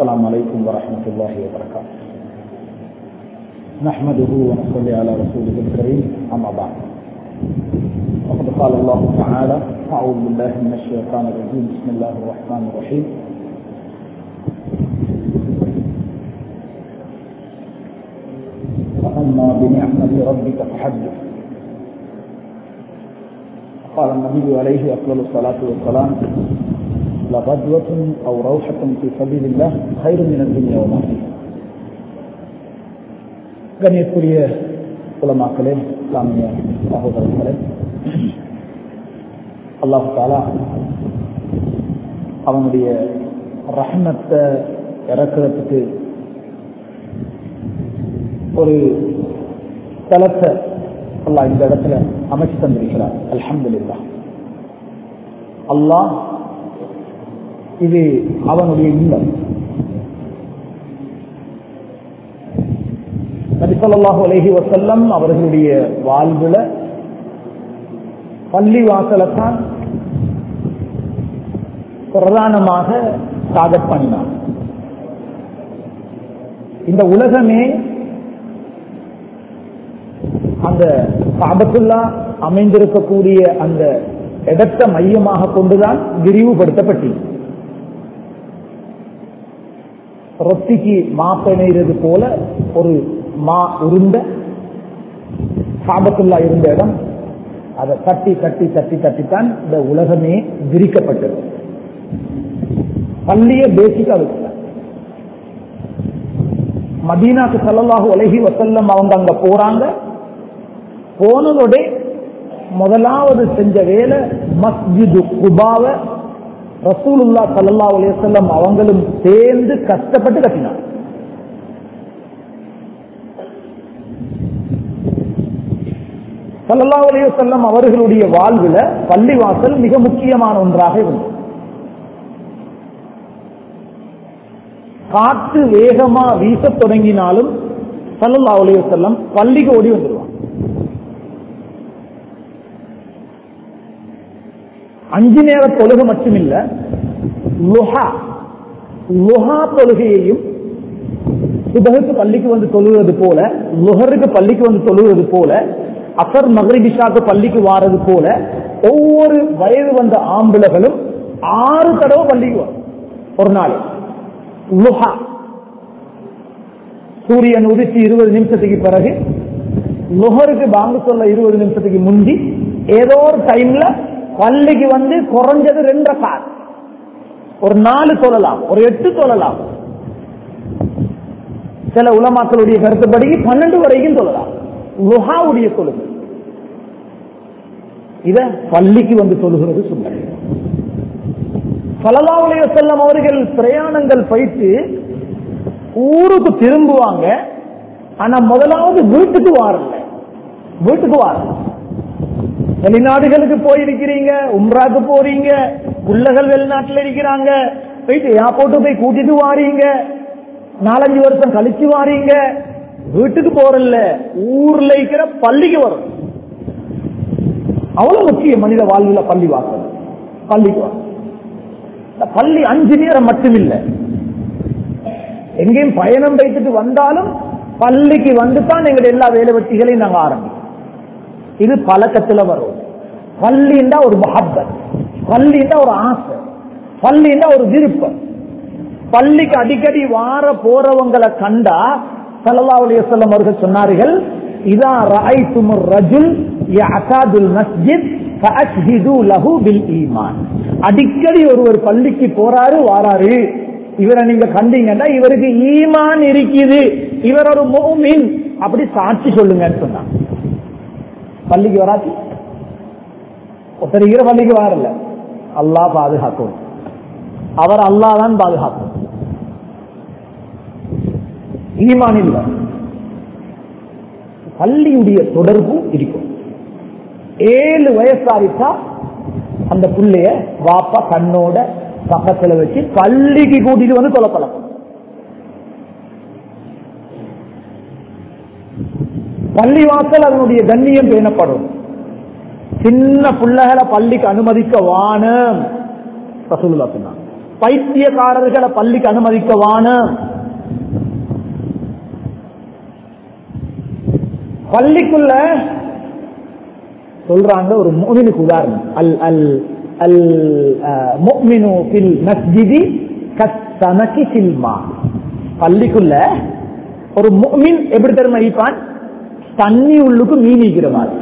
السلام عليكم ورحمة الله وبركاته نحمده ونصلي على رسوله الكريم أما بعد وقد قال الله تعالى أعوذ بالله من الشيطان الرجيم بسم الله الرحمن الرحيم فأما بنعمة ربك فحدث قال النبي عليه أفضل الصلاة والسلام لغدوة أو روحة في سبيل الله خير من الدنيا وما فيها கண்ணியத்துக்குரிய உலமாக்களே இஸ்லாமிய சகோதரர்களே அல்லாஹு தாலா அவனுடைய ரஹ்மத்தை இறக்குறதுக்கு ஒரு தலத்தை அல்லாஹ் இந்த இடத்துல அமைச்சு தந்திருக்கிறார் அல்ஹம்துலில்லா அல்லாஹ் இது அவனுடைய இல்லம் நபிசல்லாஹு அலஹி வசல்லம் அவர்களுடைய வாழ்வுல பள்ளி வாசலத்தான் பிரதானமாக சாதத் பண்ணினார் இந்த உலகமே அந்த சாபத்துல்லா அமைந்திருக்கக்கூடிய அந்த இடத்தை மையமாக கொண்டுதான் விரிவுபடுத்தப்பட்டது ரொட்டிக்கு மா பிணைகிறது போல ஒரு மா உருண்ட சாபத்துல்லா இருந்த இடம் அதை தட்டி தட்டி தட்டி தட்டித்தான் இந்த உலகமே விரிக்கப்பட்டது பள்ளிய பேசிக்கா வச்சுட்டாங்க மதீனாக்கு சல்லல்லாஹு உலகி வசல்லம் அவங்க அங்க போறாங்க போனதோட முதலாவது செஞ்ச வேலை மஸ்ஜிது குபாவை ரசூலுல்லா சல்லா அலையம் அவங்களும் சேர்ந்து கஷ்டப்பட்டு கட்டினார் சல்லா அலையம் அவர்களுடைய வாழ்வுல பள்ளிவாசல் மிக முக்கியமான ஒன்றாக இருந்தது காற்று வேகமா வீச தொடங்கினாலும் சல்லல்லா அலையம் பள்ளிக்கு ஓடி வந்துடுவான் அஞ்சு நேர தொழுகை மட்டுமில்ல லுஹா லுஹா தொழுகையையும் சுபகுக்கு பள்ளிக்கு வந்து தொழுவது போல லுஹருக்கு பள்ளிக்கு வந்து தொழுவது போல அசர் மகரிபிஷாக்கு பள்ளிக்கு வாரது போல ஒவ்வொரு வயது வந்த ஆம்பிளகளும் ஆறு தடவை பள்ளிக்கு வரும் ஒரு நாள் லுஹா சூரியன் உதிச்சு இருபது நிமிஷத்துக்கு பிறகு லுஹருக்கு பாங்கு சொல்ல இருபது நிமிஷத்துக்கு முந்தி ஏதோ ஒரு டைம்ல பள்ளிக்கு வந்து குறைஞ்சது ரெண்டரை கார் ஒரு நாலு சொல்லலாம் ஒரு எட்டு சொல்லலாம் சில உலமாக்களுடைய கருத்துப்படி பன்னெண்டு வரைக்கும் சொல்லலாம் லுஹாவுடைய தொழுகை இத பள்ளிக்கு வந்து சொல்லுகிறது சுண்ண சலலாவுடைய செல்லம் அவர்கள் பிரயாணங்கள் பயிற்சி ஊருக்கு திரும்புவாங்க ஆனா முதலாவது வீட்டுக்கு வாரல வீட்டுக்கு வாரல வெளிநாடுகளுக்கு போயிருக்கிறீங்க உம்ராக்கு போறீங்க பிள்ளைகள் வெளிநாட்டில் இருக்கிறாங்க போயிட்டு ஏர்போர்ட்டு போய் கூட்டிட்டு வாரீங்க நாலஞ்சு வருஷம் கழிச்சு வாரீங்க வீட்டுக்கு போறல ஊர்ல இருக்கிற பள்ளிக்கு வரும் அவ்வளவு முக்கிய மனித வாழ்வுல பள்ளி வாசல் பள்ளிக்கு வரும் பள்ளி அஞ்சு நேரம் மட்டுமில்லை எங்கேயும் பயணம் வைத்துட்டு வந்தாலும் பள்ளிக்கு வந்துதான் எங்களுடைய எல்லா வேலை வெட்டிகளையும் நாங்க ஆரம்பிப்போம் இது பழக்கத்துல வரும் பள்ளின்னா ஒரு மஹப்பத் பள்ளின்னா ஒரு ஆசை பள்ளின்னா ஒரு விருப்பம் பள்ளிக்கு அடிக்கடி வார போறவங்களை கண்டா சல்லாவுடைய சொல்லம் அவர்கள் சொன்னார்கள் இதா ராய் துமுர் ரஜுல் அசாதுல் மஸ்ஜித் லஹு பில் ஈமான் அடிக்கடி ஒருவர் பள்ளிக்கு போறாரு வாராரு இவரை நீங்க கண்டீங்கன்னா இவருக்கு ஈமான் இருக்குது இவர் ஒரு மோமின் அப்படி சாட்சி சொல்லுங்கன்னு சொன்னாங்க பள்ளிக்கு வராது ஒருத்தர் இருக்கிற பள்ளிக்கு வரல அல்லா பாதுகாக்கும் அவர் அல்லா தான் பாதுகாக்கும் ஈமான் இல்ல பள்ளியுடைய தொடர்பு இருக்கும் ஏழு வயசாரிட்டா அந்த பிள்ளைய வாப்பா கண்ணோட பக்கத்துல வச்சு பள்ளிக்கு கூட்டிட்டு வந்து தொலை பழக்கம் பள்ளி வாசல் அதனுடைய கண்ணியம் பேணப்படும் சின்ன பிள்ளைகளை பள்ளிக்கு அனுமதிக்க வானம் ரசூலுல்லா சொன்னாங்க பைத்தியக்காரர்களை பள்ளிக்கு அனுமதிக்கவான பள்ளிக்குள்ள சொல்றாங்க ஒரு முஃமினுக்கு உதாரணம் அல் அல் அல் அஹ், முஃமினு ஃபில் மஸ்ஜிதி கஸ்ஸமகி ஃபில் மா பள்ளிக்குள்ள ஒரு முஃமின் எப்படி தெரியுமா இருப்பான் தண்ணி உள்ளுக்கு மீன் இருக்கிற மாதிரி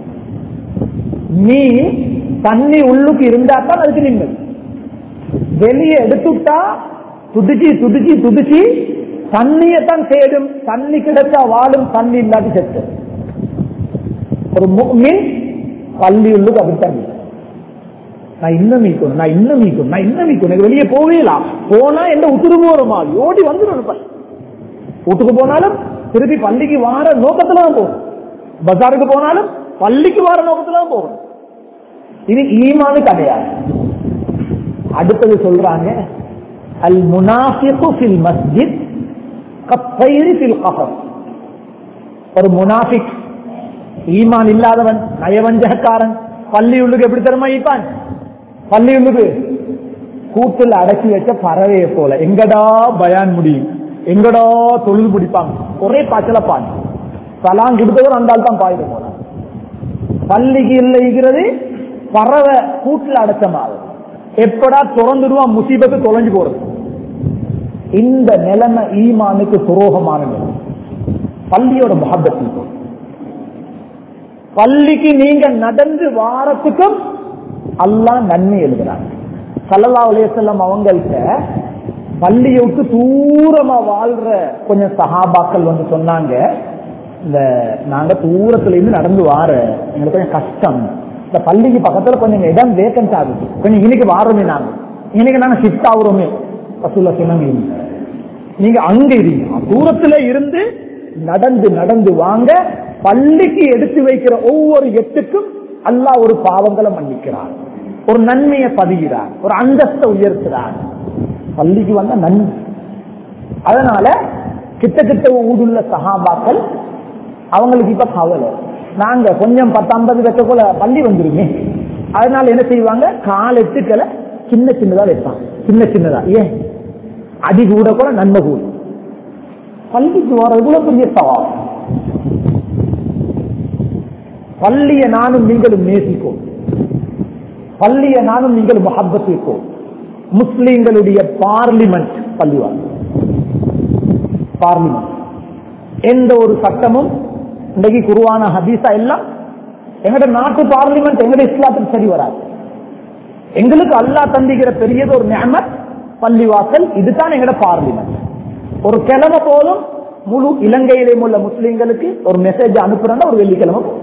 மீன் தண்ணி உள்ளுக்கு இருந்தா தான் அதுக்கு நிம்மதி வெளியே எடுத்துட்டா துடிச்சு துடிச்சு துடிச்சு தண்ணியத்தான் தேடும் தண்ணி கிடைச்சா வாழும் தண்ணி இல்லாட்டி செத்து ஒரு முக்மின் பள்ளி உள்ளுக்கு அப்படித்தான் இருக்கு. நான் இன்னும் மீக்கணும் நான் இன்னும் மீக்கணும் நான் இன்னும் மீக்கணும் எனக்கு வெளியே போவேலாம் போனா என்ன உத்துரு போற மாதிரி ஓடி வந்துடும் பள்ளி வீட்டுக்கு போனாலும் திருப்பி பள்ளிக்கு வார நோக்கத்துல தான் போகும் பஜாருக்கு போனாலும் பள்ளிக்கு வார நோக்கத்துல தான் போகணும் இது ஈமானு கிடையாது அடுத்தது சொல்றாங்க அல் முனாஃபிகு ஃபில் மஸ்ஜித் கப்பைரி ஃபில் கஃபர் ஒரு முனாஃபிக் ஈமான் இல்லாதவன் நயவஞ்சகக்காரன் பள்ளி உள்ளுக்கு எப்படி தெரியுமா ஈப்பான் பள்ளி உள்ளுக்கு கூட்டில் அடக்கி வச்ச பறவையை போல எங்கடா பயான் முடியும் எங்கடா தொழில் முடிப்பாங்க ஒரே பாய்ச்சல பாய் சலாம் கொடுத்தவர் அந்த ஆள் தான் பாயிட போனார் பள்ளிக்கு இல்லைங்கிறது பறவை கூட்டில் அடைச்ச மாதிரி எப்படா திறந்துடுவான் முசீபத்து தொலைஞ்சு போறது இந்த நிலைமை ஈமானுக்கு துரோகமான நிலைமை பள்ளியோட முகப்பத்தி பள்ளிக்கு நீங்க நடந்து வாரத்துக்கும் அல்லாஹ் நன்மை எழுதுறாங்க சல்லல்லா அலையம் அவங்கள்ட்ட பள்ளியை விட்டு தூரமா வாழ்ற கொஞ்சம் சஹாபாக்கள் வந்து சொன்னாங்க இந்த நாங்க தூரத்துல இருந்து நடந்து வார எங்களுக்கு கொஞ்சம் கஷ்டம் இந்த பள்ளிக்கு பக்கத்துல கொஞ்சம் இடம் வேக்கன்ட் ஆகுது கொஞ்சம் இன்னைக்கு வாரோமே நாங்க இன்னைக்கு நாங்க ஷிஃப்ட் ஆகுறோமே ரசூல்லா சொன்னாங்க நீங்க அங்க இருங்க தூரத்துல இருந்து நடந்து நடந்து வாங்க பள்ளிக்கு எடுத்து வைக்கிற ஒவ்வொரு எட்டுக்கும் அல்லாஹ் ஒரு பாவங்களை மன்னிக்கிறார் ஒரு நன்மையை பதிகிறார் ஒரு அந்தஸ்தை உயர்த்துறார் பள்ளிக்கு வந்த நன்மை அதனால கிட்ட கிட்ட ஊடுள்ள சகாபாக்கள் அவங்களுக்கு இப்ப கவலை நாங்க கொஞ்சம் பத்து ஐம்பது வெட்டக்குள்ள பள்ளி வந்துருமே அதனால என்ன செய்வாங்க கால் எட்டுக்களை சின்ன சின்னதா வைப்பாங்க சின்ன சின்னதா ஏன் அடி கூட கூட நன்மை கூட பள்ளிக்கு வர இவ்வளவு பெரிய சவால் பள்ளிய நானும் நீங்களும் நேசிப்போம் பள்ளிய நானும் நீங்கள் முகப்பத் வைப்போம் முஸ்லிம்களுடைய பார்லிமெண்ட் பள்ளிவாங்க பார்லிமெண்ட் எந்த ஒரு சட்டமும் இன்றைக்கு குருவான ஹதீஸா எல்லாம் எங்கட நாட்டு பார்லிமெண்ட் எங்கட இஸ்லாத்துக்கு சரி வராது எங்களுக்கு அல்லாஹ் தந்திக்கிற பெரியது ஒரு நியமத் பள்ளிவாசல் இதுதான் எங்கட பார்லிமெண்ட் ஒரு கிழமை போதும் முழு இலங்கையிலேயும் உள்ள முஸ்லிம்களுக்கு ஒரு மெசேஜ் அனுப்புறா ஒரு வெள்ளிக்கிழமை போதும்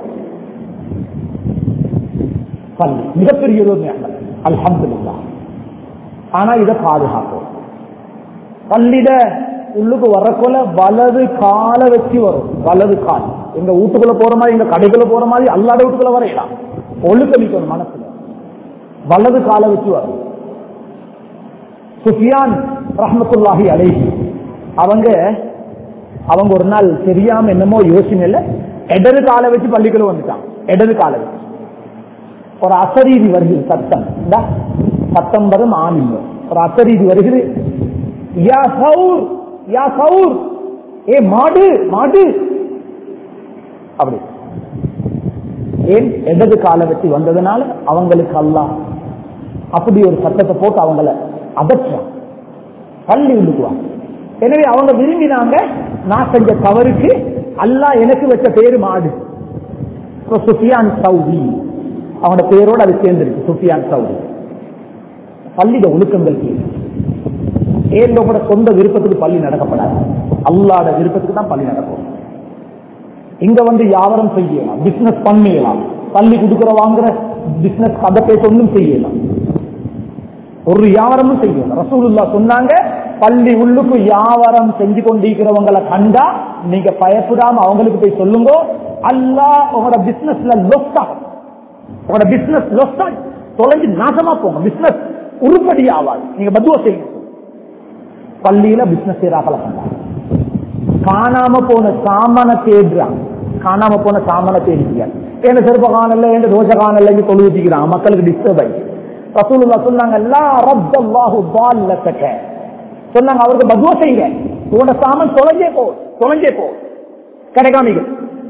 பள்ளி மிகப்பெரிய ஒரு நியமத் அல்ஹம்துலில்லாஹ் ஆனா இதை பாதுகாப்போம் பள்ளியில உள்ளுக்கு வரக்குள்ள வலது கால வச்சு வரும் வலது கால் எங்க வீட்டுக்குள்ள போற மாதிரி எங்க கடைக்குள்ள போற மாதிரி அல்லாத வீட்டுக்குள்ள வரையலாம் ஒழுக்கமிக்கணும் மனசுல வலது கால வச்சு வரும் சுஃபியான் ரஹமத்துல்லாஹி அலைஹி அவங்க அவங்க ஒரு நாள் தெரியாம என்னமோ யோசனையில இடது காலை வச்சு பள்ளிக்குள்ள வந்துட்டான் இடது காலை வச்சு ஒரு அசரீதி வருகிறது சத்தம் இந்தா, சத்தம் வரும் ஆணிங்க ஒரு அசரீதி வருகிறது யா சவுர் யா சவுர் ஏ மாடு மாடு அப்படி ஏன் இடது காலை வச்சு வந்ததுனால அவங்களுக்கு அல்லாஹ் அப்படி ஒரு சத்தத்தை போட்டு அவங்கள அதற்றான் பள்ளி உள்ளுக்குவாங்க எனவே அவங்க விரும்பினாங்க நான் செஞ்ச தவறுக்கு அல்லாஹ் எனக்கு வச்ச பேரு மாடு இப்ப சுஃபியான் சவுதி அவனோட பேரோட அது சேர்ந்துருக்கு சுஃபியான் சவுதி பள்ளியிட ஒழுக்கங்கள் கீழ் ஏந்தோட சொந்த விருப்பத்துக்கு பள்ளி நடக்கப்படாது அல்லாட விருப்பத்துக்கு தான் பள்ளி நடக்கும் இங்க வந்து வியாபாரம் செய்யலாம் பிசினஸ் பண்ணலாம் பள்ளி கொடுக்கிற வாங்குற பிசினஸ் கதை பேச ஒன்றும் செய்யலாம் ஒரு வியாபாரமும் செய்யலாம் ரசூலுல்லா சொன்னாங்க பள்ளி உள்ளுக்கு வியாபாரம் செஞ்சு கொண்டிருக்கிறவங்களை கண்டா நீங்க பயப்படாம அவங்களுக்கு போய் சொல்லுங்க அல்லாஹ் உங்களோட பிசினஸ்ல லொஸ் ஆகும் உங்களோட பிசினஸ் லொஸ் ஆகி தொலைஞ்சு நாசமா போங்க பிசினஸ் உருப்படி ஆகாது நீங்க பத்துவ செய்யுங்க பள்ளியில பிசினஸ் செய்யறாங்கள கண்டா காணாம போன சாமான தேடுறான் காணாம போன சாமான தேடிக்கிறான் ஏன் செருப்ப காணல ஏன் தோசை காணல தொழு வச்சுக்கிறான் மக்களுக்கு டிஸ்டர்ப் ஆகி ரசூலுல்லா சொன்னாங்க லா ரத்தல்லாஹு ضالتك சொன்னாங்க அவருக்கு பதுவா செய்யுங்க உங்களோட சாமன் தொலைஞ்சே போ தொலைஞ்சே போ கிடைக்காமீங்க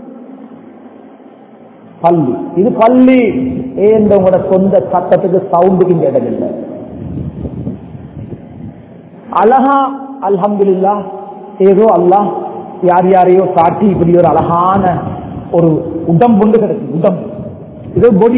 பள்ளி இது பள்ளி ஏந்த உங்களோட சொந்த சட்டத்துக்கு சவுண்டுக்கு இங்க இடம் இல்லை அழகா அல்ஹம்துலில்லா ஏதோ அல்லாஹ் யார் யாரையோ காட்டி இப்படி ஒரு அழகான ஒரு உடம்புண்டு கிடைக்கும் உடம்பு இது பொடி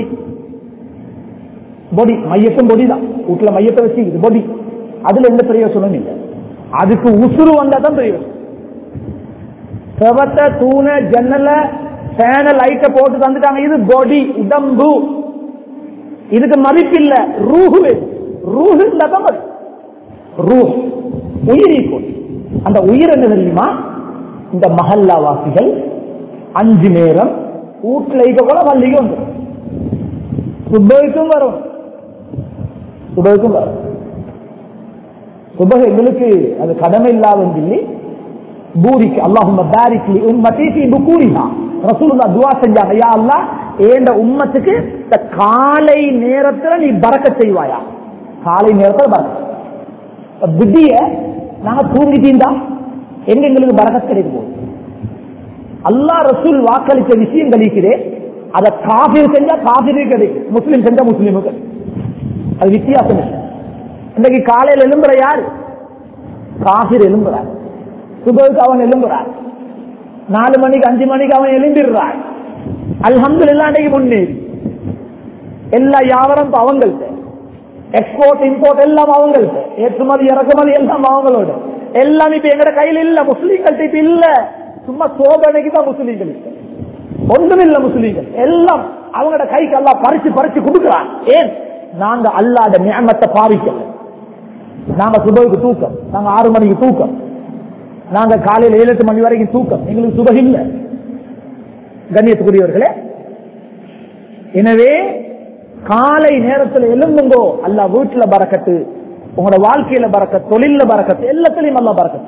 பொடி மையத்தும் பொடி தான் வீட்டுல மையத்தை வச்சு இது பொடி அதுல எந்த பிரயோசனமும் இல்லை அதுக்கு உசுறு வந்தா தான் பிரயோசனம் செவத்த தூண ஜன்னல ஃபேன லைட்ட போட்டு தந்துட்டாங்க இது பொடி உடம்பு இதுக்கு மதிப்பில்லை ரூஹு ரூஹு இருந்தா தான் மதிப்பு ரூஹ் உயிரி போய் அந்த உயிர் என்ன தெரியுமா இந்த மஹல்லா வாசிகள் அஞ்சு நேரம் வீட்டுல இருக்க கூட பள்ளிக்கு வந்து சுபகுக்கும் வரும் சுபகுக்கும் வரும் சுபக எங்களுக்கு அது கடமை இல்லாத சொல்லி பூரிக்கு அல்லாஹும் பாரிக்லி உம்மத்தி ஃபீ புகூரிஹா ரசூலுல்லாஹ் துஆ செஞ்சாங்க யா அல்லாஹ் ஏண்ட உம்மத்துக்கு இந்த காலை நேரத்துல நீ பரக்கத் செய்வாயா காலை நேரத்துல பரக்கத் விதிய நாங்க தூங்கிட்டீந்தா எங்க எங்களுக்கு பரக்கத் கிடைக்கும் போது அல்லாஹ் ரசூல் வாக்களித்த விஷயம் கழிக்குது அதை காபிர் செஞ்சா காபிருக்கு கிடைக்கும் முஸ்லீம் செஞ்சா முஸ்லீமுக்கு அது வித்தியாசம் இல்லை இன்னைக்கு காலையில் எழும்புற யாரு காபிர் எழும்புறார் சுபருக்கு அவன் எழும்புறார் நாலு மணிக்கு அஞ்சு மணிக்கு அவன் எழும்பிடுறார் அல்ஹம்து இன்றைக்கு முன்னேறி எல்லா வியாபாரம் இப்ப அவங்கள்ட்ட எக்ஸ்போர்ட் இம்போர்ட் எல்லாம் அவங்கள்ட்ட ஏற்றுமதி இறக்குமதி எல்லாம் அவங்களோட எல்லாம் இப்ப எங்கட கையில இல்ல முஸ்லீம்கள்ட்ட இப்ப இல்ல சும்மா சோதனைக்கு தான் முஸ்லீம்கள் இல்ல ஒன்றும் இல்ல முஸ்லீம்கள் எல்லாம் அவங்களோட கைக்கு எல்லாம் பறிச்சு பறிச்சு கொடுக்குறான் ஏன் நாங்க அல்லாத நியமத்தை பாவிக்கல நாங்க சுபகுக்கு தூக்கம் நாங்க ஆறு மணிக்கு தூக்கம் நாங்க காலையில் ஏழு எட்டு மணி வரைக்கும் தூக்கம் எங்களுக்கு சுபம் இல்லை கண்ணியத்துக்குரியவர்களே எனவே காலை நேரத்தில் எழும்புங்கோ அல்ல வீட்டுல பறக்கத்து உங்களோட வாழ்க்கையில பறக்கத்து தொழில பறக்கத்து எல்லாத்திலையும் அல்ல பறக்கத்து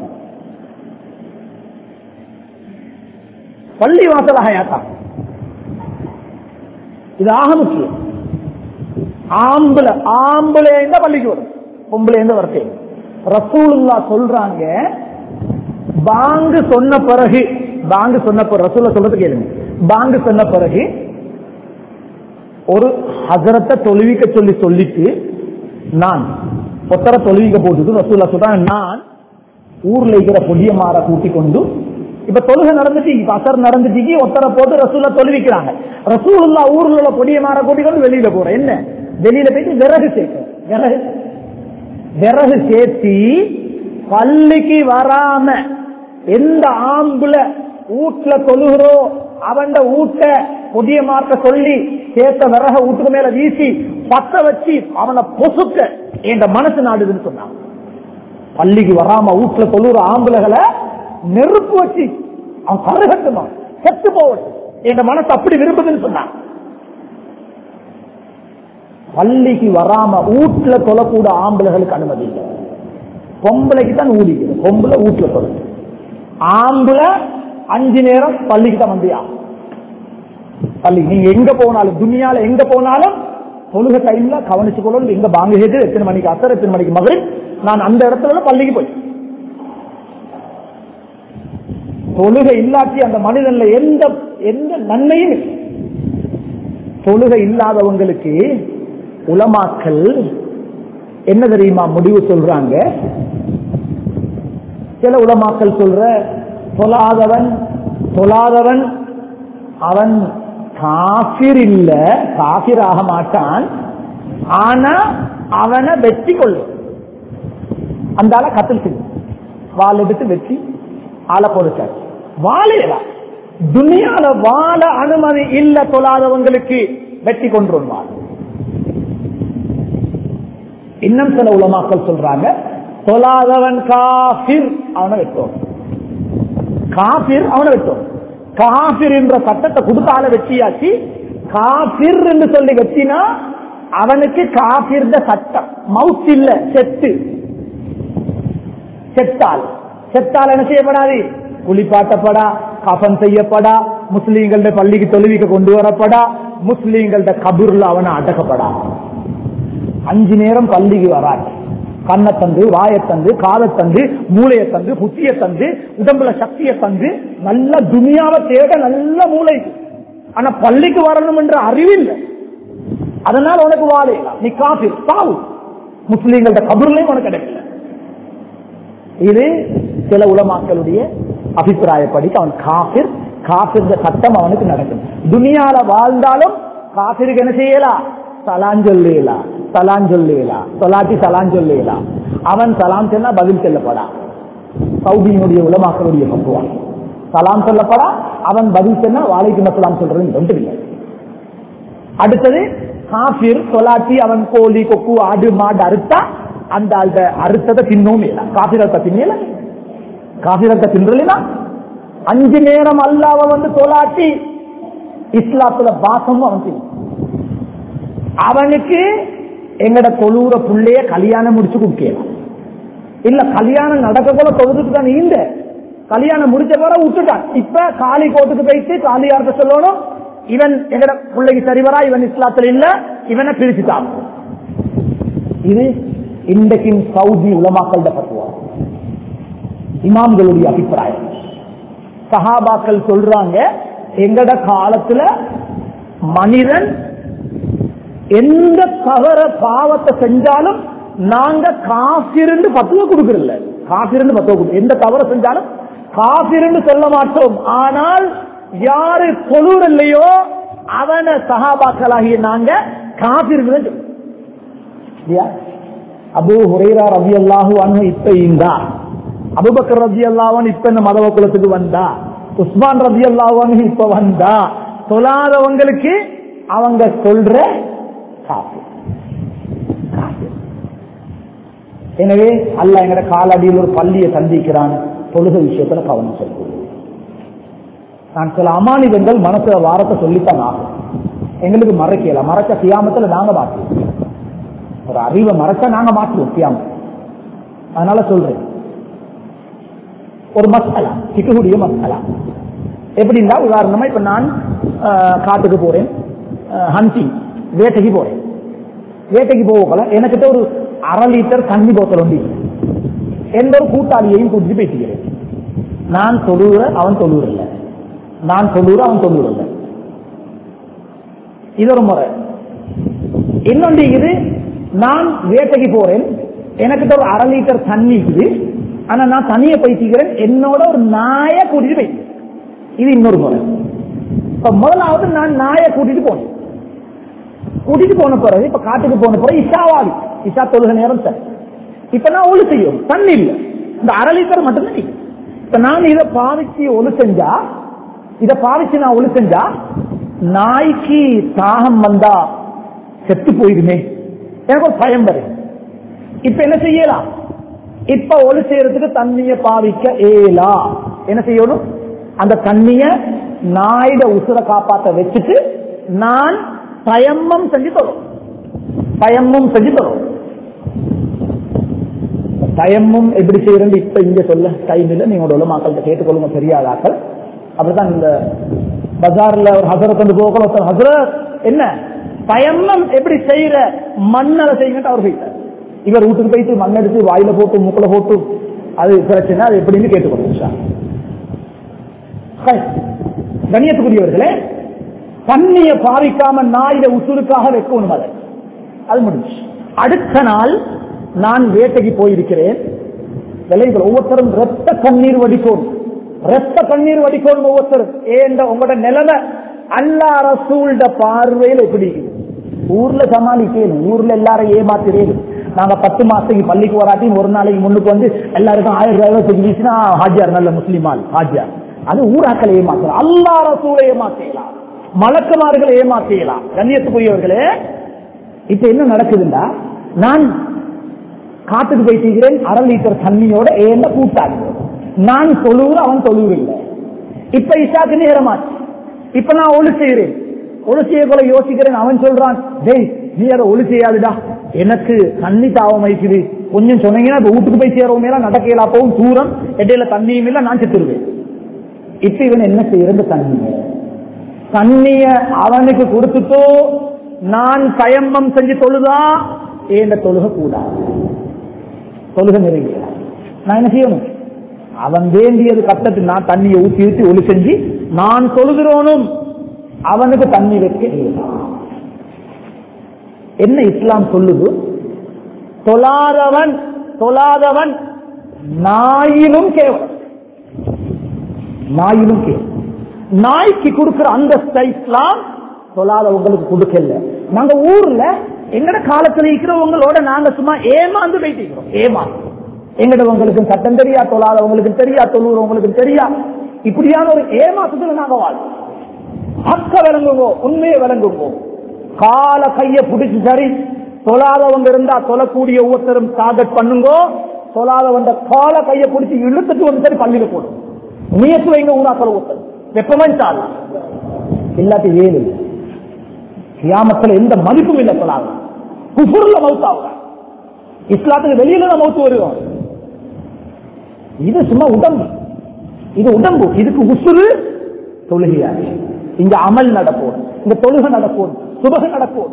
பள்ளி வாசல் ஹயாத்தா இது ஆக முக்கியம் ஆம்பளை ஆம்பளை இந்த பள்ளிக்கு வரும் பொம்பளை இந்த வரத்தை ரசூலுல்லா சொல்றாங்க பாங்கு சொன்ன பிறகு பாங்கு சொன்ன பிறகு ரசூல சொல்றது கேளுங்க பாங்கு சொன்ன பிறகு ஒரு ஹசரத்தை தொழுவிக்க சொல்லி சொல்லிட்டு நான் ஒத்தர தொழுவிக்க போட்டுட்டு ரசூல்லா சொல்றாங்க நான் ஊர்ல இருக்கிற பொடிய மாற கூட்டி கொண்டு இப்ப தொழுகை நடந்துட்டு இப்ப அசர் நடந்துட்டு ஒத்தரை போட்டு ரசூல்லா தொழுவிக்கிறாங்க ரசூலுல்லா ஊர்ல உள்ள பொடிய மாற கூட்டி கொண்டு வெளியில போறேன் என்ன வெளியில போயிட்டு விறகு சேர்க்க விறகு விறகு சேர்த்தி பள்ளிக்கு வராம எந்த ஆம்புல வீட்டுல தொழுகிறோ அவன் வீட்ட புதிய மார்க்க சொல்லி சேர்த்த விறக வீட்டுக்கு மேல வீசி பத்த வச்சு அவனை பொசுக்க என் மனசு நாடுதுன்னு சொன்னான் பள்ளிக்கு வராம வீட்டுல தொழுகிற ஆம்புலகளை நெருப்பு வச்சு அவன் கருகட்டுமா செத்து போவட்டும் என் மனசு அப்படி விரும்புதுன்னு சொன்னான் பள்ளிக்கு வராம வீட்டுல தொழக்கூட ஆம்பளைகளுக்கு அனுமதி இல்லை பொம்பளைக்கு தான் ஊடிக்குது பொம்பளை வீட்டுல தொழு ஆம்பளை அஞ்சு நேரம் பள்ளிக்கு தான் வந்தியா பள்ளி நீங்க எங்க போனாலும் துணியால எங்க போனாலும் தொழுக டைம்ல கவனிச்சு கொள்ளணும் எங்க பாங்க கேட்டு எத்தனை மணிக்கு அசர் எத்தனை மணிக்கு மகளிர் நான் அந்த இடத்துல பள்ளிக்கு போய் தொழுகை இல்லாட்டி அந்த மனிதன்ல எந்த எந்த நன்மையும் இல்லை. தொழுகை இல்லாதவங்களுக்கு உலமாக்கள் என்ன தெரியுமா முடிவு சொல்றாங்க சில உலமாக்கள் சொல்ற தொழாதவன் தொழாதவன் அவன் காபிர் இல்ல காபிர் ஆக மாட்டான் ஆனா அவனை வெற்றி கொள்ளும் அந்த ஆளை கத்தல் செய்யும் வாள் எடுத்து வெற்றி ஆளை கொடுத்தார் வாழையலாம் துனியால வாழ அனுமதி இல்ல தொழாதவங்களுக்கு வெற்றி கொன்றுவார் இன்னும் சில உலமாக்கள் சொல்றாங்க தொழாதவன் காபிர் அவனை வெட்டோம் காபிர் அவனை வெட்டோம் காபிர் என்ற சட்டத்தை கொடுத்தால வெற்றியாச்சு காபிர் என்று சொல்லி வெட்டினா அவனுக்கு காபிர் சட்டம் மவுத் இல்ல செத்து செத்தால் செத்தால் என்ன செய்யப்படாது குளிப்பாட்டப்படா கஃன் செய்யப்படா முஸ்லீம்கள பள்ளிக்கு தொழுவிக்க கொண்டு வரப்படா முஸ்லீம்கள கபூர்ல அவனை அடக்கப்படா அஞ்சு நேரம் பள்ளிக்கு வராது கண்ணை தந்து வாயை தந்து காதை தந்து மூளையை தந்து புத்தியை தந்து உடம்புல சக்தியை தந்து நல்ல துணியாவை தேட நல்ல மூளை ஆனா பள்ளிக்கு வரணும் என்ற அறிவில்லை அதனால உனக்கு வாழையலாம் நீ காஃபி சாவு முஸ்லீம்களோட கபூர்லயும் உனக்கு கிடைக்கல இது சில உலமாக்களுடைய அபிப்பிராயப்படி அவன் காபிர் காபிர் சட்டம் அவனுக்கு நடக்கும் துனியால வாழ்ந்தாலும் காபிருக்கு என்ன செய்யலாம் சலான் சொல்லலாம் சலான் சொல்லலாம் சொலாட்டி சலான் சொல்லலாம் அவன் சலாம் சொன்னா பதில் சொல்லப்படா சவுதியினுடைய உலமாக்களுடைய பக்குவான் சலாம் சொல்லப்படா அவன் பதில் சொன்னா வாழைக்கு மசலாம் சொல்றது ஒன்று இல்லை அடுத்தது காபிர் சொலாட்டி அவன் கோழி கொக்கு ஆடு மாடு அறுத்தா அந்த அந்த அறுத்ததை தின்னவும் இல்லை காபிரத்தை தின்னல காபிரத்தை தின்றலாம் அஞ்சு நேரம் அல்லாவ வந்து தொலாட்டி இஸ்லாத்துல பாசமும் அவன் தின்னும் அவனுக்கு எங்கட தொழுற புள்ளைய கல்யாணம் முடிச்சு கொடுக்கலாம் இல்ல கல்யாணம் நடக்க கூட தொழுதுக்கு தான் இந்த கல்யாணம் முடிச்ச பிறகு விட்டுட்டான் இப்ப காலி கோட்டுக்கு போயிட்டு காலியார்ட்ட சொல்லணும் இவன் எங்கட பிள்ளைக்கு சரிவரா இவன் இஸ்லாத்துல இல்ல இவனை பிரிச்சுட்டான் இது இன்றைக்கு சவுதி உலமாக்கள் பத்துவா இமாம்களுடைய அபிப்பிராயம் சஹாபாக்கள் சொல்றாங்க எங்கட காலத்துல மனிதன் எந்த தவற பாவத்தை செஞ்சாலும் நாங்க காசிருந்து பத்துவ கொடுக்கறதில்ல காசிருந்து பத்துவ கொடுக்க எந்த தவற செஞ்சாலும் காசிருந்து சொல்ல மாட்டோம் ஆனால் யாரு தொழுர் இல்லையோ அவனை சகாபாக்களாகிய நாங்க காசிருந்து அபு ஹுரைரா ரவி அல்லாஹு அனு இப்ப இந்தா அபுபக்கர் ரவி அல்லாவன் இப்ப இந்த மதவ குலத்துக்கு வந்தா உஸ்மான் ரவி அல்லாவன் இப்ப வந்தா சொல்லாதவங்களுக்கு அவங்க சொல்ற காப்பு எனவே அல்ல எங்கட காலடியில் ஒரு பள்ளியை சந்திக்கிறான் தொழுக விஷயத்துல கவனம் சொல்லுவோம் நான் சில அமானிதங்கள் மனசுல வாரத்தை சொல்லித்தான் ஆகும் எங்களுக்கு மறைக்கல மறைச்ச கியாமத்துல நாங்க மாற்றுவோம் ஒரு அறிவை மறைச்சா நாங்க மாற்றுவோம் கியாம அதனால சொல்றேன் ஒரு மசாலா சிக்கக்கூடிய மசாலா எப்படின்னா உதாரணமா இப்ப நான் காட்டுக்கு போறேன் ஹண்டிங் வேட்டைக்கு போறேன் வேட்டைக்கு போகல எனக்கிட்ட ஒரு அரை லிட்டர் தண்ணி போத்தல் வந்து எந்த ஒரு கூட்டாளியையும் கூட்டிட்டு பேசிக்கிறேன் நான் தொழுகிற அவன் தொழுகிற நான் தொழுகிற அவன் தொழுகிற இது ஒரு முறை இன்னொன்று இது நான் வேட்டைக்கு போறேன் எனக்கிட்ட ஒரு அரை லிட்டர் தண்ணி இருக்குது ஆனா நான் தண்ணியை பைத்திக்கிறேன் என்னோட ஒரு நாயை கூட்டிட்டு போயிட்டு இது இன்னொரு முறை இப்ப முதலாவது நான் நாயை கூட்டிட்டு போனேன் கூட்டிட்டு போன பிறகு இப்ப காட்டுக்கு போன பிறகு இஷாவாவி இஷா தொழுக நேரம் சார் இப்ப நான் ஒழு செய்யும் தண்ணி இல்ல இந்த அரை லிட்டர் மட்டும்தான் நீங்க இப்ப நான் இதை பாவிச்சு ஒழு செஞ்சா இதை பாவிச்சு நான் ஒழு செஞ்சா நாய்க்கு தாகம் வந்தா செத்து போயிருமே எனக்கு ஒரு பயம் வரும் இப்ப என்ன செய்யலாம் இப்ப ஒழு செய்யறதுக்கு தண்ணிய பாவிக்க ஏலா என்ன செய்யணும் அந்த தண்ணிய நாயிட உசுர காப்பாத்த வச்சுட்டு நான் தயம்மம் செஞ்சு தரும் தயம்மம் செஞ்சு தரும் தயமும் எப்படி செய்யறது இப்ப இங்க சொல்ல டைம் இல்ல நீங்க உள்ள மக்கள்கிட்ட கேட்டுக்கொள்ளுங்க தெரியாதாக்கள் அப்படித்தான் இந்த பஜார்ல ஒரு ஹசரத் வந்து போகல ஒருத்தர் ஹசரத் என்ன தயம்மம் எப்படி செய்யற மண்ணால செய்யுங்க அவர் போயிட்டார் இவர் வீட்டுக்கு போயிட்டு மண் எடுத்து வாயில போட்டு மூக்கில போட்டு அது பிரச்சனை அது எப்படின்னு கேட்டுக்கொள்ளுங்க கண்ணியத்துக்குரியவர்களே தண்ணியை பாவிக்காம நாயில உசுருக்காக வைக்கணும் அதை அது முடிஞ்சு அடுத்த நாள் நான் வேட்டைக்கு போயிருக்கிறேன் விளைவுகள் ஒவ்வொருத்தரும் ரத்த கண்ணீர் வடிக்கோம் ரத்த கண்ணீர் வடிக்கோம் ஒவ்வொருத்தரும் ஏன் உங்களோட நிலைமை அல்லா ரசூல்ட பார்வையில் எப்படி ஊர்ல சமாளிக்கணும் ஊர்ல எல்லாரும் ஏமாத்திரேன் நாங்க பத்து மாசத்துக்கு பள்ளிக்கு வராட்டியும் ஒரு நாளைக்கு முன்னுக்கு வந்து எல்லாருக்கும் ஆயிரம் ரூபாய் தூக்கி வீசினா ஹாஜியார் நல்ல முஸ்லிமால் ஹாஜியார் அது ஊராக்களை ஏமாத்தலாம் அல்லா ரசூலை ஏமாத்தலாம் மலக்குமார்களை ஏமாத்தலாம் கண்ணியத்துக்குரியவர்களே இப்ப என்ன நடக்குதுன்னா நான் காட்டுக்கு போயிட்டு அரை லிட்டர் தண்ணியோட ஏந்த கூட்டாளி நான் தொழுவுற அவன் தொழுவுற இல்லை இப்ப இஷாக்கு நேரமாச்சு இப்ப நான் ஒளி செய்கிறேன் ஒளி செய்ய போல யோசிக்கிறேன் அவன் சொல்றான் டேய் நீ அதை ஒளி செய்யாதுடா எனக்கு தண்ணி தாவம் வைக்குது கொஞ்சம் சொன்னீங்கன்னா இப்ப வீட்டுக்கு போய் சேரவும் நடக்கலா போகும் தூரம் இடையில தண்ணியும் இல்ல நான் செத்துருவேன் இப்ப இவன் என்ன செய்யறது தண்ணிய தண்ணிய அவனுக்கு கொடுத்துட்டோ நான் தயம்மம் செஞ்சு தொழுதா ஏந்த தொழுக கூடாது தொழுக நிறைவேற நான் என்ன செய்யணும் அவன் வேண்டியது கட்டத்துக்கு நான் தண்ணியை ஊற்றி ஊற்றி ஒளி செஞ்சு நான் தொழுகிறோனும் அவனுக்கு தண்ணி வைக்க இயலாது. என்ன இஸ்லாம் சொல்லுது தொழாதவன் தொழாதவன் நாயிலும் கேவலம் நாயிலும் கேவலம் நாய்க்கு கொடுக்கிற அந்த இஸ்லாம் தொழாதவங்களுக்கு கொடுக்கல நாங்க ஊர்ல எங்கட காலத்துல இருக்கிறவங்களோட நாங்க சும்மா ஏமாந்து போயிட்டு ஏமாந்து எங்கடவங்களுக்கு சட்டம் தெரியா தொழாதவங்களுக்கு தெரியா தொழுறவங்களுக்கு தெரியா இப்படியான ஒரு ஏமாற்றத்துல நாங்க வாழ்றோம் ஹக்க விளங்குங்கோ உண்மையை விளங்குங்கோ கால கைய பிடிச்சு சரி தொழாதவங்க இருந்தா தொழக்கூடிய ஒவ்வொருத்தரும் டார்கெட் பண்ணுங்கோ தொழாதவங்க கால கைய பிடிச்சு இழுத்துட்டு வந்து சரி பள்ளியில போடும் முயற்சி வைங்க ஊரா சொல்ல ஒருத்தர் வெப்பமன் சால் இல்லாட்டி வேலை கியாமத்துல எந்த மதிப்பும் இல்லை சொல்லாங்க குஃபுர்ல மவுத்தாவுங்க இஸ்லாத்துக்கு வெளியில தான் மவுத்து வருவோம் இது சும்மா உடம்பு இது உடம்பு இதுக்கு உசுறு தொழுகையாக இங்க அமல் நடப்போம் இங்க தொழுகை நடப்போம் சுபக நடப்போம்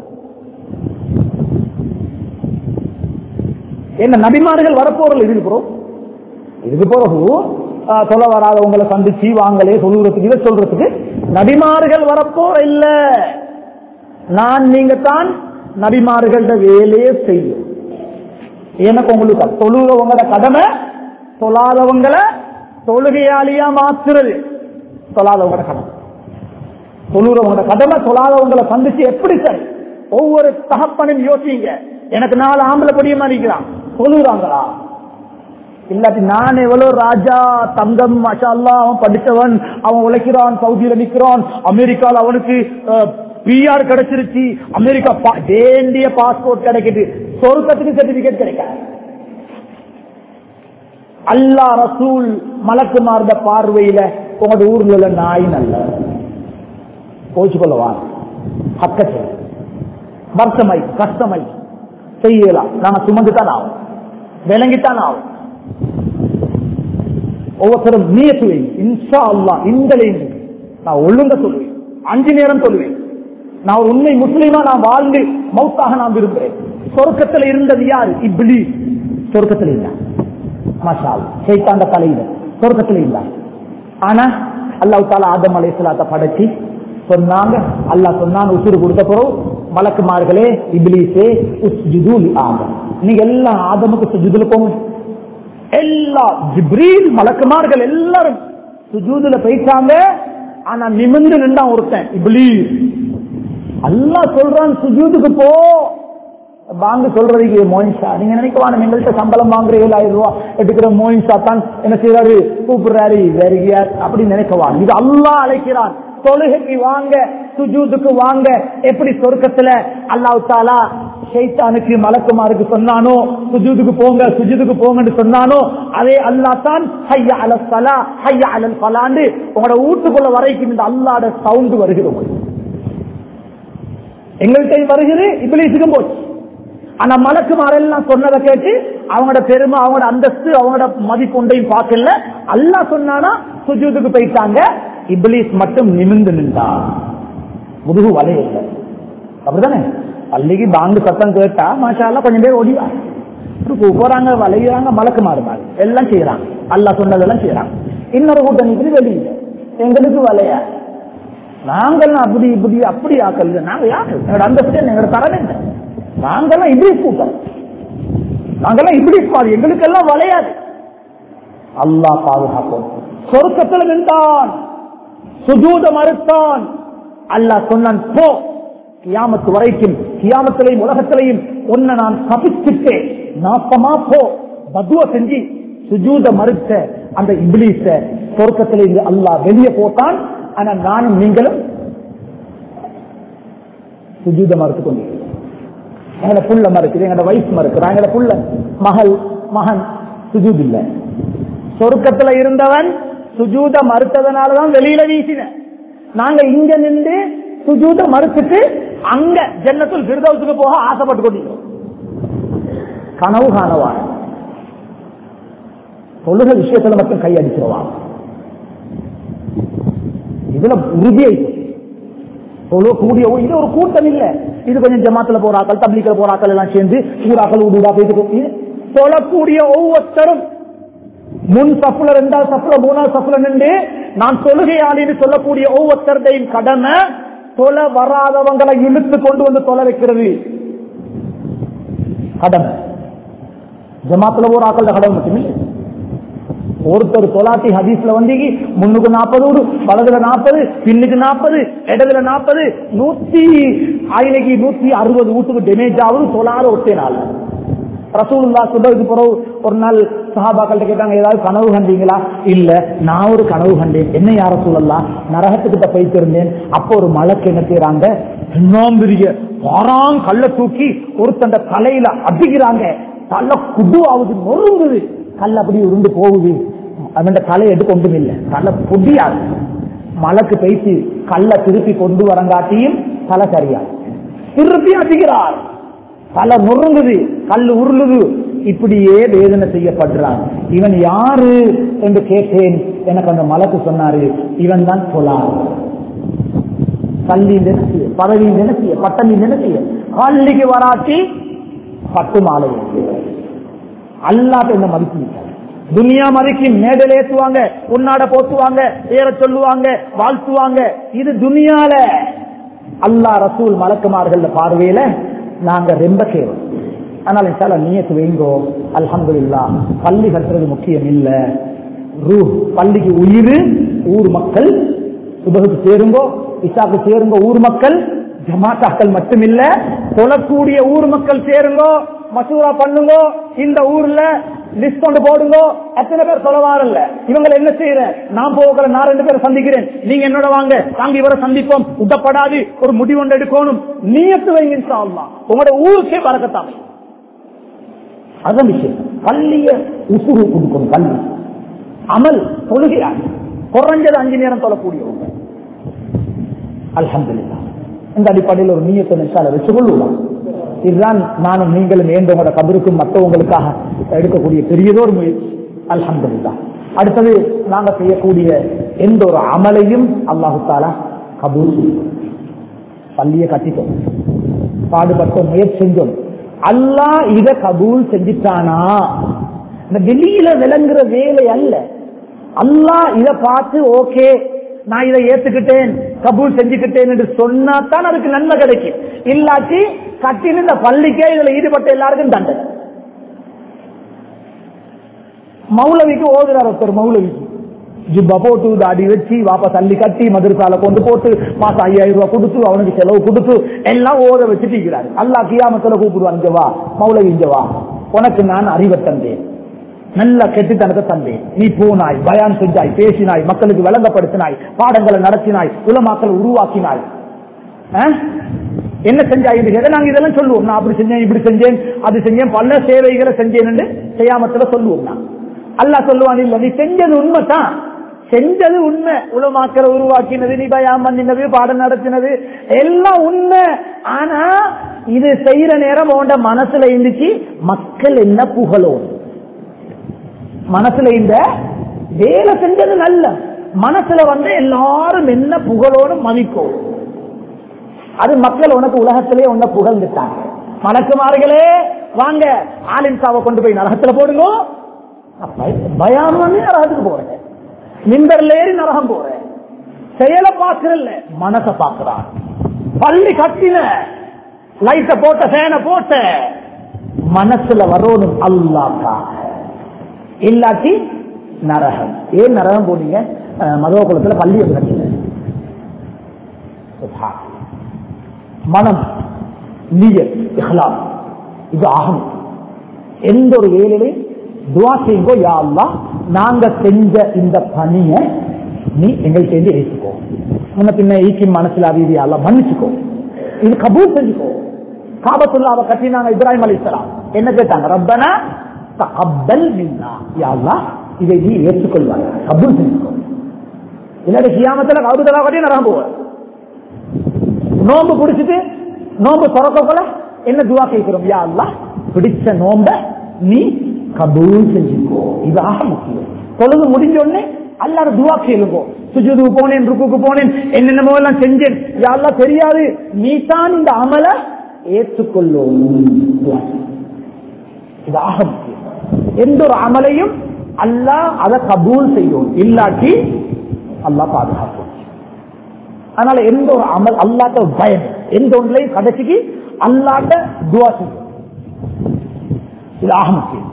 என்ன நபிமார்கள் வரப்போறல் இருக்கு ப்ரோ இதுக்கு பிறகு ஆஹ், சொல்ல வராதவங்களை சந்திச்சு வாங்களே சொல்லுறதுக்கு இதை சொல்றதுக்கு நபிமார்கள் வரப்போற இல்ல நான் நீங்க தான் நபிமார்கள்ட வேலையே செய்யும் எனக்கு உங்களுக்கு தொழுகிறவங்கள கடமை தொழாதவங்களை தொழுகையாளியா மாத்துறது தொழாதவங்களோட கடமை தொழுகிறவங்களோட கடமை தொழாதவங்களை சந்திச்சு எப்படி சரி ஒவ்வொரு தகப்பனும் யோசிங்க எனக்கு நாலு ஆம்பளை பொடியமா இருக்கிறான் தொழுகிறாங்களா இல்லாட்டி நான் எவ்வளவு ராஜா தங்கம் மஷா அல்லாஹ், அவன் படித்தவன் அவன் உழைக்கிறான் சவுதியில நிக்கிறான் அமெரிக்கால அவனுக்கு பிஆர் கிடைச்சிருச்சு அமெரிக்கா பா- வேண்டிய பாஸ்போர்ட் கிடைக்குது சொர்க்கத்துக்கு சர்டிபிகேட் கிடைக்காது அல்லா ரசூல் மலக்கு மார்ந்த பார்வையில உங்களோட ஊர்ல உள்ள நாய் நல்ல போச்சு கொள்ளவா ஹக்கச்சு வருத்தமை கஷ்டமை செய்யலாம் நாங்க சுமந்துதான் ஆகும் விளங்கித்தான் ஆகும் ஒவ்வொருத்தரும் நீயத்துவை இன்ஷா அல்லா இந்த நான் ஒழுங்க சொல்லுவேன் அஞ்சு நேரம் சொல்லுவேன் நான் ஒரு உண்மை முஸ்லீமா நான் வாழ்ந்து மௌத்தாக நான் விரும்புகிறேன் சொர்க்கத்தில் இருந்தது யாரு இப்ளி சொர்க்கத்தில் இல்ல மஷால் சைத்தாண்ட தலையில சொர்க்கத்தில் இல்ல ஆனா அல்லாஹ் தாலா ஆதம் அலைஹிஸ்ஸலாத்தை படைச்சு சொன்னாங்க அல்லாஹ் சொன்னான் உசுறு கொடுத்த பிறகு மலக்குமார்களே இப்லீஸே உஸ்ஜுது லி ஆதம் நீங்க எல்லாம் ஆதமுக்கு சுஜுதுல போங்க எல்லா ஜிப்ரீல் மலக்குமார்கள் எல்லாரும் சுஜூதுல போயிட்டாங்க ஆனா நிமிந்து நின்றான் ஒருத்தன் இப்லீஸ் அல்லாஹ் சொல்றான் சுஜூதுக்கு போ வாங்க சொல்றதுக்கு மோயின்ஷா நீங்க நினைக்கவான எங்கள்கிட்ட சம்பளம் வாங்குற ஏழாயிரம் ரூபாய் எடுக்கிற மோயின்ஷா தான் என்ன செய்யறாரு கூப்பிடுறாரு வெறுகியார் அப்படி நினைக்கவான் இது அல்லாஹ் அழைக்கிறான் தொழுகைக்கு வாங்க சுஜூதுக்கு வாங்க எப்படி சொர்க்கத்துல அல்லாஹ் தாலா ஷைத்தானுக்கு மலக்குமாருக்கு சொன்னானோ சுஜூதுக்கு போங்க சுஜூதுக்கு போங்கன்னு சொன்னானோ அதே அல்லாஹ் தான் ஹையா அல சலா ஹையா அலல் பலாண்டு உங்களோட வீட்டுக்குள்ள வரைக்கும் இந்த அல்லாட சவுண்ட் வருகிறது எங்கள்கிட்ட வருகிறது இபிலிஸுக்கும் போச்சு ஆனா மலக்குமாரெல்லாம் சொன்னதை கேட்டு அவங்களோட பெருமை அவங்களோட அந்தஸ்து அவங்களோட மதிப்பொண்டையும் பார்க்கல அல்லாஹ் சொன்னானா சுஜூதுக்கு போயிட்டாங்க இபிலிஸ் மட்டும் நிமிந்து நின்றான் முதுகு வலையில்லை அப்படிதானே பள்ளிக்கு பாங்கு சத்தம் கேட்டா மாஷா கொஞ்சம் பேர் ஓடிவா போறாங்க வளையிறாங்க மலக்கு மாறுமாறு எல்லாம் செய்யறாங்க அல்லாஹ் சொன்னதெல்லாம் செய்யறாங்க இன்னொரு கூட்டம் நிற்கிறது வெளியில எங்களுக்கு வலையா நாங்கெல்லாம் அப்படி இப்படி அப்படி ஆக்கல நாங்க யாரு எங்களோட அந்தஸ்து எங்களோட தரம் என்ன நாங்கெல்லாம் இப்படி கூட்டம் நாங்கெல்லாம் இப்படி பாது எங்களுக்கெல்லாம் வளையாது அல்லாஹ் பாதுகாப்போம் சொர்க்கத்தில் நின்றான் சுஜூத மறுத்தான் அல்லாஹ் சொன்னான் போ கியாமத்து வரைக்கும் கியாமத்திலையும் உலகத்திலையும் உன்னை நான் கபிச்சுட்டேன் நாசமா போ பதுவ செஞ்சு சுஜூத மறுத்த அந்த இப்லீஸ சொர்க்கத்தில இருந்து அல்லாஹ் வெளியே போட்டான் ஆனா நானும் நீங்களும் சுஜூத மறுத்து கொண்டு எங்கட புள்ள மறுக்குது எங்கட வயசு மறுக்குது எங்கட புள்ள மகள் மகன் சுஜூத் இல்ல சொர்க்கத்துல இருந்தவன் சுஜூத மறுத்ததுனாலதான் வெளியில வீசின நாங்க இங்க நின்று சுஜூத மறுத்துட்டு அங்க ஜன்னத்துல் பிரதோசுக்கு போக ஆசைப்பட்டு கொண்டிருக்கோம் கனவு காணவான் தொழுக விஷயத்துல மட்டும் கை அடிச்சிருவான் இதுல உறுதியை தொழக்கூடிய இது ஒரு கூட்டம் இல்ல இது கொஞ்சம் ஜமாத்துல போறாக்கள் தப்லீக்ல போறாக்கள் எல்லாம் சேர்ந்து ஊராக்கள் ஊடா போயிட்டு தொழக்கூடிய ஒவ்வொருத்தரும் முன் சப்புல ரெண்டாவது சப்புல மூணாவது சப்புல நின்று நான் தொழுகையாளின்னு சொல்லக்கூடிய ஒவ்வொருத்தருடையும் கடமை தொலை வராதவங்களை இழுத்து கொண்டு வந்து தொலை வைக்கிறது கடமை ஜமாத்துல ஒரு ஆக்கள் கடமை மட்டுமே ஒருத்தர் தொலாத்தி ஹதீஸ்ல வந்து முன்னுக்கு நாற்பது ஒரு வலதுல நாற்பது பின்னுக்கு நாற்பது இடதுல நாற்பது நூத்தி ஆயிரக்கு நூத்தி அறுபது வீட்டுக்கு டேமேஜ் ஆகுது தொழாத ஒட்டே நாள் ரசூலுல்லா சுபருக்கு பிறகு ஒரு நாள் சஹாபாக்கள்கிட்ட கேட்டாங்க ஏதாவது கனவு கண்டீங்களா இல்ல நான் ஒரு கனவு கண்டேன் என்ன யார சூழல்லாம் நரகத்துக்கிட்ட போயிட்டு இருந்தேன் அப்போ ஒரு மலைக்கு என்ன செய்யறாங்க பெரிய வாராம் கல்ல தூக்கி ஒருத்தண்ட தலையில அடிக்கிறாங்க தலை குடு ஆகுது நொறுங்குது கல் அப்படி உருண்டு போகுது அவன் தலை எடுக்க ஒன்றும் இல்லை தலை பொடியாது மலைக்கு போயிட்டு கல்ல திருப்பி கொண்டு வரங்காட்டியும் தலை சரியா திருப்பி அடிக்கிறார் தலை நொறுங்குது கல் உருளுது இப்படியே வேதனை செய்யப்படுறான் இவன் யாரு என்று கேட்டேன் எனக்கு அந்த மலக்கு சொன்னாரு இவன் தான் சொலார் கல்வி நினைச்சிய பதவி நினைச்சிய பட்டமி நினைச்சிய கல்லிக்கு வராட்டி பட்டு மாலை அல்லாத என்ன மதிப்பு துனியா மதிக்கு மேடல் ஏத்துவாங்க உன்னாட போத்துவாங்க ஏற சொல்லுவாங்க வாழ்த்துவாங்க இது துனியால அல்லா ரசூல் மலக்குமார்கள் பார்வையில நாங்க ரொம்ப கேவலம் ஆனால் இன்ஷால்லா நீயத்து வைங்கோ அல்ஹம்துலில்லா பள்ளி கட்டுறது முக்கியம் இல்ல ரூ பள்ளிக்கு உயிர் ஊர் மக்கள் சுபகுக்கு சேருங்கோ இசாக்கு சேருங்கோ ஊர் மக்கள் ஜமாத்தாக்கள் மட்டுமில்ல தொழக்கூடிய ஊர் மக்கள் சேருங்கோ மசூரா பண்ணுங்கோ இந்த ஊர்ல லிஸ்ட் கொண்டு போடுங்க எத்தனை பேர் சொல்லவாரல்ல இவங்களை என்ன செய்யற நான் போகிற நான் ரெண்டு பேரும் சந்திக்கிறேன் நீங்க என்னோட வாங்க நாங்க இவரை சந்திப்போம் உடப்படாது ஒரு முடிவு ஒன்று எடுக்கணும் நீயத்து வைங்க இன்ஷா அல்லாஹ். உங்களோட ஊருக்கே பறக்கத்தாமே அதான் விஷயம் பள்ளிய உசுறு கொடுக்கணும் கல்வி அமல் தொழுகிறார் குறைஞ்சது அஞ்சு நேரம் தொழக்கூடியவங்க அல்ஹம்துலில்லாஹ் இந்த அடிப்படையில் ஒரு நீயத்தை நினைச்சால வச்சு கொள்ளுவோம் இதுதான் நானும் நீங்களும் ஏந்தவங்களோட கபருக்கும் மற்றவங்களுக்காக எடுக்கக்கூடிய பெரியதொரு முயற்சி அல்ஹம்துலில்லாஹ் அடுத்தது நாங்க செய்யக்கூடிய எந்த ஒரு அமலையும் அல்லாஹு தாலா கபூல் செய்யும் பள்ளியை கட்டிட்டோம் பாடுபட்டோம் முயற்சி செஞ்சோம் அல்லாஹ் இத கபூல் செஞ்சிட்டானா இந்த வெளியில விளங்குற வேலை அல்ல அல்லாஹ் இத பார்த்து ஓகே நான் இதை ஏத்துக்கிட்டேன் கபூல் செஞ்சுக்கிட்டேன் என்று சொன்னா தான் அதுக்கு நன்மை கிடைக்கும் இல்லாட்டி கட்டின இந்த பள்ளிக்கே இதுல ஈடுபட்ட எல்லாருக்கும் தண்டனை மௌலவிக்கு ஓதுறார் ஒருத்தர் மௌலவிக்கு ஜிப்பா போட்டு தாடி வச்சு வாப்பா தள்ளி கட்டி மதுரசால கொண்டு போட்டு மாசம் ஐயாயிரம் ரூபாய் கொடுத்து அவனுக்கு செலவு கொடுத்து எல்லாம் ஓத வச்சுட்டு இருக்கிறாரு அல்லா கியாமத்துல கூப்பிடுவான் இங்க வா மௌலவி இங்க வா உனக்கு நான் அறிவை தந்தேன் நல்ல கெட்டுத்தனத்தை தந்தேன் நீ போனாய் பயான் செஞ்சாய் பேசினாய் மக்களுக்கு விளங்கப்படுத்தினாய் பாடங்களை நடத்தினாய் உலமாக்களை உருவாக்கினாய் ஆ? என்ன செஞ்சாய் என்று கேட்டா நாங்க இதெல்லாம் சொல்லுவோம் நான் அப்படி செஞ்சேன் இப்படி செஞ்சேன் அது செஞ்சேன் பல சேவைகளை செஞ்சேன் என்று செய்யாமத்துல சொல்லுவோம் நான் அல்லாஹ் சொல்லுவான் இல்ல நீ செஞ்சது உண்மைதான் செஞ்சது உண்மை உலமாக்களை உருவாக்கினது நீ பயான் பண்ணினது பாடம் நடத்தினது எல்லாம் உண்மை ஆனா இது செய்யற நேரம் உண்ட மனசுல இருந்துச்சு மக்கள் என்ன புகழோம் மனசுல இந்த வேலை செஞ்சது நல்ல மனசுல வந்து எல்லாரும் என்ன புகழோடு மதிக்கும் அது மக்கள் உனக்கு உலகத்திலே உன்னை புகழ்ந்துட்டாங்க மலக்குமார்களே வாங்க ஆலின்சாவை கொண்டு போய் நரகத்துல போடுங்க பயம் பண்ணி நரகத்துக்கு போறேன் மின்பர்ல ஏறி நரகம் போறேன் செயலை பாக்குறல்ல மனச பாக்குறான் பள்ளி கட்டின லைட்ட போட்ட ஃபேனை போட்ட மனசுல வரணும் அல்லாக்காக இல்லாட்டி நரகம் ஏன் நரகம் போனீங்க அஹ், மதவ குளத்துல பள்ளியை கட்டின சுப்ஹான். மனம் நியத் இஹ்லாஸ் இது ஆகும் எந்த ஒரு வேலையிலையும் துவா செய்யுங்கோ யா அல்லாஹ் நாங்க செஞ்ச இந்த பணியை நீ எங்கள்கிட்ட இருந்து ஏற்றுக்கோ முன்ன பின்ன ஈக்கி மனசுல அறிவியா அல்ல மன்னிச்சுக்கோ இது கபூல் செஞ்சுக்கோ காபத்துல்லாவை கட்டினாங்க இப்ராஹிம் அலிஸ்லாம் என்ன கேட்டாங்க ரப்பனா தகப்பல் மின்னா யா அல்லாஹ் இதை நீ ஏற்றுக்கொள்வாய் கபூல் செஞ்சுக்கோ இல்லாட்டி கியாமத்துல கபுதலா கட்டி நரகம் போவார் நோம்பு பிடிச்சிட்டு நோம்பு திறக்கக்குள்ள என்ன துவா கேட்கிறோம் யா அல்லாஹ் பிடிச்ச நோம்ப நீ கபூல் செஞ்சுக்கோ இது ஆக முக்கியம் தொழுது முடிஞ்ச உடனே அல்லாட துவா கேளுங்க சுஜுது போனேன் ருக்குக்கு போனேன் என்னென்னமோ எல்லாம் செஞ்சேன் யாரெல்லாம் தெரியாது நீ தான் இந்த அமல ஏற்றுக்கொள்ளும் துவா செய்யுங்க. இது ஆக முக்கியம் எந்த ஒரு அமலையும் அல்லாஹ் அதை கபூல் செய்யும் இல்லாட்டி அல்லாஹ் பாதுகாக்கும் அதனால எந்த ஒரு அமல் அல்லாட்ட பயம் எந்த ஒன்றையும் கடைசிக்கு அல்லாட்ட துவா செய்யும் இது ஆக முக்கியம்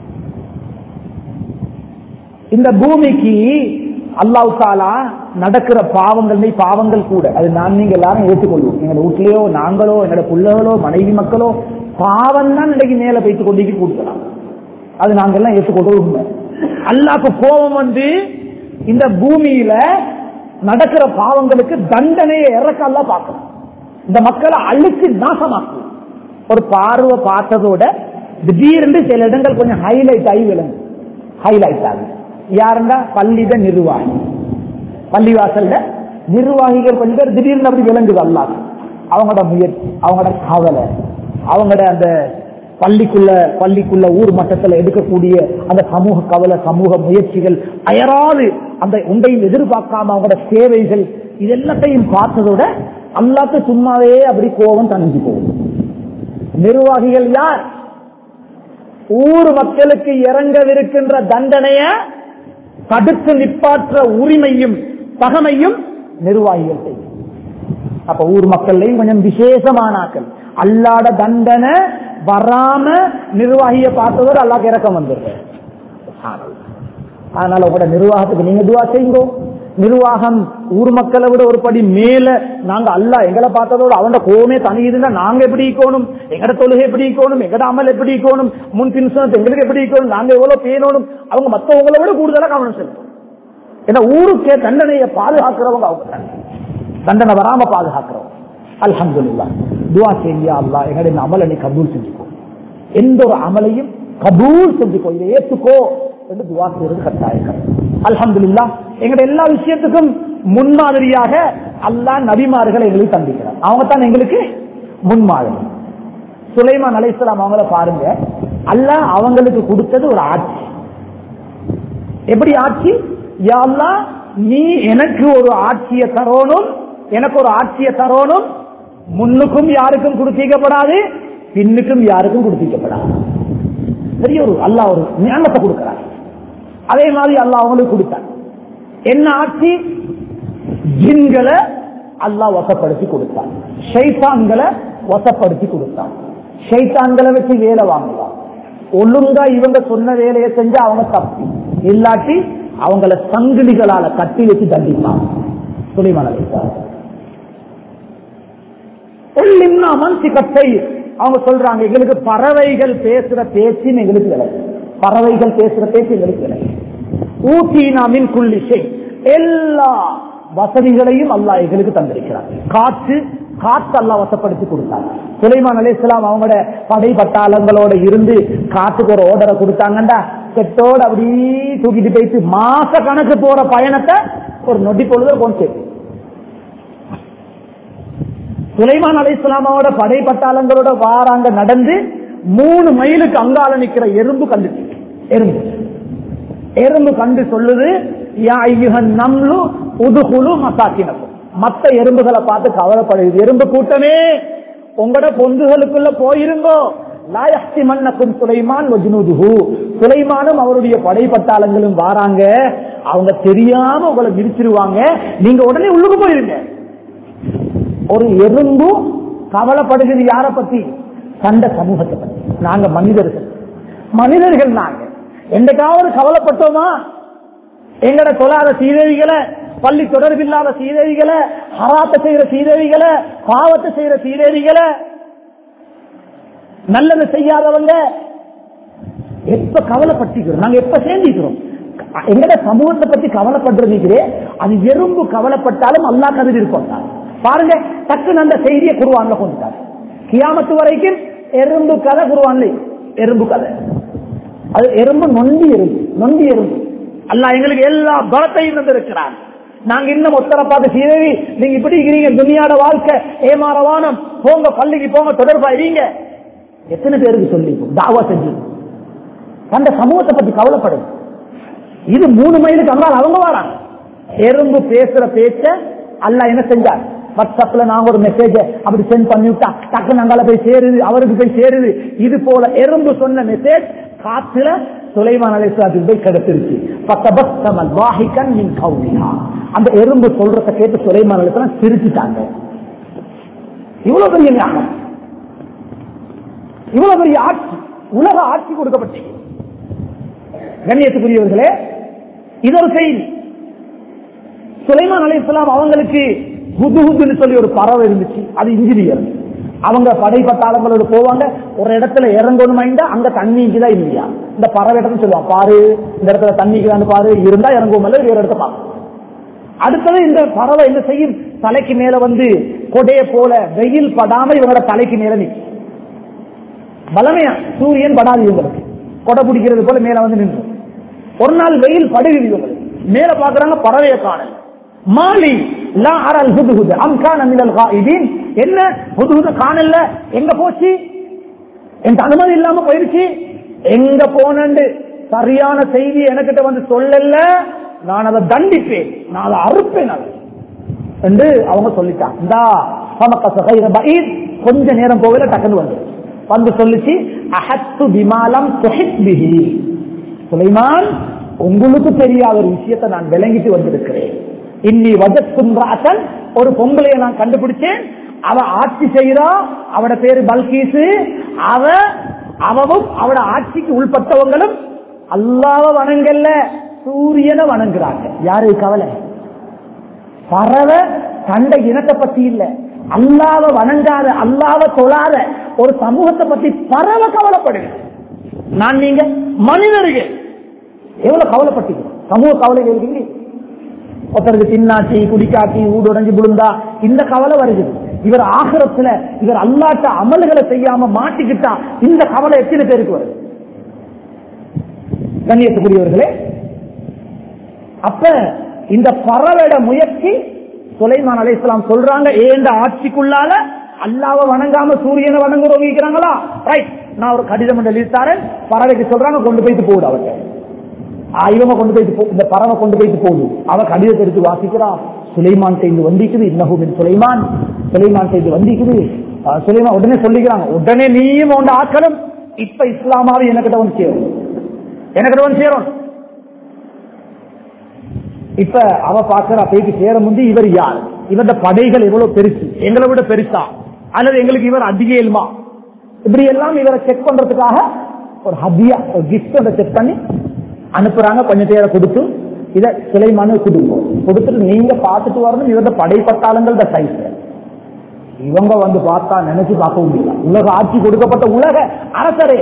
இந்த பூமிக்கு அல்லாஹ் தாலா நடக்கிற பாவங்கள் பாவங்கள் கூட அது நான் நீங்க எல்லாரும் ஏற்றுக்கொள்வோம் எங்க வீட்லயோ நாங்களோ எங்களோட பிள்ளைகளோ மனைவி மக்களோ பாவம் தான் இன்னைக்கு மேல வைத்துக் கொண்டு கொடுக்கலாம் அது நாங்க எல்லாம் ஏற்றுக்கொள்ள உண்மை அல்லாக்கு கோபம் வந்து இந்த பூமியில நடக்கிற பாவங்களுக்கு தண்டனையை இறக்க அல்லா பார்க்கணும் இந்த மக்களை அழிச்சு நாசமாக்கும் ஒரு பார்வை பார்த்ததோட திடீர்னு சில இடங்கள் கொஞ்சம் ஹைலைட் ஆகி விளங்கு ஹைலைட் ஆகுது யாருன்னா பள்ளித நிர்வாகி பள்ளிவாசல்ல நிர்வாகிகள் கொஞ்சம் பேர் திடீர்னு அப்படி விளங்குது அல்லாது அவங்களோட முயற்சி அவங்களோட கவலை அவங்களோட அந்த பள்ளிக்குள்ள பள்ளிக்குள்ள ஊர் மட்டத்தில் எடுக்கக்கூடிய அந்த சமூக கவலை சமூக முயற்சிகள் அயராது அந்த உண்டையும் எதிர்பார்க்காம அவங்களோட சேவைகள் இது எல்லாத்தையும் பார்த்ததோட அல்லாத்து சும்மாவே அப்படி கோபம் தணிஞ்சு போகும் நிர்வாகிகள் யார் ஊர் மக்களுக்கு இறங்கவிருக்கின்ற தண்டனைய தடுத்து நிப்பாற்ற உரிமையும் பகமையும் நிர்வாகிகள் செய்யும் அப்ப ஊர் மக்கள்லையும் கொஞ்சம் விசேஷமானாக்கள் அல்லாட தண்டனை வராம நிர்வாகிய பார்த்ததோடு அல்லாக்கு இறக்கம் வந்துடுற அதனால உங்களோட நிர்வாகத்துக்கு நீங்க துவா செய்யுங்க நிர்வாகம் ஊர் மக்களை விட ஒரு படி மேல நாங்க அல்ல எங்களை பார்த்ததோடு அவனோட கோமே தனியுதுன்னா நாங்க எப்படி இருக்கணும் எங்கட தொழுகை எப்படி இருக்கணும் எங்கட அமல் எப்படி இருக்கணும் முன் பின்சனத்து எங்களுக்கு எப்படி இருக்கணும் நாங்க எவ்வளவு பேணணும் அவங்க மத்தவங்களை விட கூடுதலா கவனம் செலுத்தணும் ஏன்னா ஊருக்கே தண்டனையை பாதுகாக்கிறவங்க அவங்க தான். தண்டனை வராம பாதுகாக்கிறவங்க அல்ஹம்துலில்லாஹ் துவா செய்யா அல்லாஹ் எங்களுடைய இந்த அமலை நீ கபூல் செஞ்சுக்கோ எந்த ஒரு அமலையும் கபூல் செஞ்சுக்கோ இதை ஏத்துக்கோ என்று துவா செய்வது கட்டாயம் அல்ஹம்துலில்லாஹ் எங்களுடைய எல்லா விஷயத்துக்கும் முன்மாதிரியாக அல்லாஹ் நபிமார்களை எங்களுக்கு தந்திக்கிறார் அவங்க தான் எங்களுக்கு முன்மாதிரி சுலைமான் அலைஹிஸ்ஸலாம் அவங்கள பாருங்க அல்லாஹ் அவங்களுக்கு கொடுத்தது ஒரு ஆட்சி எப்படி ஆட்சி யா அல்லாஹ் நீ எனக்கு ஒரு ஆட்சியை தரோனும் எனக்கு ஒரு ஆட்சியை தரோனும் முன்னுக்கும் யாருக்கும் கொடுத்திக்கப்படாது பின்னுக்கும் யாருக்கும் கொடுத்திக்கப்படாது பெரிய ஒரு அல்லாஹ் ஒரு ஞானத்தை கொடுக்கிறார் அதே மாதிரி அல்லாஹ் அவங்களுக்கு கொடுத்தார் என்ன ஆட்சி ஜின்களை அல்லாஹ் வசப்படுத்தி கொடுத்தான் ஷைத்தான்களை வசப்படுத்தி கொடுத்தான் ஷைத்தான்களை வச்சு வேலை வாங்கலாம் ஒழுங்கா இவங்க சொன்ன வேலையை செஞ்சு அவங்க தப்பி இல்லாட்டி அவங்கள சங்கிலிகளால கட்டி வச்சு தண்டிப்பாங்க சுலைமான மன்சிகத்தை அவங்க சொல்றாங்க எங்களுக்கு பறவைகள் பேசுற பேச்சு எங்களுக்கு விளக்கு பறவைகள் பேசுற பேச்சு எங்களுக்கு விளக்கு ஊட்டி நாமின் குள்ளிசை எல்லா வசதிகளையும் அல்லாஹ் எங்களுக்கு தந்திருக்கிறார் காற்று காற்று அல்லா வசப்படுத்தி கொடுத்தாங்க சுலைமான் அலிஸ்லாம் அவங்களோட படை பட்டாளங்களோட இருந்து காத்துக்கு ஒரு ஓர்டரை கொடுத்தாங்கண்டா செட்டோட அப்படியே தூக்கிட்டு போயிட்டு மாச கணக்கு போற பயணத்தை ஒரு நொடி பொழுது கொண்டு சேர்த்து சுலைமான் அலி இஸ்லாமாவோட படை பட்டாளங்களோட வாராங்க நடந்து மூணு மைலுக்கு அங்கால நிக்கிற எறும்பு கண்டுச்சு எறும்பு எறும்பு கண்டு சொல்லுது யா ஐயுகன் நம்லு உதுகுலு மசாக்கினக்கும் மத்த எறும்புகளை பார்த்து கவலைப்படுது எறும்பு கூட்டமே உங்களோட பொந்துகளுக்குள்ள போயிருங்கோ லாயஸ்தி மன்னக்கும் சுலைமான் வஜ்னுதுஹு சுலைமானும் அவருடைய படைப்பட்டாளங்களும் வாராங்க அவங்க தெரியாம உங்களை விரிச்சிருவாங்க நீங்க உடனே உள்ளுக்கு போயிருங்க ஒரு எறும்பு கவலைப்படுகிறது யார பத்தி சண்ட சமூகத்தை பத்தி நாங்க மனிதர்கள் மனிதர்கள் நாங்க என்னைக்காவது கவலைப்பட்டோமா எங்கட தொழாத சீதேவிகளை பள்ளி தொடர்பில்லாத சீதேவிகளை ஹராத்த செய்யற சீதேவிகளை பாவத்தை செய்யற சீதேவிகளை நல்லது செய்யாதவங்க எப்ப கவலைப்பட்டிக்கிறோம் நாங்க எப்ப சேர்ந்திக்கிறோம் எங்கட சமூகத்தை பத்தி கவலைப்படுறதுக்கிறே அது எறும்பு கவலைப்பட்டாலும் அல்லா கதிர் இருக்கும் பாருங்க டக்குன்னு அந்த செய்தியை குருவான்ல கொண்டுட்டார் கியாமத்து வரைக்கும் எறும்பு கதை குருவான்ல எறும்பு கதை அது எறும்பு நொண்டி எறும்பு நொண்டி எறும்பு அல்ல எங்களுக்கு எல்லா பலத்தையும் தந்திருக்கிறார் நாங்க இன்னும் ஒத்தரை பார்த்து சீதவி நீங்க இப்படி இருக்கிறீங்க துணியாட வாழ்க்கை ஏமாறவானம் போங்க பள்ளிக்கு போங்க தொடர்பாயிருங்க எத்தனை பேருக்கு சொல்லி தாவா செஞ்சு அந்த சமூகத்தை பத்தி கவலைப்படுது இது மூணு மைலுக்கு அங்கால் அவங்க வராங்க எறும்பு பேசுற பேச்ச அல்ல என்ன செஞ்சார் வாட்ஸ்அப்ல நாங்க ஒரு மெசேஜ அப்படி சென்ட் பண்ணி விட்டா டக்குன்னு அங்கால போய் சேருது அவருக்கு போய் சேருது இது போல எறும்பு சொன்ன மெசேஜ் காத்துல சுலைமான் அலைஹிஸ்ஸலாத்துக்கு போய் கிடைச்சிருச்சு ஃபதபஸ்ஸம வாஹிகன் மின் கௌலிஹா அந்த எறும்பு சொல்றத கேட்டு சுலைமான் அலைஹிஸ்ஸலாம் சிரிச்சிட்டாங்க இவ்வளவு பெரிய ஞானம் இவ்வளவு பெரிய ஆட்சி உலக ஆட்சி கொடுக்கப்பட்டது கண்ணியத்துக்குரியவர்களே இது ஒரு செய்தி சுலைமான் அலைஹிஸ்ஸலாம் அவங்களுக்கு ஹுது ஹுதுன்னு சொல்லி ஒரு பறவை இருந்துச்சு அது இன்ஜினியர் அவங்க படை பட்டாளங்களோட போவாங்க ஒரு இடத்துல இறங்கணுமாய்ந்தா அங்க தண்ணி தான் இல்லையா இந்த பறவை இடத்துல சொல்லுவாங்க பாரு இந்த இடத்துல தண்ணிக்குதான்னு பாரு இருந்தா இறங்குவோம் இல்ல வேற இடத்த பாரு அடுத்தது இந்த பறவை என்ன செய்யும் தலைக்கு மேல வந்து கொடைய போல வெயில் படாம இவங்களோட தலைக்கு மேல நிற்கும் பலமையா சூரியன் படாது இவங்களுக்கு கொடை பிடிக்கிறது போல மேல வந்து நின்று ஒரு நாள் வெயில் படுகுது இவங்களுக்கு மேல பாக்குறாங்க பறவையை காணல் மாலி லா அரல் ஹுதுஹுது அம் கான மினல் காயிதீன் என்ன ஹுதுஹுது காணல எங்க போச்சு என் அனுமதி இல்லாம போயிருச்சு எங்க போனண்டு சரியான செய்தி எனக்கிட்ட வந்து சொல்லல நான் அதை தண்டிப்பேன் நான் அதை அறுப்பேன் அதை என்று அவங்க சொல்லிட்டாங்க இந்தா சமக்க சகைர பஈத் கொஞ்ச நேரம் போகல டக்குன்னு வந்து வந்து சொல்லிச்சு அஹத்து பிமாலம் துஹித் பிஹி சுலைமான் உங்களுக்கு தெரியாத ஒரு விஷயத்தை நான் விளங்கிட்டு வந்திருக்கிறேன் இன்னி வஜத்துன்றாசன் ஒரு பொம்பளைய நான் கண்டுபிடிச்சேன் அவ ஆட்சி செய்யறா அவட பேரு பல்கீசு அவ அவவும் அவட ஆட்சிக்கு உள்பட்டவங்களும் அல்லாவ வணங்கல்ல சூரியனை வணங்குறாங்க யாரு கவலை பறவை கண்ட இனத்தை பத்தி இல்ல அல்லாவ வணங்காத அல்லாவ தொழாத ஒரு சமூகத்தை பத்தி பறவை கவலைப்படுங்க நான் நீங்க மனிதர்கள் எவ்வளவு கவலைப்பட்டீங்க சமூக கவலை இருக்கீங்க ஒருத்தருக்கு தின்னாட்டி குடிக்காட்டி ஊடு உடஞ்சி விழுந்தா இந்த கவலை வருது இவர் ஆகிரத்துல இவர் அல்லாட்ட அமல்களை செய்யாம மாட்டிக்கிட்டா இந்த கவலை எத்தனை பேருக்கு வருது கண்ணியத்துக்குரியவர்களே அப்ப இந்த பறவைட முயற்சி சுலைமான் அலை இஸ்லாம் சொல்றாங்க ஏந்த ஆட்சிக்குள்ளால அல்லாவ வணங்காம சூரியனை வணங்குறவங்க இருக்கிறாங்களா ரைட் நான் ஒரு கடிதம் ஒன்று எழுதித்தாரேன் பறவைக்கு சொல்றாங்க கொண்டு போயிட்டு போகுது அவர்கிட்ட ஆ, இவங்க கொண்டு போயிட்டு போ- இந்த பறவை கொண்டு போயிட்டு போகுது அவ கடிதத்தை எடுத்து வாசிக்கிறா சுலைமான் செய்து வந்திக்குது இன்னஹுமின் சுலைமான் சுலைமான் செய்து வந்திக்குது ஆ, சுலைமான் உடனே சொல்லிக்கிறாங்க உடனே நீயும் உண்ட ஆட்களும் இப்ப இஸ்லாமாவை எனக்கிட்ட வந்து சேரும் எனக்கிட்ட வந்து சேரும் இப்ப அவ பாக்குறா போயிட்டு சேர முந்தி இவர் யார் இவருடைய படைகள் எவ்வளவு பெருசு எங்களை விட பெருசா அல்லது எங்களுக்கு இவர் அதிக இயல்மா இப்படி எல்லாம் இவரை செக் பண்றதுக்காக ஒரு ஹதியா ஒரு கிஃப்ட் செக் பண்ணி அனுப்புறாங்க கொஞ்சம் பேரை கொடுத்து இத சுலைமானு கொடுப்போம் கொடுத்துட்டு நீங்க பார்த்துட்டு வரணும் இவருடைய படைப்பட்டாளங்களோட சைஸ் இவங்க வந்து பார்த்தா நினைச்சு பார்க்க முடியல உலக ஆட்சி கொடுக்கப்பட்ட உலக அரசரே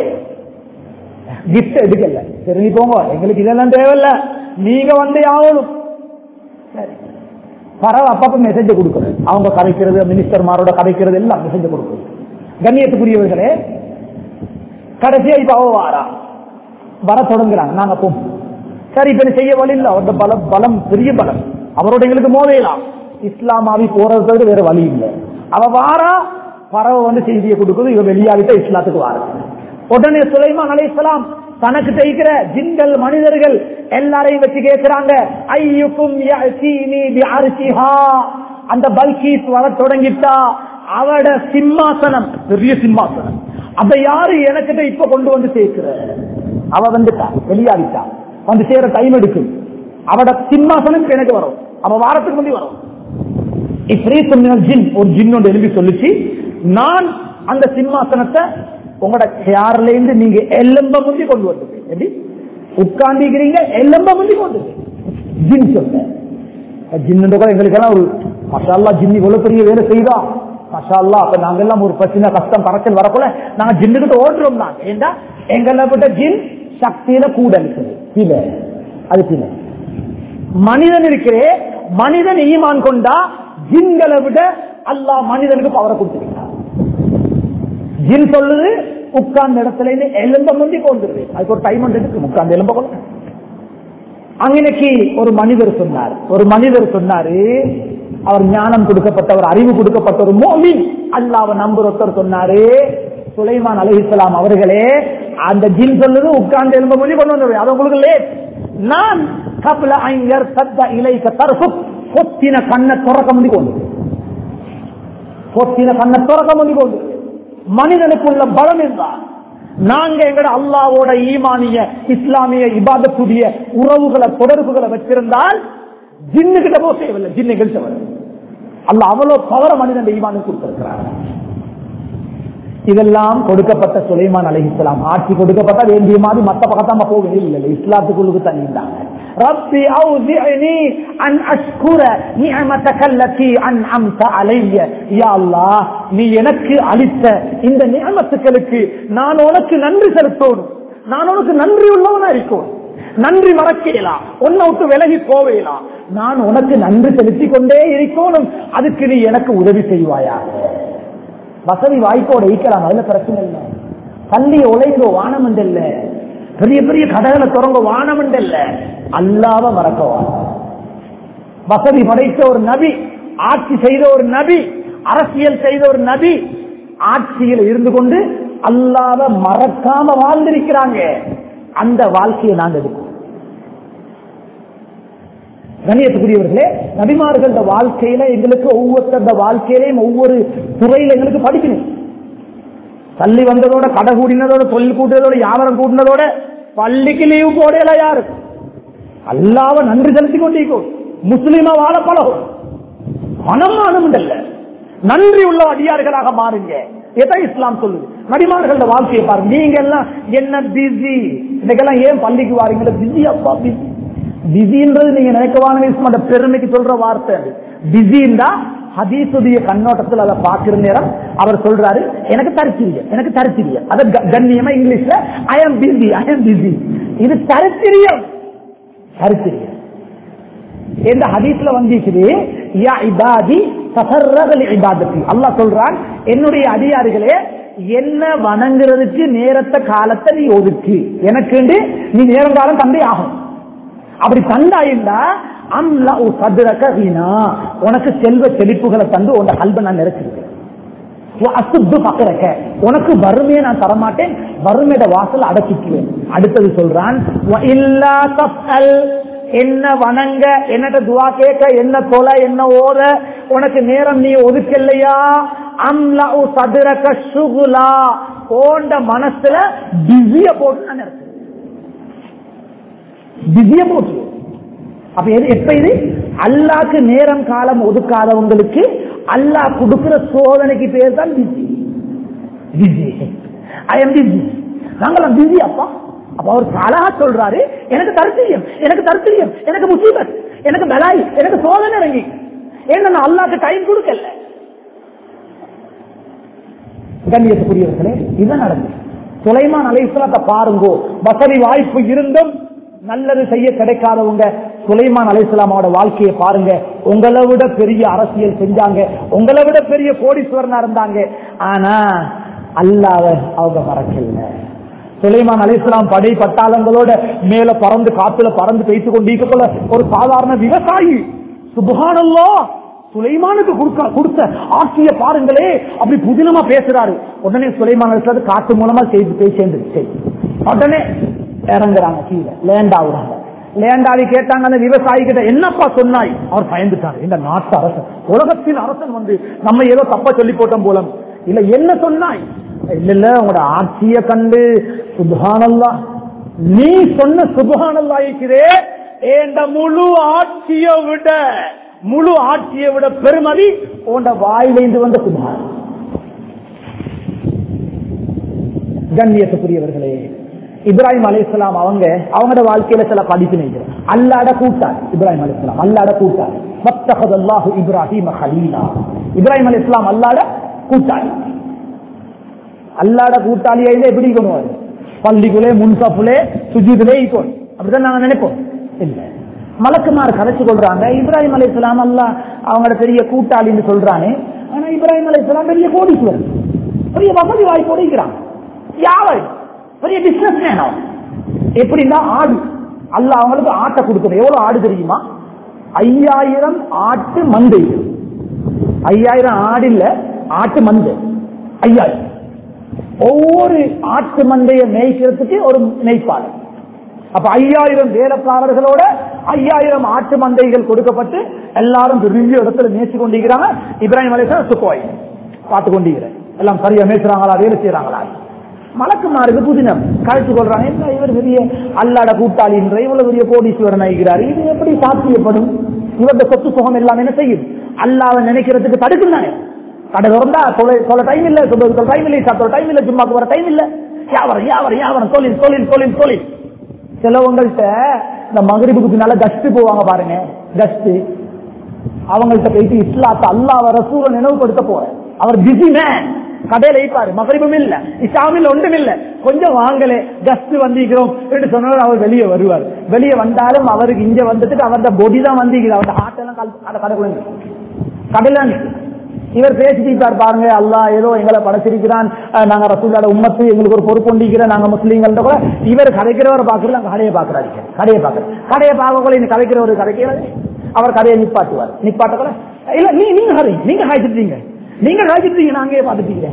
கிஃப்ட் எடுக்கல சரி நீ போங்க எங்களுக்கு இதெல்லாம் தேவையில்ல நீங்க வந்து ஆகணும் சரி பரவ அப்பப்ப மெசேஜ் கொடுக்குறது அவங்க கதைக்கிறது மினிஸ்டர்மாரோட கதைக்கிறது எல்லாம் மெசேஜ் கொடுக்குறது கண்ணியத்துக்குரியவர்களே கடைசியா இப்ப அவ வாரா வர தொடங்குறாங்க நாங்க போ சரி இப்ப இது செய்ய வழி இல்ல அவரோட பலம் பலம் பெரிய பலம் அவரோட எங்களுக்கு மோதையலாம் இஸ்லாமாவி போறது தவிர வேற வழி இல்லை அவ வாரா பறவை வந்து செய்தியை கொடுக்குது இவ வெளியாகிட்ட இஸ்லாத்துக்கு வார உடனே சுலைமான் அலைஹிஸ்ஸலாம் தனக்கு தைக்கிற ஜின்கள் மனிதர்கள் எல்லாரையும் வச்சு கேட்கிறாங்க ஐயுக்கும் யஅதீனி பிஅர்ஷிஹா அந்த பல்கீஸ் வர தொடங்கிட்டா அவட சிம்மாசனம் பெரிய சிம்மாசனம் அதை யாரு எனக்கிட்ட இப்ப கொண்டு வந்து சேர்க்கிற அவ வந்துட்டா வெளியாகிட்டா வந்து சேர டைம் எடுக்கும் அவட சிம்மாசனம் இப்ப எனக்கு வரும் அவ வாரத்துக்கு முந்தி வரும் இப்ரீத் மினல் ஜின் ஒரு ஜின் ஒன்று எழுப்பி சொல்லிச்சு நான் அந்த சிம்மாசனத்தை உங்களோட சேர்ல இருந்து நீங்க எல்லம்ப முந்தி கொண்டு வந்து எப்படி உட்கார்ந்திக்கிறீங்க எல்லம்ப முந்தி கொண்டு வந்து. ஜின் சொன்ன ஜின்னு கூட எங்களுக்கெல்லாம் ஒரு மஷால்லா ஜின் இவ்வளவு பெரிய வேலை செய்தா மஷால்லா அப்ப நாங்க எல்லாம் ஒரு பிரச்சனை கஷ்டம் கரைச்சல் வரக்குள்ள நாங்க ஜின்னுகிட்ட ஓடுறோம் நாங்க ஏண்டா எங்களை விட்ட ஜின் சக்தியில கூட இருக்குது கீழே அது கீழே மனிதன் இருக்கிறே மனிதன் ஈமான் கொண்டா ஜின்களை விட அல்லாஹ் மனிதனுக்கு பவரை கொடுத்துருக்கான் ஜின் சொல்லுது உட்கார்ந்த இடத்துல இருந்து எலும்ப முந்தி கொண்டுருது அதுக்கு ஒரு டைம் இருக்கு உட்கார்ந்து எலும்ப கொள்ள அங்கனைக்கு ஒரு மனிதர் சொன்னார் ஒரு மனிதர் சொன்னாரு அவர் ஞானம் கொடுக்கப்பட்டவர் அறிவு கொடுக்கப்பட்ட ஒரு மோமின் அல்லாஹ்வை நம்புறவர் சொன்னாரு சுலைமான் அலைஹிஸ்ஸலாம் அவர்களே அந்த ஜின் சொல்லுது உட்கார்ந்து எலும்ப முந்தி கொண்டு வந்து அது உங்களுக்கு லேட் நான் கபல ஐங்கர் சத்த இலைக்க தரசு பொத்தின கண்ணை துறக்க முடிக்கொண்டு பொத்தின கண்ணை துறக்க முடிக்கொண்டு மனிதனுக்குள்ள பலம் என்றார் நாங்க எங்கட அல்லாவோட ஈமானிய இஸ்லாமிய இபாதத்துடைய உறவுகளை தொடர்புகளை வச்சிருந்தால் ஜின்னு கிட்ட போக தேவையில்லை ஜின்னு கழிச்சவர் அல்ல அவ்வளவு பவர மனிதன் ஈமானுக்கு கொடுத்திருக்கிறார் இதெல்லாம் கொடுக்கப்பட்ட சுலைமான் அலைஹிஸ்லாம் ஆட்சி கொடுக்கப்பட்ட வேண்டிய மாதிரி மத்த பக்கத்தாம போக இல்லை இஸ்லாத்துக்குள்ளுக்கு தண்ணி இருந்தாங்க ربي أوزعني أن أشكر نعمتك التي أنعمت علي يا الله நீ எனக்கு அளித்த இந்த நியமத்துக்களுக்கு நான் உனக்கு நன்றி செலுத்தணும் நான் உனக்கு நன்றி உள்ளவனா இருக்கணும் நன்றி மறக்கலாம் உன்னை விட்டு விலகி போவேலாம் நான் உனக்கு நன்றி செலுத்திக் கொண்டே இருக்கணும் அதுக்கு நீ எனக்கு உதவி செய்வாயாக வசதி வாய்ப்போட ஈக்கலாம் அதுல பிரச்சனை இல்லை பள்ளியை உழைங்கோ வானம் இல்ல பெரிய பெரிய கடைகளை தொடங்க வானம் இல்ல அல்லாவ மறக்கவா வசதி படைத்த ஒரு நபி ஆட்சி செய்த ஒரு நபி அரசியல் செய்த ஒரு நபி ஆட்சியில் இருந்து கொண்டு அல்லாவ மறக்காம வாழ்ந்திருக்கிறாங்க அந்த வாழ்க்கையை நாங்க எடுக்கணும் கண்ணியத்துக்குரியவர்களே நபிமார்கள வாழ்க்கையில எங்களுக்கு ஒவ்வொருத்த வாழ்க்கையிலையும் ஒவ்வொரு துறையில எங்களுக்கு படிக்கணும் தள்ளி வந்ததோட கடை கூடினதோட தொழில் கூட்டினதோட வியாபாரம் கூட்டினதோட பள்ளிக்கு லீவு போடையில யாரு அல்லாவ நன்றி செலுத்தி கொண்டிருக்கும் முஸ்லிமா வாழ பழகும் மனமானம் இல்ல நன்றி உள்ள அடியார்களாக மாறுங்க எதை இஸ்லாம் சொல்லுது நடிமார்கள வாழ்க்கையை பாருங்க நீங்க எல்லாம் என்ன பிஸி இன்னைக்கெல்லாம் ஏன் பள்ளிக்கு வாரீங்க பிஸி அப்பா பிஸி பிஸின்றது நீங்க நினைக்கவான பெருமைக்கு சொல்ற வார்த்தை அது பிஸின்னா ஹதீசுடைய கண்ணோட்டத்தில் அதை பார்க்கிற நேரம் அவர் சொல்றாரு எனக்கு தரித்திரியம் எனக்கு தரித்திரியம் அது க- கண்ணியமா இங்கிலீஷ்ல I am busy I am busy இது தரித்திரியம் தரித்திரியம் இந்த ஹதீஸ்ல வந்திருக்குது யா இபாதி தசர்ரகல் இபாதத்தி அல்லாஹ் சொல்றான் என்னுடைய அதிகாரிகளே என்ன வணங்குறதுக்கு நேரத்தை காலத்தை நீ ஒதுக்கு எனக்கு நீ நேரம் காலம் தந்தை ஆகும் அப்படி தந்தாயிருந்தா அம்லா சதுரக வீணா உனக்கு செல்வ செழிப்புகளை தந்து உன் கல்வை நான் நிறைச்சிருக்கேன் அசுத்து பக்கறக்க உனக்கு வறுமையை நான் தரமாட்டேன் வறுமையோட வாசல் அடைச்சிக்குவேன் அடுத்தது சொல்றான் "வ இல்லா தஃஅல்", என்ன வணங்க என்னட்ட துவா கேட்க என்ன தொலை என்ன ஓத உனக்கு நேரம் நீ ஒதுக்கலையா அம்லா சதுரக சுகுலா போன்ற மனசுல பிஸிய போட்டு நான் நினைச்சேன் பிஸிய போட்டு அப்ப எது எப்ப இது அல்லாக்கு நேரம் காலம் ஒதுக்காதவங்களுக்கு அல்லாஹ் கொடுக்கிற சோதனைக்கு பேர் தான் busy busy I am busy நாங்களாம் பிஸி அப்பா அப்ப அவர் அழகா சொல்றாரு எனக்கு தரித்திரியம் எனக்கு தரித்திரியம் எனக்கு முசீபத் எனக்கு பலாய் எனக்கு சோதனை இறங்கி ஏன்னா நான் அல்லாக்கு டைம் கொடுக்கல கண்ணியத்துக்குரியவர்களே இதுதான் நடந்தது சுலைமான் அலைசலாத்தை பாருங்கோ வசதி வாய்ப்பு இருந்தும் நல்லது செய்ய கிடைக்காதவங்க சுலைமான் அலைசலாமோட வாழ்க்கையை பாருங்க உங்களை விட பெரிய அரசியல் செஞ்சாங்க உங்களை விட பெரிய கோடீஸ்வரனா இருந்தாங்க ஆனா அல்லாத அவங்க மறக்கல சுலைமான் அலிஸ்லாம் படை பட்டாளங்களோட மேல பறந்து காத்துல பறந்து பேசிக் கொண்டிருக்கக்குள்ள ஒரு சாதாரண விவசாயி சுபஹானல்லா சுலைமானுக்கு கொடுக்க கொடுத்த ஆட்சியை பாருங்களே அப்படி புதினமா பேசுறாரு உடனே சுலைமான் அலிஸ்லாத்து காத்து மூலமா செய்து பேசி சேர்ந்துருச்சு உடனே இறங்குறாங்க கீழே லேண்ட் ஆகுறாங்க லேண்டாவி கேட்டாங்க அந்த விவசாயி கிட்ட என்னப்பா சொன்னாய் அவர் பயந்துட்டாரு இந்த நாட்டு அரசன் உலகத்தின் அரசன் வந்து நம்ம ஏதோ தப்பா சொல்லி போட்டோம் போலம் இல்ல என்ன சொன்னாய் இல்ல இல்ல உங்களோட ஆட்சிய கண்டு சுபஹானல்லா நீ சொன்ன சுபஹானல்லா இருக்கிறே ஏண்ட முழு ஆட்சியை விட முழு ஆட்சியை விட பெருமதி உண்ட வாயிலிருந்து வந்த சுபஹான் கண்ணியத்துக்குரியவர்களே இப்ராஹிம் அலைஹிஸ்ஸலாம் அவங்க அவங்களோட வாழ்க்கையில சில படிப்பு நினைக்கிறேன் அல்லாட கூட்டார் இப்ராஹிம் அலைஹிஸ்ஸலாம் அல்லாட கூட்டார் வத்தகதல்லாஹு இப்ராஹிம் ஹலீலா இப்ராஹிம் அலைஹிஸ்ஸலாம் அல்லாட கூட்டாளி அல்லாட கூட்டாளியா இதை எப்படி கொண்டு பள்ளிக்குள்ளே முன்சாப்புலே சுஜிதுலே ஈக்கோன் அப்படிதான் நாங்க நினைப்போம் இல்ல மலக்குமார் கதைச்சு கொள்றாங்க இப்ராஹிம் அலை இஸ்லாம் அல்லா அவங்களோட பெரிய கூட்டாளின்னு சொல்றானே ஆனா இப்ராஹிம் அலை இஸ்லாம் பெரிய கோடீஸ்வரர் பெரிய வசதி வாய்ப்போடு இருக்கிறாங்க யாவை பெரிய பிசினஸ் வேணும் எப்படின்னா ஆடு அல்ல அவங்களுக்கு ஆட்டை கொடுக்கணும் எவ்வளவு ஆடு தெரியுமா ஐயாயிரம் ஆட்டு மந்தை ஐயாயிரம் ஆடு இல்ல ஆட்டு மந்தை ஐயாயிரம் ஒவ்வொரு ஆட்டு மந்தையை மேய்க்கிறதுக்கு ஒரு மேய்ப்பாளர் அப்ப ஐயாயிரம் வேலைக்காரர்களோட ஐயாயிரம் ஆட்டு மந்தைகள் கொடுக்கப்பட்டு எல்லாரும் பெரிய இடத்துல மேய்ச்சி கொண்டிருக்கிறாங்க இப்ராஹிம் அலிஸ்லாம் சுக்கோய் பார்த்து கொண்டிருக்கிறேன் எல்லாம் சரியா மேய்ச்சுறாங்களா வேலை செய்யறாங்களா மலக்குமாருக்கு புதினம் கழித்து கொள்றாங்க என்ன இவர் பெரிய அல்லாட கூட்டாளின்ற இவ்வளவு பெரிய கோடீஸ்வரன் ஆகிறார் இது எப்படி சாத்தியப்படும் இவருடைய சொத்து சுகம் எல்லாம் என்ன செய்யும் அல்லாவை நினைக்கிறதுக்கு தடுக்குறாங்க கடை திறந்தா சொல்ல சொல்ல டைம் இல்ல சொல்ல டைம் இல்லை சாப்பிட டைம் இல்ல சும்மாக்கு வர டைம் இல்ல யாவரம் யாவரம் யாவரம் தொழில் தொழில் தொழில் தொழில் சிலவங்கள்ட்ட இந்த மகரிபுக்கு பின்னால கஸ்ட் போவாங்க பாருங்க கஸ்ட் அவங்கள்ட்ட போயிட்டு இஸ்லாத்த அல்லாஹ் ரசூல நினைவுபடுத்த போறேன் அவர் பிஸி மேன் கடையில இருப்பாரு மகரிபும் இல்ல இஸ்லாமில் ஒன்றும் இல்ல கொஞ்சம் வாங்கலே கஸ்ட் வந்திருக்கிறோம் என்று சொன்னாலும் அவர் வெளியே வருவார் வெளியே வந்தாலும் அவருக்கு இங்க வந்துட்டு அவரோட பொடி தான் வந்திருக்குது அவரோட ஹார்ட் எல்லாம் கல்- அந்த கடைக்குள்ள நிக்குது. கடையில நிக்குது. இவர் பேசிட்டு இருப்பார் பாருங்க அல்லாஹ் ஏதோ எங்களை படைச்சிருக்கிறான் அஹ் நாங்க ரசூலோட உம்மத்து எங்களுக்கு ஒரு பொறுப்பு கொண்டிருக்கிறோம் நாங்க முஸ்லீம்கள் கூட இவர் கதைக்கிறவரை பாக்குறது அங்க கடையை பாக்குறாரு கடையை பாக்குறாரு கடையை பார்க்கக்குள்ள இந்த கதைக்கிறவர் கதைக்கிறது அவர் கதையை நிப்பாட்டுவார் நிப்பாட்ட கூட இல்ல நீ நீங்க கதை நீங்க காய்ச்சிட்டீங்க நீங்க காய்ச்சிட்டீங்க நான் அங்கேயே பார்த்துட்டீங்க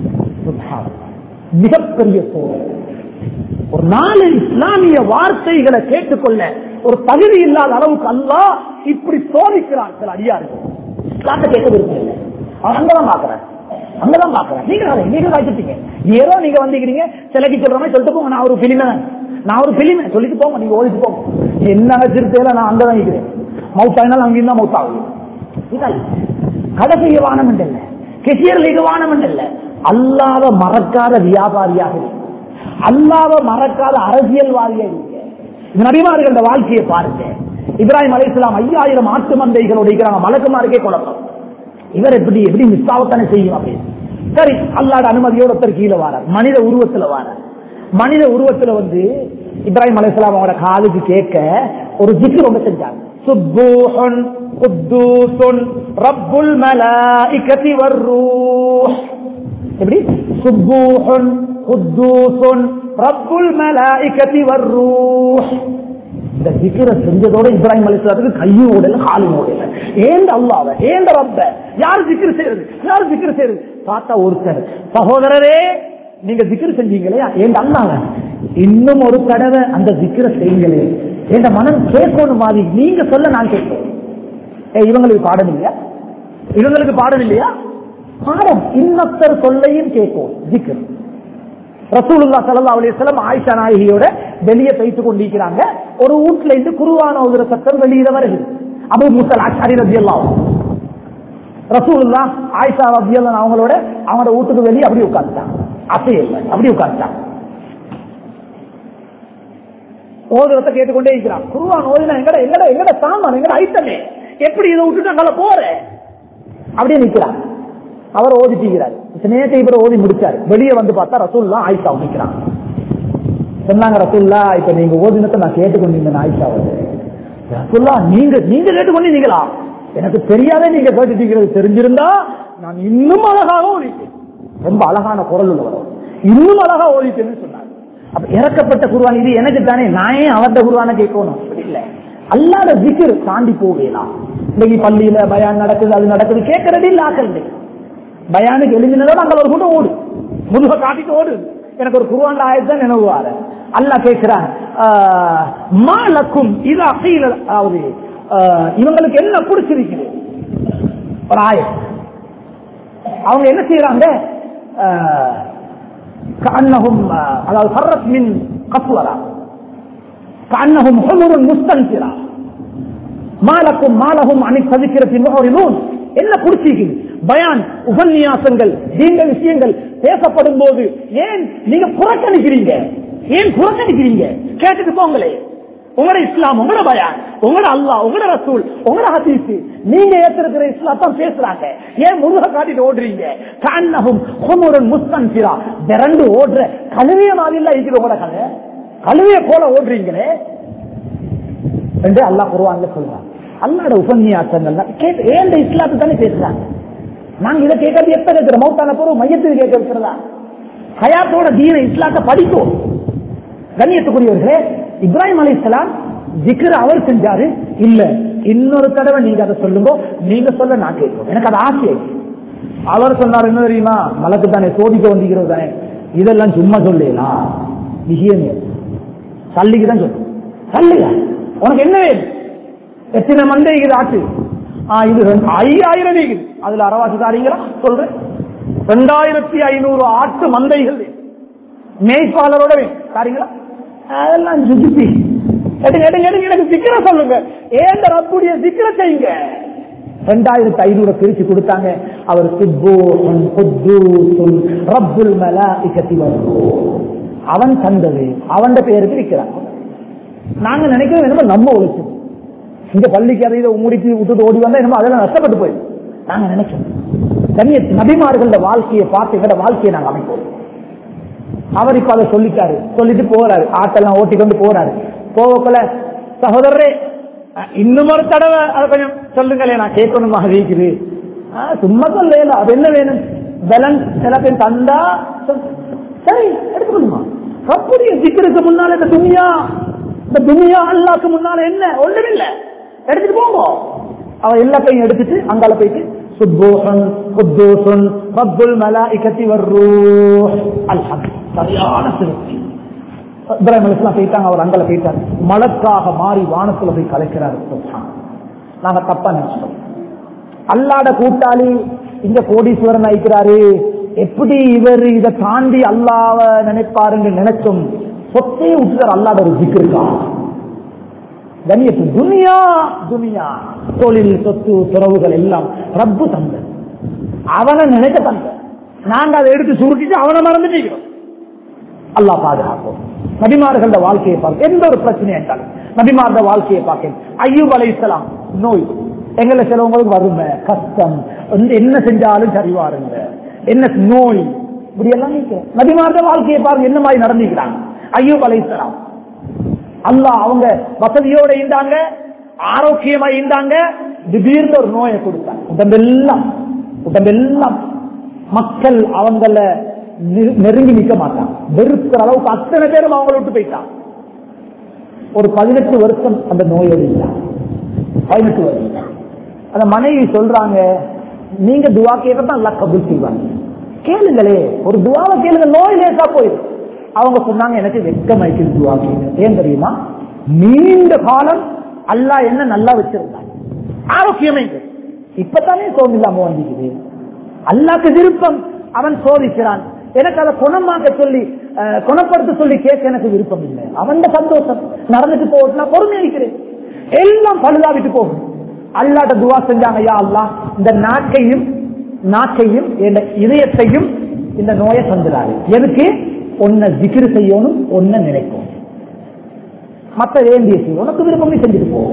மிகப்பெரிய சோழர் ஒரு நாலு இஸ்லாமிய வார்த்தைகளை கேட்டுக்கொள்ள ஒரு தகுதி இல்லாத அளவுக்கு அல்லாஹ் இப்படி சோதிக்கிறான் சில அடியார்கள் இஸ்லாத்தை கேட்க விரும்பல அவன் அங்கதான் பாக்குறேன் அங்கதான் பாக்குறேன் நீங்க அதை நீங்க காய்ச்சிட்டீங்க ஏதோ நீங்க வந்திருக்கிறீங்க சிலைக்கு சொல்ற மாதிரி சொல்லிட்டு போங்க நான் ஒரு பிலிமை நான் ஒரு பிலிமை சொல்லிட்டு போங்க நீங்க ஓடிட்டு போங்க என்ன வச்சிருக்கேன் நான் அங்கதான் இருக்கிறேன் மவுத்தாயினாலும் அங்கேயும் தான் மவுத் ஆகுது இதல்ல கடை செய்ய வானம் இல்ல கெசியர்களுக்கு வானம் இல்ல அல்லாத மறக்காத வியாபாரியாக இருங்க அல்லாத மறக்காத அரசியல்வாதியா இருங்க இந்த நபிமார்களோட வாழ்க்கையை பாருங்க இப்ராஹிம் அலைஹிஸ்ஸலாம் ஐயாயிரம் ஆட்டு மந்தைகளோட இருக்கிறாங்க மலக்குமாருக்கே குழப்பம் இவர் எப்படி எப்படி மிஸ் ஆகத்தானே செய்யும் அப்படின்னு சரி அல்லாட அனுமதியோட ஒருத்தர் கீழே வாரார் மனித உருவத்துல வாரார் மனித உருவத்துல வந்து இப்ராஹிம் அலைஹிஸ்ஸலாம் அவங்களோட காதுக்கு கேட்க ஒரு ஜிக்கு ரொம்ப செஞ்சாங்க சுப்பூஹுன் குத்தூசுன் ரப்புல் மலாயிகதி வர்ரூஹ் எப்படி சுப்பூஹுன் குத்தூசுன் ரப்புல் மலாயிகதி வர்ரூஹ் இந்த திக்கிற செஞ்சதோட இப்ராஹிம் அலிஸ்லாத்துக்கு கையும் ஓடல காலும் ஓடல ஏந்த அல்லாவ ஏந்த ரப்ப யார் திக்கிற செய்யறது யார் திக்கிற செய்யறது பார்த்தா ஒருத்தர் சகோதரரே நீங்க திக்கிற செஞ்சீங்களே ஏந்த அல்லாவ இன்னும் ஒரு தடவை அந்த திக்கிற செய்யுங்களே என் மனம் கேட்கணும் மாதிரி நீங்க சொல்ல நான் கேட்பேன் ஏ இவங்களுக்கு பாடம் இல்லையா இவங்களுக்கு பாடம் இல்லையா பாடம் இன்னொருத்தர் சொல்லையும் கேட்கும் திக்ர் ரசூலுல்லா ஸல்லல்லாஹு அலைஹி வஸல்லம் ஆயிஷா நாயகியோட வெளியே பேசிக் கொண்டிருக்கிறாங்க ஒரு வீட்ல இருந்து குருவான ஒரு சத்தம் வெளியில வருது அபு முசல் அஷாரி ரலியல்லாஹு ரசூலுல்லா ஆயிஷா ரலியல்லாஹு அவங்களோட அவங்களோட வீட்டுக்கு வெளியே அப்படி உட்கார்ந்துட்டாங்க அசையல்ல அப்படி உட்கார்ந்துட்டாங்க ஓதுறத கேட்டுக்கொண்டே இருக்கிறான் குருவான் ஓதினா எங்கட எங்கட எங்கட சாமான் எங்கட ஐட்டமே எப்படி இதை விட்டுட்டு அங்கே போறேன் அப்படியே நிக்கிறான் அவர் ஓதிட்டிருக்கிறார் நேற்று இவர் ஓதி முடிச்சாரு வெளியே வந்து பார்த்தா ரசூல்லா ஆயிஷா நிக்கிறான் சொன்னாங்க ரசூல்லா இப்ப நீங்க ஓதினத்தை நான் கேட்டுக்கொண்டிருந்தேன் ஆயிஷா ரசூல்லா நீங்க நீங்க கேட்டுக்கொண்டீங்களா எனக்கு தெரியாதே நீங்க கேட்டுட்டீங்கிறது தெரிஞ்சிருந்தா நான் இன்னும் அழகாக ஓதிட்டேன் ரொம்ப அழகான குரல் உள்ளவர் இன்னும் அழகா ஓதிட்டேன்னு சொன்னார் அப்ப இறக்கப்பட்ட குருவான் இது எனக்கு தானே நான் ஏன் அவர்கிட்ட குருவான கேட்கணும் அப்படி இல்ல அல்லாத ஜிக்கிர் தாண்டி போகலாம் இன்னைக்கு பள்ளியில பயான் நடக்குது அது நடக்குது கேட்கறதே இல்ல ஆக்கல் பயானுக்கு எழுதினதோட அங்க ஒரு கூட்டம் ஓடு முதுக காட்டிட்டு ஓடு எனக்கு ஒரு குருவான் ஆயத்தான் நினைவுவார அல்லா கேட்கிறான் ஆஹ், மாலக்கும் இது அசையில் அதாவது ஆஹ், இவங்களுக்கு என்ன பிடிச்சிருக்குது ஒரு ஆயம் அவங்க என்ன செய்யறாங்க ஆஹ், كأنهم آه، அதாவது فرت من قسورة كأنهم حمر مستنفرة ما لكم ما لهم عن التذكرة معرضون என்ன பிடிச்சிருக்குது பயான் உபன்யாசங்கள் நீங்க விஷயங்கள் பேசப்படும் போது ஏன் நீங்க புறக்கணிக்கிறீங்க ஏன் புறக்கணிக்கிறீங்க கேட்டுட்டு போங்களே உங்களோட இஸ்லாம் உங்களோட பயான் உங்களோட அல்லாஹ் உங்களோட ரசூல் உங்களோட ஹதீஸ் நீங்க ஏத்திருக்கிற இஸ்லாம் தான் பேசுறாங்க ஏன் முருக காட்டிட்டு ஓடுறீங்க கண்ணகும் ஹுமுரன் முஸ்தன்சிரா விரண்டு ஓடுற கழுவிய மாதிரி இருக்குது உங்களோட கதை கழுவிய போல ஓடுறீங்களே என்று அல்லாஹ் குருவான்ல சொல்றாங்க அல்லாட உபன்யாசங்கள் கேட்டு ஏன் இந்த இஸ்லாத்தை தானே பேசுறாங்க நாங்க இதை கேட்கறது எப்ப கேட்கிற மௌத்தான பொருள் மையத்துக்கு கேட்க இருக்கிறதா ஹயாத்தோட தீன இஸ்லாத்தை படிக்கும் கண்ணியத்துக்குரியவர்களே இப்ராஹிம் அலி இஸ்லாம் ஜிக்ர் அவர் செஞ்சாரு இல்ல இன்னொரு தடவை நீங்க அதை சொல்லுங்க நீங்க சொல்ல நான் கேட்கும் எனக்கு அது ஆசை அவர் சொன்னார் என்ன தெரியுமா மலக்கு தானே சோதிக்க வந்திருக்கிறது தானே இதெல்லாம் சும்மா சொல்லலாம் விஷயம் சல்லிக்கு தான் சொல்லும் சல்லியா உனக்கு என்ன வேணும் எத்தனை மண்டை இது ஆட்டு ஆ இது ரெண்டு- ஐயாயிரம் இருக்குது அதுல அறவாசி தாரீங்களா சொல்றேன் ரெண்டாயிரத்தி ஐநூறு ஆட்டு மந்தைகள் வேணும். மேய்ப்பாளரோட வேணும் தாரீங்களா அதெல்லாம் ஜுஜுப்பி எடுங்க எடுங்க எடுங்க எனக்கு சிக்கிர சொல்லுங்க ஏந்த ரப்புடைய சிக்கிர செய்யுங்க ரெண்டாயிரத்தி ஐநூறு பிரிச்சு கொடுத்தாங்க அவர் சுப்பூன் குத்தூசுன் ரப்புல் மலாஇகத்தி வர்ரூஹ். அவன் தந்தது அவன் பேருக்கு விற்கிறான் நாங்க நினைக்கிறோம் என்னமோ நம்ம ஒழிச்சு இந்த பள்ளிக்கு அதை இதை மூடிட்டு விட்டுட்டு ஓடி வந்தா என்னமோ அதெல்லாம் நஷ்டப்பட்டு போயிடும் நாங்க நினைக்கிறோம் கண்ணிய நபிமார்கள வாழ்க்கையை பார்த்து எங்கட வாழ்க்கையை நாங்க அமைப்போம் அவர் இப்ப அதை சொல்லிட்டாரு சொல்லிட்டு போறாரு ஆட்டெல்லாம் ஓட்டி கொண்டு போறாரு போகக்குள்ள சகோதரரே அஹ், இன்னும் ஒரு தடவை அதை கொஞ்சம் சொல்லுங்களே நான் கேட்கணுமா இருக்குது ஆஹ், சும்மா சொல்ல அது என்ன வேணும் பேலன்ஸ் எல்லாத்தையும் தந்தா சொல். சரி எடுத்துக்கணுமா கப்புரிய சிக்கருக்கு முன்னால இந்த துணியா இந்த துணியா அல்லாக்கு முன்னால என்ன ஒண்ணுமில்ல எடுத்துட்டு போங்க அவ எல்லாத்தையும் எடுத்துட்டு அங்கால போயிட்டு சுத்தூசன் குத்தூசன் ரப்புல் மலாஇகத்தி வர்ரூஹ் அல்ஹம் சரியான திருப்தி இப்ராஹிம் அலிஸ்லாம் போயிட்டாங்க அவர் அங்கல போயிட்டார் மலக்காக மாறி வானத்துல போய் கலைக்கிறார் சுப்ஹான். நாங்க தப்பா நினைச்சிட்டோம் அல்லாட கூட்டாளி இந்த கோடீஸ்வரன் ஆயிக்கிறாரு எப்படி இவர் இதை தாண்டி அல்லாவ நினைப்பாருன்னு நினைச்சோம் சொத்தையே விட்டுறார் அல்லாட ஒரு ஜிக்கிருக்கா கண்ணியத்து துனியா துனியா தொழில் சொத்து துறவுகள் எல்லாம் ரப்பு தந்த அவனை நினைக்க தந்த நாங்க அதை எடுத்து சுருக்கிட்டு அவனை மறந்துட்டீங்க அல்லாஹ் பாதுகாப்போம் நபிமார்கள வாழ்க்கையை பார்க்க எந்த ஒரு பிரச்சனை என்றாலும் நபிமார்ந்த வாழ்க்கையை பார்க்க ஐயூப் அலைஹிஸ்ஸலாம் நோய் எங்களை சிலவங்களுக்கு வறுமை கஷ்டம் வந்து என்ன செஞ்சாலும் சரிவாருங்க என்ன நோய் இப்படி எல்லாம் நிற்கிறேன் நபிமார்ந்த வாழ்க்கையை பாருங்க என்ன மாதிரி நடந்துக்கிறாங்க ஐயூப் அலைஹிஸ்ஸலாம் அல்லாஹ் அவங்க வசதியோட இருந்தாங்க ஆரோக்கியமா இருந்தாங்க திடீர்னு ஒரு நோயை கொடுத்தாங்க உடம்பெல்லாம் உடம்பெல்லாம் மக்கள் அவங்கள நெரு- நெருங்கி நிக்க மாட்டாங்க வெறுக்கிற அளவுக்கு அத்தனை பேரும் அவங்கள விட்டு போயிட்டாங்க ஒரு பதினெட்டு வருஷம் அந்த நோயோடு இருந்தாங்க பதினெட்டு வருஷம் அந்த மனைவி சொல்றாங்க நீங்க துவா கேட்கறதா அல்லா கபூல் செய்வாங்க கேளுங்களே ஒரு துவாவை கேளுங்க நோய் லேசா போயிடும் அவங்க சொன்னாங்க எனக்கு வெக்கமாய்க்கு துவா கேட்க ஏன் தெரியுமா நீண்ட காலம் அல்லாஹ் என்ன நல்லா வச்சிருந்தாங்க ஆரோக்கியமே இல்லை. இப்பதானே சோமில்லாம வந்திக்குது அல்லாக்கு விருப்பம் அவன் சோதிக்கிறான் எனக்கு அதை குணமாக்க சொல்லி அஹ், குணப்படுத்த சொல்லி கேட்க எனக்கு விருப்பம் இல்லை அவன் சந்தோஷம் நடந்துட்டு போட்டு நான் பொறுமையா இருக்கிறேன் எல்லாம் பழுதாவிட்டு போகும் அல்லாட்ட துவா செஞ்சாங்க யா அல்லாஹ் இந்த நாக்கையும் நாக்கையும் இந்த இதயத்தையும் இந்த நோயை தந்துடாரு எதுக்கு ஒன்ன திக்ரு செய்யணும் ஒன்ன நினைக்கும் மத்த வேண்டிய செய்யும் உனக்கு விருப்பம் நீ செஞ்சுட்டு போ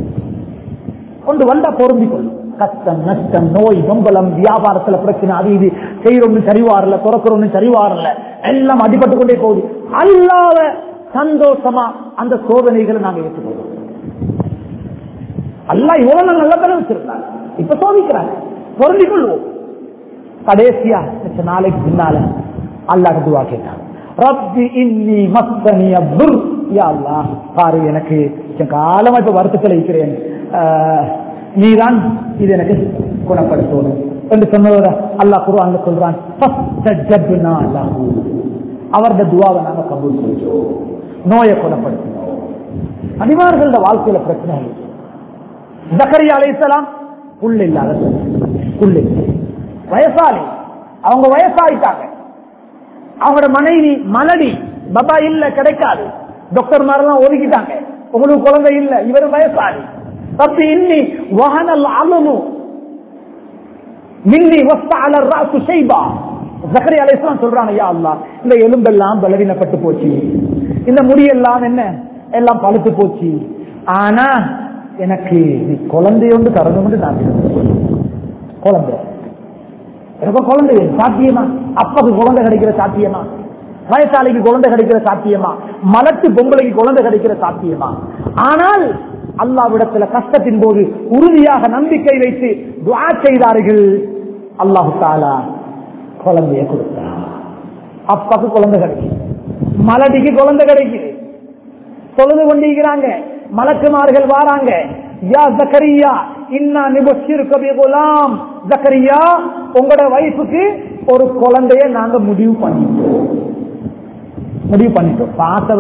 கொண்டு வந்தா பொருந்திக் கொள்ளும் கஷ்டம் நஷ்டம் நோய் பொங்கலம் வியாபாரத்துல பிரச்சனை அது இது செய்யறொன்னு சரிவாரல துறக்கிறொன்னு சரிவாரல எல்லாம் அடிபட்டு கொண்டே போகுது அல்லாத சந்தோஷமா அந்த சோதனைகளை நாங்க ஏற்றுக்கொள்வோம் அல்லா இவ்வளவு நல்ல தர வச்சிருந்தாங்க இப்ப சோதிக்கிறாங்க பொருந்திக் கொள்வோம் கடைசியா மிச்ச நாளைக்கு பின்னால அல்லாஹ் துவா கேட்டான் ரப்பி இன்னி மஸ்தனிய துர் யா அல்லாஹ் பாரு எனக்கு கொஞ்சம் காலமா இப்ப வருத்தத்தில் இருக்கிறேன் ஆஹ், நீதான் இது எனக்கு குணப்படுத்தணும் என்று சொன்னதோட அல்லாஹ் குர்ஆன்ல சொல்றான் ஃபஸ்தஜப்னா லஹு. அவரது துவாவை நாங்க கபூல் செஞ்சோம் நோயை குணப்படுத்தினோம் அனிவார்கள வாழ்க்கையில பிரச்சனைகள் ஜக்கரியா அலைஹிஸ்ஸலாம் புள்ள இல்லாத புள்ள இல்லை. வயசாளி அவங்க வயசாயிட்டாங்க அவங்களோட மனைவி மலடி பபா இல்ல கிடைக்காது டாக்டர் மாதிரிலாம் ஒதுக்கிட்டாங்க உங்களுக்கு குழந்தை இல்ல இவர் வயசாளி தப்பி இன்னி வகனல் அலமு மின்னி வஸ்தால ராசு ஷைபா ஜக்கரி அலைஹிஸ்ஸலாம் சொல்றாங்க யா அல்லாஹ் இந்த எலும்பெல்லாம் பலவீனப்பட்டு போச்சு இந்த முடியெல்லாம் என்ன எல்லாம் பழுத்து போச்சு ஆனா எனக்கு நீ குழந்தை ஒன்று தரணும் நான் விரும்புகிறேன். குழந்தை எனக்கு குழந்தை வேணும். சாத்தியமா அப்பாக்கு குழந்தை கிடைக்கிற சாத்தியமா வயசாளிக்கு குழந்தை கிடைக்கிற சாத்தியமா மலட்டு பொம்பளைக்கு குழந்தை கிடைக்கிற சாத்தியமா ஆனால் அல்லாவிடத்துல கஷ்டத்தின் போது உறுதியாக நம்பிக்கை வைத்து துஆ செய்தார்கள் அல்லாஹு தாலா குழந்தைய கொடுத்தார் அப்பாக்கு குழந்தை கிடைக்கும் மலடிக்கு குழந்தை கிடைக்குது தொழுது கொண்டிருக்கிறாங்க மலக்குமார்கள் வாராங்க யா ஜக்கரியா இன்னா நிபுஷிருக்க பிகுலாம் ஜக்கரியா உங்களோட வைஃபுக்கு ஒரு குழந்தைய நாங்க முடிவு பண்ணிட்டோம் முடிவு பண்ணிட்டோம் பார்த்தவரும்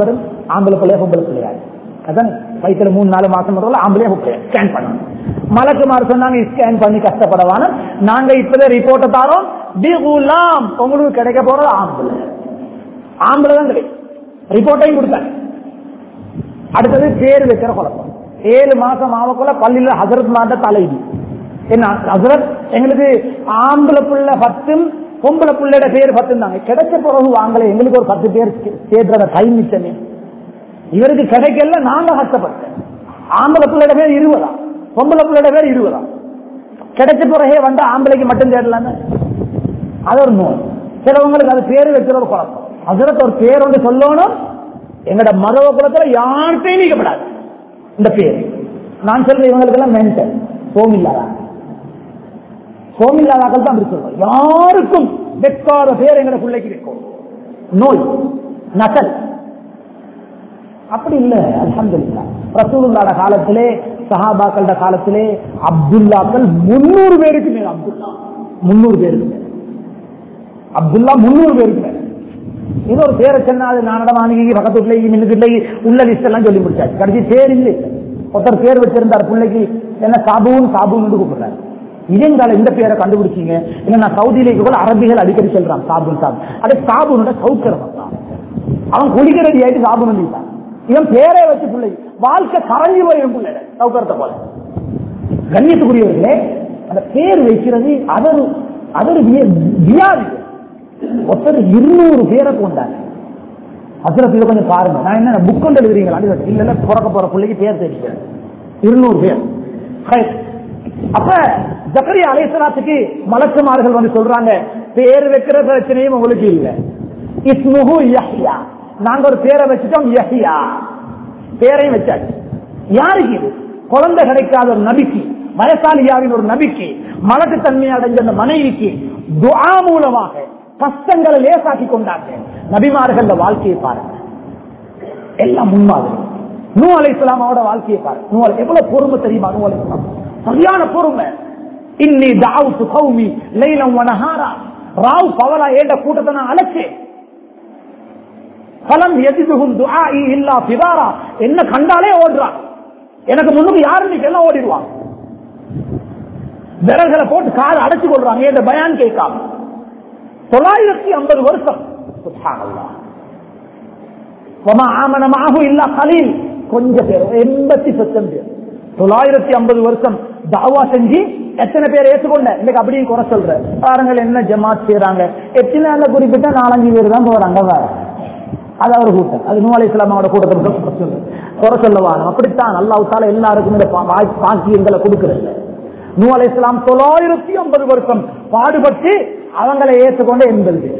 ஆம்பளை பிள்ளையா பொம்பளை பிள்ளையா அதான் வயிற்றுல மூணு நாலு மாசம் முதல்ல ஆம்பளையா பொம்பளையா ஸ்கேன் பண்ணணும் மலக்குமார் சொன்னாங்க ஸ்கேன் பண்ணி கஷ்டப்படவான நாங்க இப்பதான் ரிப்போர்ட்டை தாரோம் டி குலாம் உங்களுக்கு கிடைக்க போறது ஆம்பளை ஆம்பளை தான் கிடைக்கும் ரிப்போர்ட்டையும் கொடுத்தாங்க அடுத்தது பேர் வைக்கிற குழப்பம் ஏழு மாசம் ஆவக்குள்ள பள்ளியில ஹசரத் மாட்ட தலைவி என்ன ஹசரத் எங்களுக்கு ஆம்பளை புள்ள பத்தும் பொம்பளை பிள்ளையோட பேர் பத்தும் தாங்க கிடைச்ச பிறகு வாங்கல எங்களுக்கு ஒரு பத்து பேர் சேர்றத கை மிச்சமே இவருக்கு கிடைக்கல நாங்க கஷ்டப்பட்டேன் ஆம்பளை பிள்ளையோட பேர் இருபதா பொம்பளை பிள்ளையோட பேர் இருபதா கிடைச்ச பிறகே வந்து ஆம்பளைக்கு மட்டும் தேடலான்னு அது ஒரு நோய் சிலவங்களுக்கு அது பேர் வைக்கிற ஒரு குழப்பம் ஹசரத் ஒரு பேர் ஒன்று சொல்லணும் எங்களோட மரப குலத்துல யார்கிட்டையும் நீக்கப்படாது இந்த பேர் நான் சொல்றேன் இவங்களுக்கு எல்லாம் மென்டல் சோமில்லாதா சோமில்லாதாக்கள் தான் அப்படி சொல்றோம் யாருக்கும் வைக்காத பேர் எங்களோட பிள்ளைக்கு வைக்கும் நோய் நசல் அப்படி இல்ல அல்ஹம்துலில்லாஹ் ரசூலுல்லாஹ் காலத்திலே சஹாபாக்களோட காலத்திலே அப்துல்லாக்கள் முன்னூறு பேருக்கு மேல அப்துல்லா முன்னூறு பேருக்கு மேல அப்துல்லா முன்னூறு பேருக்கு மேல இது ஒரு பேரை சொன்னா அது நானட மாணிக்கு பக்கத்து பிள்ளைக்கு மின்னு பிள்ளைக்கு உள்ள லிஸ்ட் எல்லாம் சொல்லி முடிச்சாச்சு கடைசி பேர் இல்லை ஒருத்தர் பேர் வச்சிருந்தார் பிள்ளைக்கு என்ன சாபுன்னு சாபுன்னு கூப்பிடுறாரு இதேங்கால இந்த பேரை கண்டுபிடிச்சீங்க இல்ல நான் சவுதியில கூட அரபிகள் அடிக்கடி சொல்றான் சாபுன் சாபு அது சாபுனோட சௌக்கரம் தான் அவன் குளிக்க ரெடி ஆயிட்டு சாபுன் நினைப்பான் இவன் பேரை வச்சு பிள்ளை வாழ்க்கை கரைஞ்சு போயிடும் பிள்ளை சௌக்கரத்தை போல கண்ணியத்துக்குரியவர்களே அந்த பேர் வைக்கிறது அது ஒரு அது ஒரு விய- வியாதி ஒருத்தர் இருநூறு பேரை கொண்டாங்க அசுரத் இதை கொஞ்சம் பாருங்க நான் என்ன புக் கொண்டு எழுதுறீங்களா இல்ல இல்ல பிறக்க போற பிள்ளைக்கு பேர் தெரிவிக்கிறேன் இருநூறு பேர் ஹை. அப்ப ஜக்கரியா அலைசலாத்துக்கு மலக்குமார்கள் வந்து சொல்றாங்க பேர் வைக்கிற பிரச்சனையும் உங்களுக்கு இல்ல இஸ்முஹு யஹ்யா நாங்க ஒரு பேரை வச்சுட்டோம் யஹ்யா பேரையும் வச்சாச்சு யாருக்கு இது குழந்தை கிடைக்காத ஒரு நபிக்கு வயசாலியாவின் ஒரு நபிக்கு மலக்கு தன்மை அடைஞ்ச அந்த மனைவிக்கு துஆ மூலமாக கஷ்டங்களை லேசாக்கி கொண்டாங்க நபிமார்கள் வாழ்க்கையை பாருங்க எல்லாம் முன்மாதிரி நூ அலை இஸ்லாமாவோட வாழ்க்கையை பாருங்க நூ அலை எவ்வளவு பொறுமை தெரியுமா நூ அலை இஸ்லாம் சரியான பொறுமை இன்னி தாவுத்து கௌமி லைலம் வனஹாரா ராவ் பவலா ஏண்ட கூட்டத்தை நான் அழைச்சேன் பலம் எதிர்கும் துஆஇ இல்லா பிதாரா என்ன கண்டாலே ஓடுறான் எனக்கு முன்னுக்கு யாரும் எல்லாம் ஓடிடுவாங்க விரல்களை போட்டு காலை அடைச்சு கொள்றாங்க என்ற பயான் கேட்காம தொள்ளாயிரத்தி ஐம்பது வருஷம் சுப்ஹானல்லாஹ். வமா ஆமனமாக இல்லா கலீல் கொஞ்ச பேர் எண்பத்தி சொச்சம் பேர் தொள்ளாயிரத்தி ஐம்பது வருஷம் தாவா செஞ்சு எத்தனை பேர் ஏற்றுக்கொண்ட இன்னைக்கு அப்படியே குறை சொல்ற பாருங்கள் என்ன ஜமாத் செய்யறாங்க எத்தனை நாள்ல குறிப்பிட்ட நாலஞ்சு பேர் தான் போறாங்க வேற அது அவர் கூட்டம் அது நூ அலை இஸ்லாமோட கூட்டத்தை மட்டும் குறை சொல்லு. குறை சொல்லவாங்க அப்படித்தான் அல்லாஹால எல்லாருக்கும் இந்த பா- வாய்- பாக்கியங்களை கொடுக்கறது நூ அலை இஸ்லாம் தொள்ளாயிரத்தி ஐம்பது வருஷம் பாடுபட்டு அவங்களை ஏற்றுக்கொண்டு எண்பது பேர்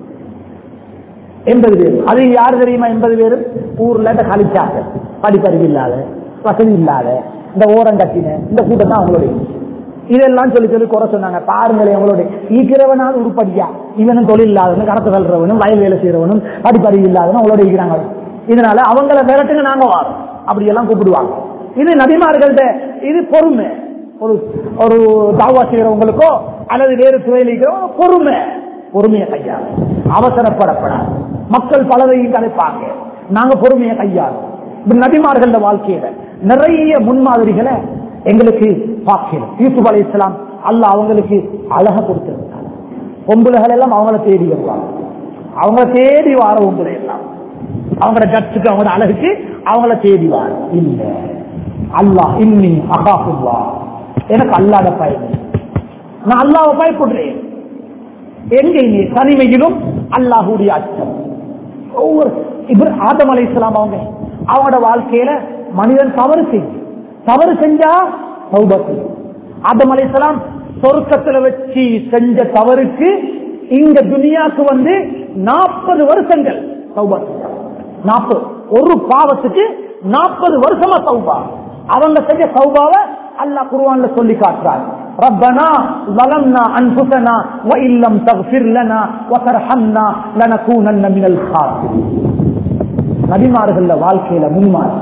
எண்பது பேர் அது யாரு தெரியுமா எண்பது பேர் ஊர்ல இந்த கழிச்சாங்க படிப்பறிவு இல்லாத வசதி இல்லாத இந்த ஓரம் கட்டின இந்த கூட்டம் தான் அவங்களுடைய இதெல்லாம் சொல்லி சொல்லி குறை சொன்னாங்க பாருங்களேன் அவங்களுடைய ஈக்கிறவனாவது உருப்படியா இவனும் தொழில் இல்லாதவனும் கடத்த தள்ளுறவனும் வயல் வேலை செய்யறவனும் படிப்பறிவு இல்லாதவனும் அவங்களோட இருக்கிறாங்க இதனால அவங்கள விரட்டுங்க நாங்க வாரோம் அப்படி எல்லாம் கூப்பிடுவாங்க இது நபிமார்கள்ட்ட இது பொறுமை ஒரு ஒரு தாவா செய்யறவங்களுக்கோ அல்லது வேறு துறையில் இருக்கிறவங்க பொறுமை பொறுமையை கையாளும் அவசரப்படப்படாது மக்கள் பலரையும் கலைப்பாங்க நாங்க பொறுமையை கையாளும் இப்படி நபிமார்கள வாழ்க்கையில நிறைய முன்மாதிரிகளை எங்களுக்கு பார்க்கிறோம் யூசுப் அலி இஸ்லாம் அல்ல அவங்களுக்கு அழக கொடுத்திருந்தாங்க பொம்புலைகள் எல்லாம் அவங்கள தேடி வருவாங்க அவங்கள தேடி வார பொம்புலை எல்லாம் அவங்களோட கட்சுக்கு அவங்களோட அழகுக்கு அவங்கள தேடி வார இல்ல அல்லாஹ் இன்னி அகாஃபுல்லா எனக்கு அல்லாத பயன் நான் அல்லாவை பயப்படுறேன் எங்கே நீ தனிமையிலும் அல்லாஹுடைய அச்சம் ஒவ்வொரு இவர் ஆதம் அலை இஸ்லாம் அவங்க அவங்களோட வாழ்க்கையில மனிதன் தவறு செஞ்சு தவறு செஞ்சா தௌபா செய்யும் ஆதம் அலை இஸ்லாம் சொர்க்கத்துல வச்சு செஞ்ச தவறுக்கு இங்க துனியாக்கு வந்து நாற்பது வருஷங்கள் தௌபா செஞ்சாங்க நாற்பது ஒரு பாவத்துக்கு நாற்பது வருஷமா தௌபா அவங்க செஞ்ச தௌபாவை அல்லாஹ் குர்ஆன்ல சொல்லி காட்டுறார் ربنا ظلمنا انفسنا وان لم تغفر لنا وترحمنا لنكونن من الخاسرين நபிமார்கள வாழ்க்கையில முன்மாறு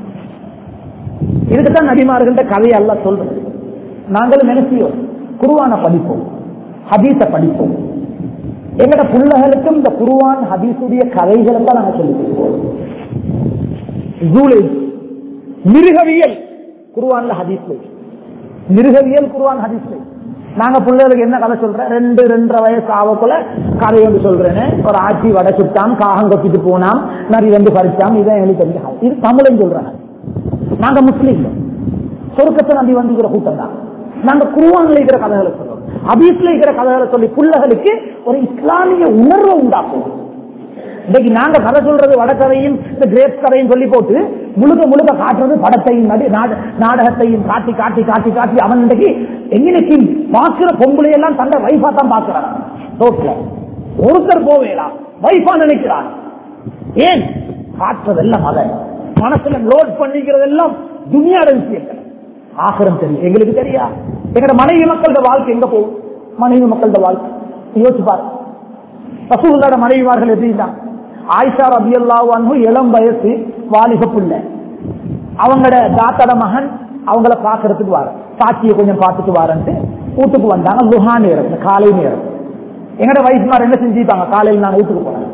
இதுக்குதான் நபிமார்கள்ட்ட கதையை எல்லாம் சொல்றது நாங்களும் நினைச்சியோம் குருவான படிப்போம் ஹதீஸ படிப்போம் எங்கட பிள்ளைகளுக்கும் இந்த குருவான் ஹதீஸுடைய கதைகளை தான் நாங்க சொல்லி கொடுப்போம் ஜூலேஜ் மிருகவியல் குருவான்ல ஹதீஸ் மிருகவியல் குருவான் ஹதீஸ் நாங்க பிள்ளைகளுக்கு என்ன கதை சொல்றேன் ரெண்டு ரெண்டரை வயசு ஆவக்குள்ள கதை வந்து சொல்றேன்னு ஒரு ஆட்சி வடை சுட்டாம் காகம் கொத்திட்டு போனாம் நரி வந்து பறிச்சாம் இதான் எங்களுக்கு தெரிஞ்ச கதை. இது தமிழன் சொல்றாங்க நாங்க முஸ்லீம் சொருக்கத்தை நம்பி வந்துக்கிற கூட்டம் தான் நாங்க குருவான்ல இருக்கிற கதைகளை சொல்றோம் ஹதீஸ்ல இருக்கிற கதைகளை சொல்லி பிள்ளைகளுக்கு ஒரு இஸ்லாமிய உணர்வை உண்டாக்கும் இன்னைக்கு நாங்க கதை சொல்றது வடக்கதையும் இந்த கிரேப் கதையும் சொல்லி போட்டு முழுக்க முழுக்க காட்டுறது படத்தையும் நடி- நாட- நாடகத்தையும் காட்டி காட்டி காட்டி காட்டி அவன் இன்னைக்கு எங்கனைக்கு பாக்குற பொம்பளை எல்லாம் தந்த வைஃபா தான் பாக்குறான் ரோட்ல ஒருத்தர் போவேலாம் வைஃபா நினைக்கிறான் ஏன் காட்டுறதெல்லாம் அதை மனசுல லோட் பண்ணிக்கிறதெல்லாம் துணியாட விஷயங்கள் ஆசிரம் தெரியும் எங்களுக்கு தெரியா எங்கட மனைவி மக்களோட வாழ்க்கை எங்க போகும் மனைவி மக்களோட வாழ்க்கை யோசிச்சு பாரு ரசூலுல்லாஹ்வோட மனைவிமார்கள் எப்படின்னா ஆயிஷா ரபியல்லாஹு அன்ஹு இளம் வயசு வாலிப பிள்ளை அவங்களோட தாத்தோட மகன் அவங்கள பாக்குறதுக்கு வர சாட்சியை கொஞ்சம் பார்த்துட்டு வரன்ட்டு வீட்டுக்கு வந்தாங்க லுஹா நேரம் இந்த காலை நேரம் எங்கட வயசுமார் என்ன செஞ்சுட்டாங்க காலையில் நான் வீட்டுக்கு போனேன்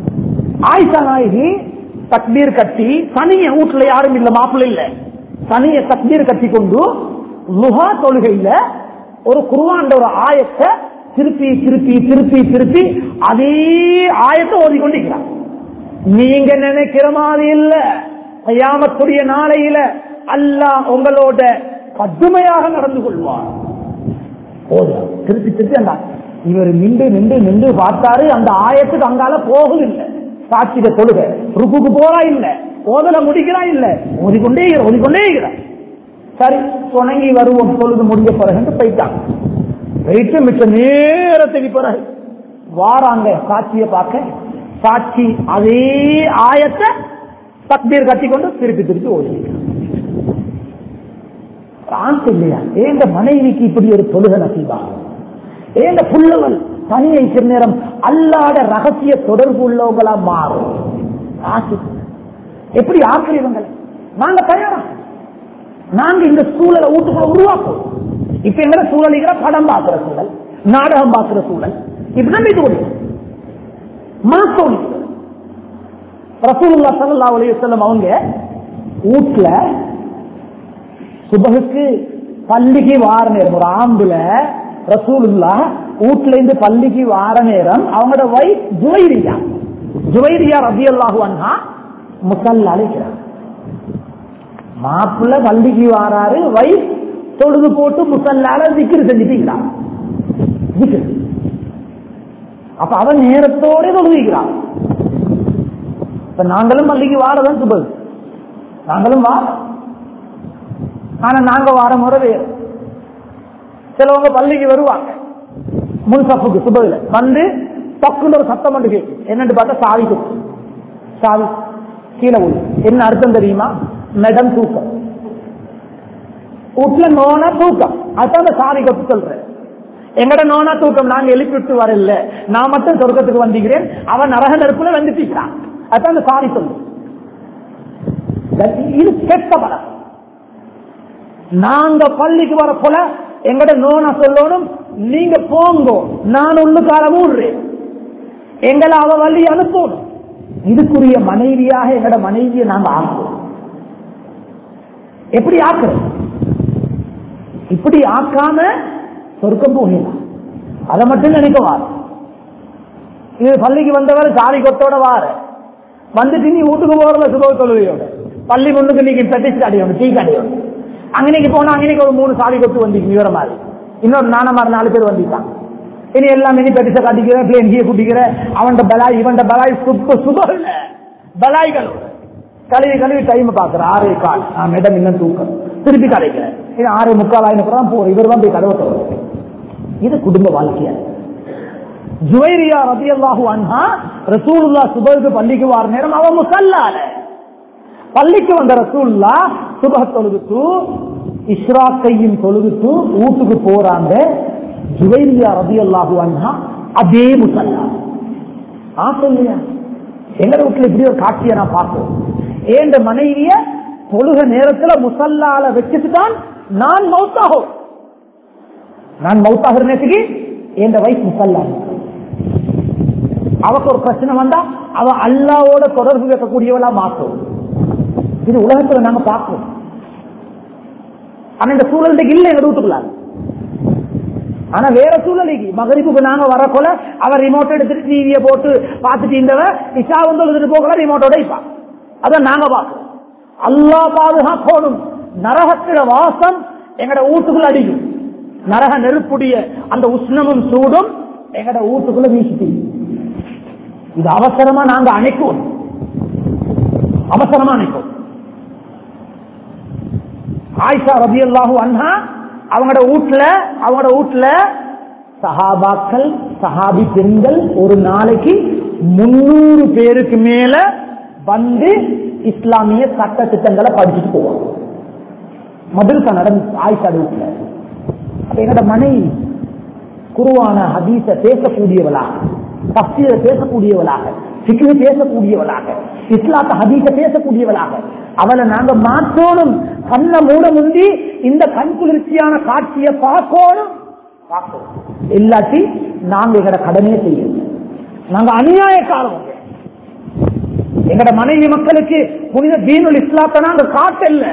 ஆயிஷா நாயகி தக்பீர் கட்டி தனிய வீட்டுல யாரும் இல்ல மாப்பிள்ளை இல்ல தனிய தக்பீர் கட்டி கொண்டு லுஹா தொழுகையில ஒரு குருவாண்ட ஒரு ஆயத்தை திருப்பி திருப்பி திருப்பி திருப்பி அதே ஆயத்தை ஓதிக்கொண்டிருக்கிறார் நீங்க நினைக்கிற மாதிரி இல்ல கயாமத்துடைய நாளையில அல்லாஹ் உங்களோட கடுமையாக நடந்து கொள்வார் போதும் திருப்பி திருப்பி அந்த இவர் நின்று நின்று நின்று பார்த்தாரு அந்த ஆயத்துக்கு அங்கால போகவில்லை சாட்சிட தொழுக ருக்குக்கு போறா இல்ல ஓதல முடிக்கிறா இல்ல ஓதிக்கொண்டே இருக்கிற ஓதிக்கொண்டே இருக்கிற சரி துணங்கி வருவோம் தொழுது முடிஞ்ச பிறகு போயிட்டாங்க போயிட்டு மிச்ச நேரத்துக்கு பிறகு வாராங்க சாட்சியை பார்க்க சாட்சி அதே ஆயத்தை தக்பீர் கட்டிக்கொண்டு திருப்பி திருப்பி ஓடி ஆண்ட இல்லையா ஏந்த மனைவிக்கு இப்படி ஒரு தொழுக நசீபா ஏந்த புள்ளவள் தனியை சில நேரம் அல்லாத ரகசிய தொடர்பு உள்ளவங்களா மாறும் ஆசை. எப்படி ஆக்கிரவங்கள் நாங்க தயாரா நாங்க இந்த சூழலை வீட்டுக்குள்ள உருவாக்குவோம் இப்ப எங்களை சூழலிக்கிற படம் பார்க்கிற சூழல் நாடகம் பார்க்கிற சூழல் இப்படிதான் இது முடியும் மாத்தோணி ரசூலுல்லா ஸல்லல்லாஹு அலைஹி வஸல்லம் அவங்க வீட்டுல சுபகுக்கு பள்ளிக்கு வார நேரம் ஒரு ஆம்புல ரசூலுல்லா வீட்டுல இருந்து பள்ளிக்கு வார நேரம் அவங்களோட வைஃப் ஜுவைரியா ஜுவைரியா ரபி அல்லாஹு அண்ணா முசல்ல அழைக்கிறார் மாப்பிள்ள பள்ளிக்கு வாராரு வைஃப் தொழுது போட்டு முசல்லால திக்கிரு செஞ்சுட்டீங்களா அப்ப அவன் நேரத்தோட தொழுகிறான் இப்ப நாங்களும் பள்ளிக்கு வாரதான் சுபகு நாங்களும் வாரம் ஆனா நாங்க வார முறை வேறு சிலவங்க பள்ளிக்கு வருவாங்க முன் சப்புக்கு சுபகுல வந்து பக்குன்னு ஒரு சத்தம் மட்டும் கேட்கும் என்னன்னு பார்த்தா சாவி கொத்து சாவி கீழே விழு என்ன அர்த்தம் தெரியுமா மேடம் தூக்கம் வீட்டுல நோனா தூக்கம் அதுதான் அந்த சாவி கொத்து சொல்றேன் எங்கட நோனா தூக்கம் நாங்க எழுப்பி விட்டு வரல நான் மட்டும் சொர்க்கத்துக்கு வந்திக்கிறேன் அவன் நரக நெருப்புல வந்துட்டான் அதுதான் அந்த சாவி சொல்லு இது கெட்ட படம் நாங்க பள்ளிக்கு வர போல எங்கட நோனா சொல்லணும் நீங்க போங்கோ நான் உள்ளுக்கார ஊடுறேன் எங்களை அவ வழி அனுப்பணும் இதுக்குரிய மனைவியாக எங்கட மனைவியை நாங்க ஆக்குவோம் எப்படி ஆக்குறோம் இப்படி ஆக்காம சொர்க்கம் போகலாம் அதை மட்டும் நினைக்க வார இது பள்ளிக்கு வந்தவர் சாரி கொத்தோட வார வந்துட்டு நீ வீட்டுக்கு போறல சுப தொழுவையோட பள்ளி முன்னுக்கு நீங்க பெட்டிச்சு அடையணும் டீ கடையோட அங்கனைக்கு போனா அங்கனைக்கு ஒரு மூணு சாரி கொத்து வந்தீங்க விவர மாதிரி இன்னொரு நானமார் நாலு பேர் வந்துட்டாங்க இனி எல்லாம் இனி பெட்டிச கட்டிக்கிற பிளேன் கீழே குட்டிக்கிற அவன் பலாய் இவன் பலாய் சுத்த சுப இல்ல பலாய்கள் கழுவி கழுவி டைம் பாக்குற ஆறே கால் நான் மேடம் இன்னும் தூக்கம் திருப்பி கடைக்கிறேன் இது ஆறு முக்கால் ஆயிரம் தான் போறோம் இவர் தான் போய் கதவை தரும் இது குடும்ப வாழ்க்கையா ஜுவைரியா ரதி அல்லாஹு அன்ஹா ரசூலுல்லா சுபருக்கு பள்ளிக்கு வார நேரம் அவன் முசல்லால பள்ளிக்கு வந்த ரசூல்லா சுபக தொழுதுட்டு இஸ்ராக்கையும் தொழுதுட்டு வீட்டுக்கு போறாங்க ஜுவைரியா ரதி அல்லாஹு அன்ஹா அதே முசல்லா ஆசை இல்லையா எங்க வீட்டுல இப்படி ஒரு காட்சியை நான் பார்ப்போம் ஏண்ட மனைவிய தொழுக நேரத்துல முசல்லால வச்சுட்டுதான் நான் மௌத்தாகும் நான் மௌத்தாகிற நேரத்துக்கு என் வயசு முசல்லா அவக்கு ஒரு பிரச்சனை வந்தா அவ அல்லாவோட தொடர்பு வைக்கக்கூடியவளா மாற்றும் இது உலகத்துல நாங்க பார்க்கிறோம் ஆனா இந்த சூழல் இல்ல எங்க வீட்டுக்குள்ளாங்க ஆனா வேற சூழ்நிலைக்கு மகரிப்புக்கு நாங்க வரக்குள்ள அவர் ரிமோட் எடுத்துட்டு டிவியை போட்டு பார்த்துட்டு இருந்தவ இஷா வந்து எழுதிட்டு போகல ரிமோட்டோட இப்பான் அதான் நாங்க பார்க்கிறோம் அல்லா பாதுகாக்கணும் நரகத்தில வாசம் எங்கட வீட்டுக்குள்ள அடிக்கும் நரக நெருப்புடைய அந்த உஷ்ணமும் சூடும் எங்கட வீட்டுக்குள்ள வீசிட்டு இது அவசரமா நாங்க அணைக்குவோம் அவசரமா அணைக்கும் ஆயிஷா ரபி அல்லாஹூ அண்ணா அவங்களோட வீட்டுல அவங்களோட வீட்டுல சஹாபாக்கள் சஹாபி பெண்கள் ஒரு நாளைக்கு முன்னூறு பேருக்கு மேல வந்து இஸ்லாமிய சட்ட திட்டங்களை படிச்சுட்டு போவாங்க மதுரசா நடந்து ஆயிஷா வீட்டுல அப்ப என்னோட மனைவி குருவான ஹதீஸ பேசக்கூடியவளாக தப்சீர பேசக்கூடியவளாக சிக்கிரி பேசக்கூடியவளாக இஸ்லாத்த ஹதீஸ பேசக்கூடியவளாக அவளை நாங்க மாற்றோனும் கண்ண மூட முந்தி இந்த கண் குளிர்ச்சியான காட்சியை பார்க்கணும் பார்க்கணும் இல்லாட்டி நாங்க எங்கட கடமையை செய்யணும் நாங்க அநியாயக்காரங்க எங்கட மனைவி மக்களுக்கு புனித தீனுல் இஸ்லாத்தை நாங்க காட்டல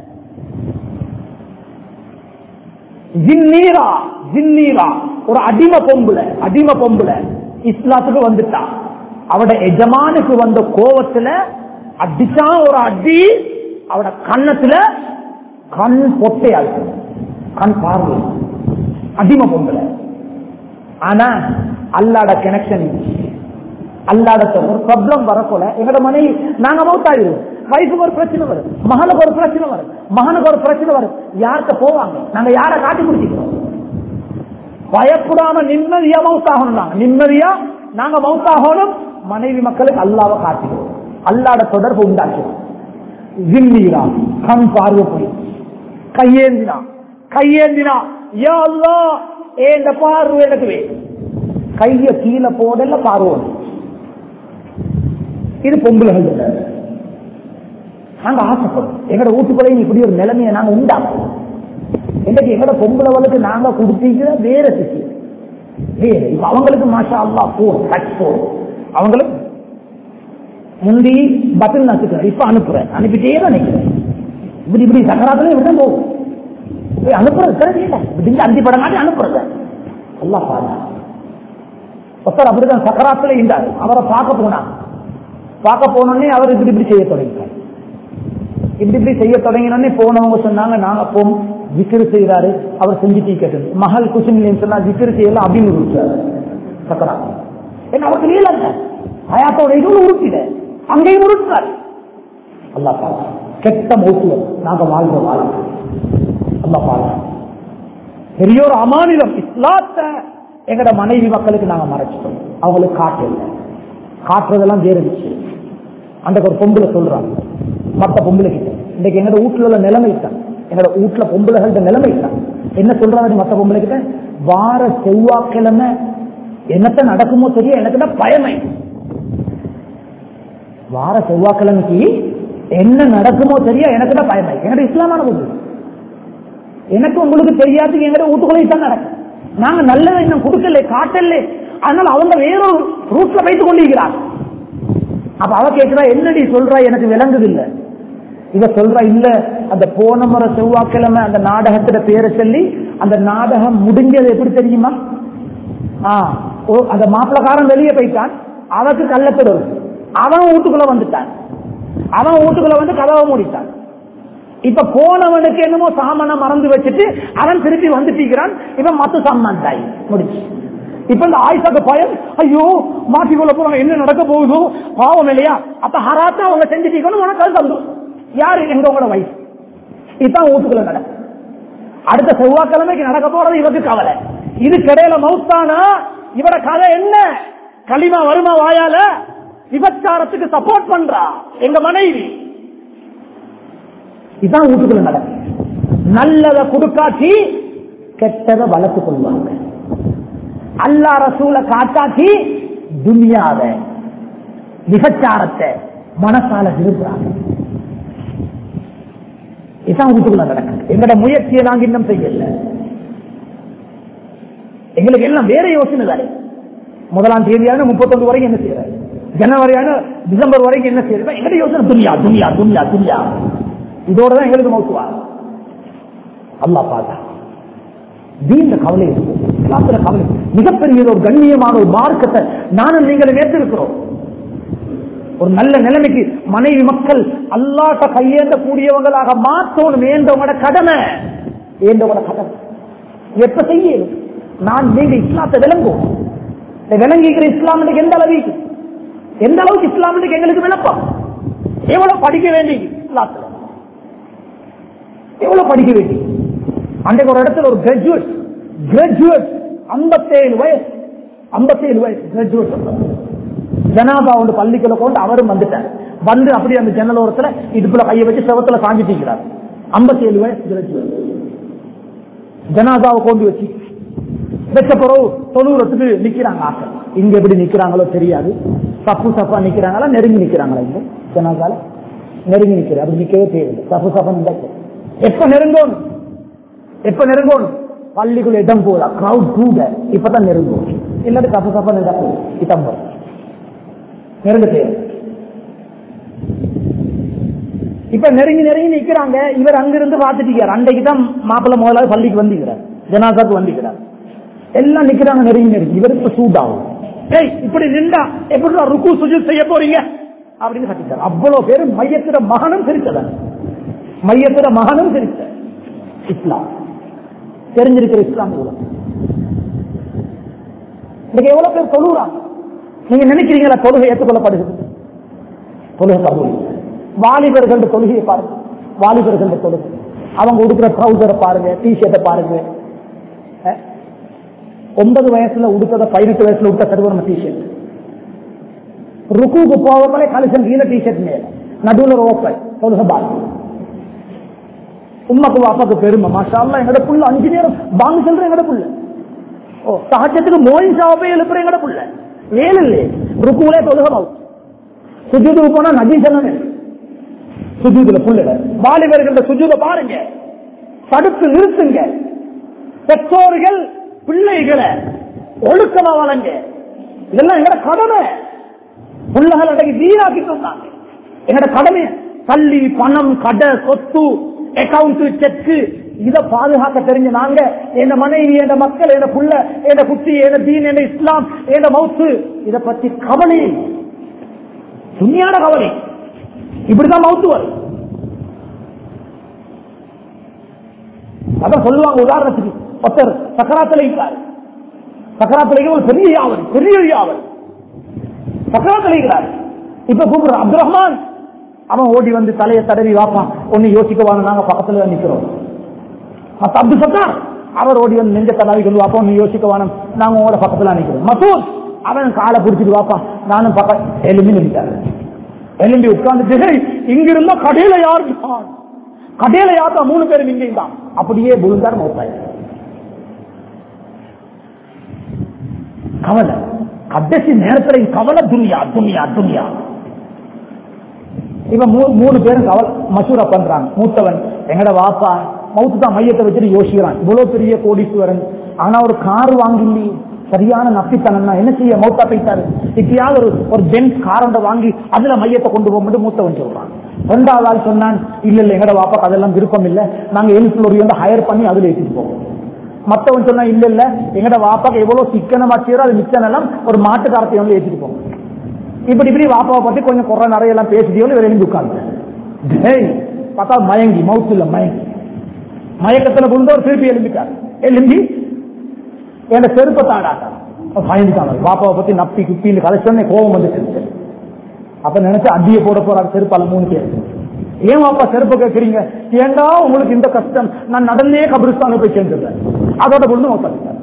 ஜின்னீரா ஜின்னீரா ஒரு அடிம பொம்புல அடிம பொம்புல இஸ்லாத்துக்கு வந்துட்டா அவட எஜமானுக்கு வந்த கோவத்துல அடிச்சா ஒரு அடி அவட கண்ணத்துல கண் பொட்டையாச்சு கண் பார்வை அடிம பொம்புல ஆனா அல்லாட கனெக்ஷன் அல்லாட ஒரு ப்ராப்ளம் வரப்போல எங்கட மனைவி நாங்க மௌத்தாயிடுவோம் வயசுக்கு ஒரு பிரச்சனை வரும் மகனுக்கு ஒரு பிரச்சனை வரும் மகனுக்கு ஒரு பிரச்சனை வரும் யார்கிட்ட போவாங்க நாங்க யார காட்டி குடிச்சிக்கிறோம் பயப்படாம நிம்மதியா மவுத்தாகணும் நாங்க நிம்மதியா நாங்க மவுத்தாகணும் மனைவி மக்களுக்கு அல்லாவை காட்டுகிறோம் அல்லாட தொடர்பு உண்டாக்கிறோம் ஜிம்மீரா கண் பார்வை போய் கையேந்தினா கையேந்தினா யா அல்லா ஏந்த பார்வை எனக்கு வேணும் கைய கீழே போடல பார்வை இது பொம்பளைகள் நாங்க ஆசைப்படும் எங்கட வீட்டுக்குள்ளே இப்படி ஒரு நிலைமையை நாங்க உண்டாக்கும் இன்னைக்கு எங்கட பொம்பளைகளுக்கு நாங்க கொடுத்தீங்க வேற சிசி வேற இப்ப அவங்களுக்கு மாஷா அல்லா போன் டச் போன் அவங்களுக்கு முந்தி பட்டன் நச்சுக்கிறேன் இப்ப அனுப்புறேன் அனுப்பிட்டே தான் நிக்கிறேன் இப்படி இப்படி சக்கராத்துல இப்படிதான் போகும் போய் அனுப்புறது கிடையாது இல்லை இப்படி அஞ்சு படம் காட்டி அனுப்புறது அல்லா பாருங்க ஒருத்தர் அப்படிதான் சக்கராத்துல இருந்தார் அவரை பார்க்க போனார் பார்க்க போனோடனே அவர் இப்படி இப்படி செய்ய தொடங்கிட்டார் இப்படி இப்படி செய்ய தொடங்கினோடனே போனவங்க சொன்னாங்க நாங்க போம் ஜிக்கிரு செய்யறாரு அவர் செஞ்சுட்டு கேட்டது மகள் குசின் சொன்னா ஜிக்கிரு செய்யலாம் அப்படின்னு கொடுத்தாரு சக்கரா ஏன்னா அவருக்கு நீளங்க ஹயாத்தோட இதுவும் உருட்டிட அங்கேயும் உருட்டினார் அல்லா பாருங்க கெட்ட மௌத்துவம் நாங்க வாழ்ந்த வாழ்க்கை அல்லா பாருங்க பெரிய ஒரு அமானிதம் இஸ்லாத்தை எங்கட மனைவி மக்களுக்கு நாங்க மறைச்சிட்டோம் அவங்களுக்கு காட்டு இல்லை காட்டுறதெல்லாம் வேற விஷயம் அன்றைக்கு ஒரு பொம்பளை சொல்றாங்க மத்த பொம்பளை கிட்ட இன்னைக்கு எங்கட வீட்டுல உள்ள நிலைமை தான் எங்கட வீட்டுல பொம்பளைகள்ட்ட நிலைமை தான் என்ன சொல்றாங்க மத்த பொம்பளை கிட்ட வார செவ்வாய்க்கிழமை என்னத்த நடக்குமோ தெரியும் எனக்கு தான் பயமை வார செவ்வாய்க்கிழமைக்கு என்ன நடக்குமோ தெரியும் எனக்கு தான் பயமை எங்கட இஸ்லாமான பொண்ணு எனக்கு உங்களுக்கு தெரியாது எங்கட வீட்டுக்குள்ளே தான் நடக்கும் நாங்க நல்லதை இன்னும் கொடுக்கல காட்டல அதனால அவங்க வேறொரு ரூட்ல வைத்துக் கொண்டிருக்கிறார் அப்ப அவ கேட்கிறா என்னடி சொல்றா எனக்கு விளங்குது இல்ல இவ சொல்றா இல்ல அந்த போன முறை செவ்வாய்க்கிழமை அந்த நாடகத்துல பேரை சொல்லி அந்த நாடகம் முடிஞ்சது எப்படி தெரியுமா ஆ ஓ அந்த மாப்பிளக்காரன் வெளியே போயிட்டான் அவக்கு கள்ளத்தொடர் அவன் வீட்டுக்குள்ள வந்துட்டான் அவன் வீட்டுக்குள்ள வந்து கதவை மூடிட்டான் இப்ப போனவனுக்கு என்னமோ சாமான மறந்து வச்சுட்டு அவன் திருப்பி வந்துட்டீங்கிறான் இவன் மத்த சாமான் தாய் முடிச்சு இப்ப இந்த ஆயுஷாக்கு பயம் ஐயோ மாட்டிக்கொள்ள போறாங்க என்ன நடக்க போகுதோ பாவம் இல்லையா அப்ப ஹராத்தா அவங்க செஞ்சுட்டீங்கன்னு உனக்கு அது தந்துடும் யாரு எங்க உங்களோட வயசு இதுதான் வீட்டுக்குள்ள நட அடுத்த செவ்வாய்க்கிழமைக்கு நடக்க போறது இவருக்கு கவலை இது கடையில மவுத்தானா இவட கதை என்ன களிமா வருமா வாயால விபச்சாரத்துக்கு சப்போர்ட் பண்றா எங்க மனைவி இதுதான் வீட்டுக்குள்ள நடக்கும் நல்லதை கொடுக்காட்டி கெட்டதை வளர்த்துக் கொள்வாங்க அல்லா ரசூல காட்டாட்டி துனியாவை விபச்சாரத்தை மனசால விரும்புறாங்க இதுதான் வீட்டுக்குள்ள நடக்கும் எங்களோட முயற்சியை நாங்க இன்னும் செய்யல எங்களுக்கு எல்லாம் வேற யோசனை தானே முதலாம் தேதியான முப்பத்தொன்று வரைக்கும் என்ன செய்யறாரு ஜனவரி டிசம்பர் வரைக்கும் என்ன செய்யறது எங்கட யோசனை துனியா துனியா துனியா துனியா இதோட தான் எங்களுக்கு மௌத்துவா அல்லா பார்த்தா தீண்ட கவலை இருக்கும் இஸ்லாத்துல கவலை மிகப்பெரிய ஒரு கண்ணியமான ஒரு மார்க்கத்தை நானும் நீங்கள் நேர்த்திருக்கிறோம் ஒரு நல்ல நிலைமைக்கு மனைவி மக்கள் அல்லாட்ட கையேந்த கூடியவங்களாக மாற்றணும் ஏந்தவங்களோட கடமை ஏந்தவங்களோட கடமை எப்ப செய்யணும் நான் நீங்க இஸ்லாத்தை விளங்குவோம் இந்த விளங்கிக்கிற இஸ்லாம் எந்த அளவுக்கு எந்த அளவுக்கு இஸ்லாம் எங்களுக்கு விளப்பம் எவ்வளவு படிக்க வேண்டி இஸ்லாத்துல எவ்வளவு படிக்க வேண்டி அன்றைக்கு ஒரு இடத்துல ஒரு கிராஜுவேட் கிராஜுவேட் ஐம்பத்தேழு வயசு ஐம்பத்தேழு வயசு கிராஜுவேட் ஜனாபா ஒன்று பள்ளிக்குள்ள கொண்டு அவரும் வந்துட்டார் வந்து அப்படி அந்த ஜன்னல் ஓரத்துல இடுப்புல கையை வச்சு செவத்துல சாஞ்சிட்டிருக்கிறார் ஐம்பத்தி ஏழு வயசு கிராஜுவேட் ஜனாதாவை கொண்டு வச்சு வச்ச பிறகு தொழுவுறதுக்கு நிக்கிறாங்க ஆக்கள் இங்க எப்படி நிக்கிறாங்களோ தெரியாது சப்பு சப்பா நிக்கிறாங்களா நெருங்கி நிக்கிறாங்களா இங்க ஜனாதால நெருங்கி நிக்கிற அப்படி நிக்கவே தேவையில்லை சப்பு சப்பா நின்று எப்ப நெருங்கணும் எப்ப நெருங்கணும் பள்ளிக்குள்ள இடம் போதா கிரௌட் கூட இப்பதான் நெருங்கும் இல்லாட்டி சப்பு சப்பா நின்றா போதும் இடம் போதும் நெருங்க தேவை இப்ப நெருங்கி நெருங்கி நிக்கிறாங்க இவர் அங்கிருந்து பார்த்துட்டு அன்றைக்கு தான் மாப்பிள்ள முதலாவது பள்ளிக்கு வந்துக்கிறார் ஜனாசாக்கு வந்துக்கிறார் எல்லாம் நிக்கிறாங்க நெருங்கி நெருங்கி இவருக்கு சூடாகும் ஏய் இப்படி நின்றா எப்படி ருக்கு சுஜித் செய்ய போறீங்க அப்படின்னு கட்டிட்டார் அவ்வளவு பேரு மையத்திர மகனும் சிரிச்சதான் மையத்திர மகனும் சிரிச்ச இஸ்லாம் தெரிஞ்சிருக்கிற இஸ்லாம் கூட இன்னைக்கு எவ்வளவு பேர் தொழுறாங்க நீங்க நினைக்கிறீங்களா தொழுகை ஏற்றுக்கொள்ளப்படுகிறது தொழுகை கபூல் வாலிபர்கள் தொழுகையை பாருங்க வாலிபர்கள் தொழுகை அவங்க உடுக்கிற ட்ரௌசரை பாருங்க டி ஷர்ட்டை பாருங்க அஹ், ஒன்பது வயசுல உடுத்தத பதினெட்டு வயசுல உடுத்த கருவரம் டி ஷர்ட் ருக்குக்கு போவங்களே கலிசன் கீழே டி ஷர்ட் மேல நடுவுல ஒரு ஓப்பன் தொழுகை பாருங்க உம்மக்கு வாப்பாக்கு பெருமை மாஷா அல்லாஹ் எங்கட புள்ள அஞ்சு நேரம் பாங்கு சொல்ற எங்கட புள்ள ஓ சகஜத்துக்கு மோயின் சாப்பே எழுப்புற எங்கட புள்ள வேலை இல்லையே ருக்குலே தொழுகமாவு சுஜூதுக்கு போனா நஜி சொன்னேன் சுஜூதுல புள்ள வாலிபர்கள் சுஜூத பாருங்க தடுத்து நிறுத்துங்க பெற்றோர்கள் பிள்ளைகளை ஒழுக்கமா வளங்க இதெல்லாம் எங்கட கடமை பிள்ளைகள் அன்றைக்கு வீணாக்கிட்டு வந்தாங்க எங்கட கடமை தள்ளி பணம் கடை சொத்து அக்கவுண்ட் செக்கு இத பாதுகாக்க தெரிஞ்ச நாங்க என் மனைவி என் மக்கள் என் புள்ள என் குட்டி என் தீன் என் இஸ்லாம் என் மவுத்து இத பத்தி கவலை துணியான கவலை இப்படிதான் மவுத்து வரும் அதான் சொல்லுவாங்க உதாரணத்துக்கு ஒருத்தர் சக்கராத்துல இருக்காரு சக்கராத்துல ஒரு பெரிய யாவல் பெரிய யாவல் சக்கராத்துல இருக்கிறார் இப்ப கூப்பிடுற அப்துல் ரஹ்மான் அவன் ஓடி வந்து தலையை தடவி வாப்பான் ஒன்னு யோசிக்கவான நாங்க பக்கத்துல தான் நிக்கிறோம் மத்த அப்துல் சத்தார் அவர் ஓடி வந்து நெஞ்ச தடவி கொண்டு வாப்பா ஒன்னு யோசிக்கவானம் நாங்க உங்களோட பக்கத்துல நிக்கிறோம் மசூத் அவன் காலை பிடிச்சிட்டு வாப்பான் நானும் பக்கம் எலும்பி நின்றுட்டாரு எலும்பி உட்கார்ந்துட்டு இங்க இருந்தா கடையில யாரு இருக்கான்? கடையில யாருக்கா மூணு பேரும் இங்கே தான் அப்படியே விழுந்தார் மௌத்தாய் கவலை கடைசி நேரத்துல கவலை துனியா துனியா துனியா இப்ப மூ- மூணு பேரும் கவலை மசூரா பண்றாங்க மூத்தவன் எங்கட வாப்பா மவுத்து தான் மையத்தை வச்சுட்டு யோசிக்கிறான் இவ்வளவு பெரிய கோடீஸ்வரன் ஆனா ஒரு கார் வாங்கி சரியான நப்பித்தனம் என்ன செய்ய மௌத்தா போயிட்டாரு இப்பயாவது ஒரு ஒரு பென்ஸ் காரண்ட வாங்கி அதுல மையத்தை கொண்டு போகும்போது மூத்தவன் சொல்றான் ரெண்டாவது ஆள் சொன்னான் இல்ல இல்ல எங்கட வாப்பாக்கு அதெல்லாம் விருப்பம் இல்ல நாங்க எல் ஒரு வந்து ஹையர் பண்ணி அதுல ஏற்றிட்டு போவோம் மத்தவன் சொன்னா இல்ல இல்ல எங்கட வாப்பாக்கு எவ்வளவு சிக்கனமா செய்யறோ அது மிச்சம் எல்லாம் ஒரு மாட்டுக்காரத்தை வந்து ஏற்றிட்டு போவோம் இப்படி இப்படி வாப்பாவை பத்தி கொஞ்சம் குறை நிறைய எல்லாம் பேசிட்டியோ எழுந்து உட்கார்ந்து டேய் பார்த்தா மயங்கி மவுத்து இல்ல மயங்கி மயக்கத்துல புகுந்தவர் திருப்பி எழும்பிட்டார் எழும்பி என்ன செருப்பை தாண்டாட்டார் பயந்துட்டாங்க வாப்பாவை பத்தி நப்பி குப்பின்னு கலைச்சோன்னே கோபம் வந்துட்டு அப்ப நினைச்சு அடிய போட போறாரு செருப்பால மூணு பேர் ஏன் வாப்பா செருப்பு கேட்கறீங்க ஏண்டா உங்களுக்கு இந்த கஷ்டம் நான் நடந்தே கபிரிஸ்தான போய் சேர்ந்துடுறேன் அதோட பொழுது மொத்தம்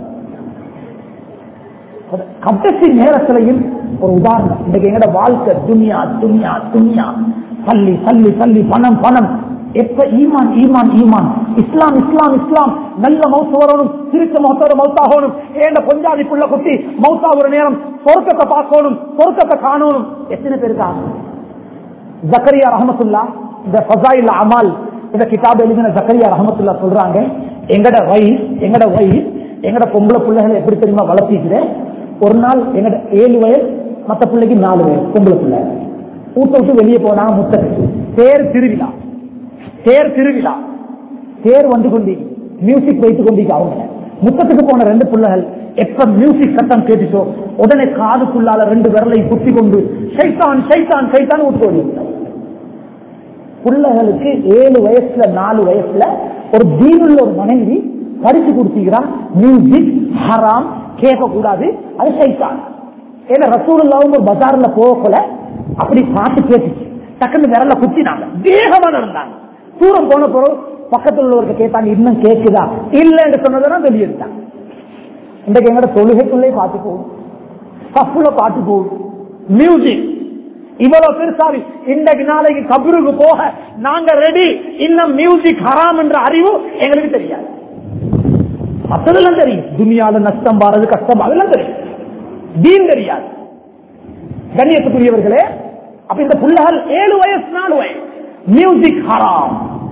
கடைசி நேரத்திலையும் ஒரு உதாரணம் இன்னைக்கு எங்கட வாழ்க்கை துனியா துனியா துனியா சல்லி சல்லி சல்லி பணம் பணம் எப்ப ஈமான் ஈமான் ஈமான் இஸ்லாம் இஸ்லாம் இஸ்லாம் நல்ல மவுத்து வரணும் திருச்ச மௌத்தோட மவுத்தாகணும் ஏண்ட கொஞ்சாதி புள்ள குட்டி மவுத்தா ஒரு நேரம் சொர்க்கத்தை பார்க்கணும் சொர்க்கத்தை காணணும் எத்தனை பேருக்கு ஆசை ஜக்கரியா ரஹமத்துல்லா இந்த ஃபசாயில் அமால் இந்த கிதாப் எழுதின ஜக்கரியா ரஹமத்துல்லா சொல்றாங்க எங்கட வயசு எங்கட வயசு எங்கட பொம்பளை பிள்ளைகளை எப்படி தெரியுமா வளர்த்திக்கிறேன் ஒரு நாள் எங்கட ஏழு வயசு மத்த பிள்ளைக்கு நாலு வயசு பொம்பளை பிள்ளை ஊட்ட விட்டு வெளியே போனாங்க முத்தத்துக்கு தேர் திருவிழா தேர் திருவிழா தேர் வந்து கொண்டி மியூசிக் வைத்துக் கொண்டீங்க அவங்க முத்தத்துக்கு போன ரெண்டு பிள்ளைகள் எப்ப மியூசிக் சத்தம் கேட்டுச்சோ உடனே காதுக்குள்ளால ரெண்டு விரலை குத்தி கொண்டு சைத்தான் சைத்தான் சைத்தான் விட்டு ஓடி பிள்ளைகளுக்கு ஏழு வயசுல நாலு வயசுல ஒரு தீனுள்ள ஒரு மனைவி படிச்சு கொடுத்தீங்கன்னா மியூசிக் ஹராம் கேட்க கூடாது அது சைத்தான் ஏன்னா ரசூலுல்லாவும் ஒரு பஜார்ல போகல அப்படி பாட்டு கேட்டுச்சு டக்குன்னு விரல குத்தினாங்க வேகமா நடந்தாங்க தூரம் போன பிறகு பக்கத்துல உள்ளவருக்கு கேட்டாங்க இன்னும் கேக்குதா இல்லைன்னு சொன்னதான் வெளியெடுத்தாங்க இன்றைக்கு எங்கட தொழுகைக்குள்ளே பாட்டு போகும் தப்புல பாட்டு போகும் மியூசிக் இவ்வளவு பெருசாவி இன்றைக்கு நாளைக்கு கபருக்கு போக நாங்க ரெடி இன்னும் மியூசிக் ஹராம் என்ற அறிவு எங்களுக்கு தெரியாது மற்றதெல்லாம் தெரியும் துனியால நஷ்டம் பாரது கஷ்டம் அதெல்லாம் தெரியும் தீன் தெரியாது கண்ணியத்துக்குரியவர்களே அப்ப இந்த புள்ளகள் ஏழு வயசு நாலு வயசு மியூசிக் ஹராம்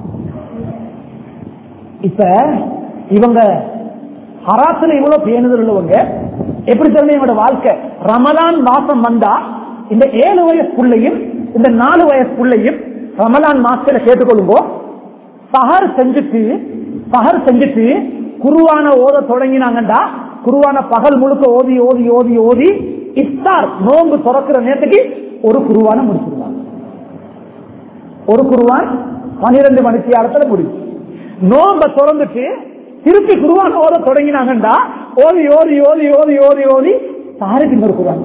இப்ப இவங்க ஹராத்துல இவ்வளவு பேணுதல் உள்ளவங்க எப்படி தெரியும் இவங்களோட வாழ்க்கை ரமலான் மாசம் வந்தா இந்த ஏழு வயசு புள்ளையும் இந்த நாலு வயசு புள்ளையும் ரமலான் மாசத்துல கேட்டுக்கொள்ளுங்கோ சஹர் செஞ்சுட்டு சஹர் செஞ்சுட்டு குருவான ஓத தொடங்கினாங்கண்டா குருவான பகல் முழுக்க ஓதி ஓதி ஓதி ஓதி இஃப்தார் நோன்பு துறக்கிற நேரத்துக்கு ஒரு குருவான முடிச்சிருவாங்க ஒரு குருவான் பனிரெண்டு மணிக்கு இடத்துல முடிச்சு நோம்ப திறந்துட்டு திருப்பி குருவான ஓத தொடங்கினாங்கண்டா ஓதி ஓதி ஓதி ஓதி ஓதி ஓதி சாருக்கு இன்னொரு குருவான்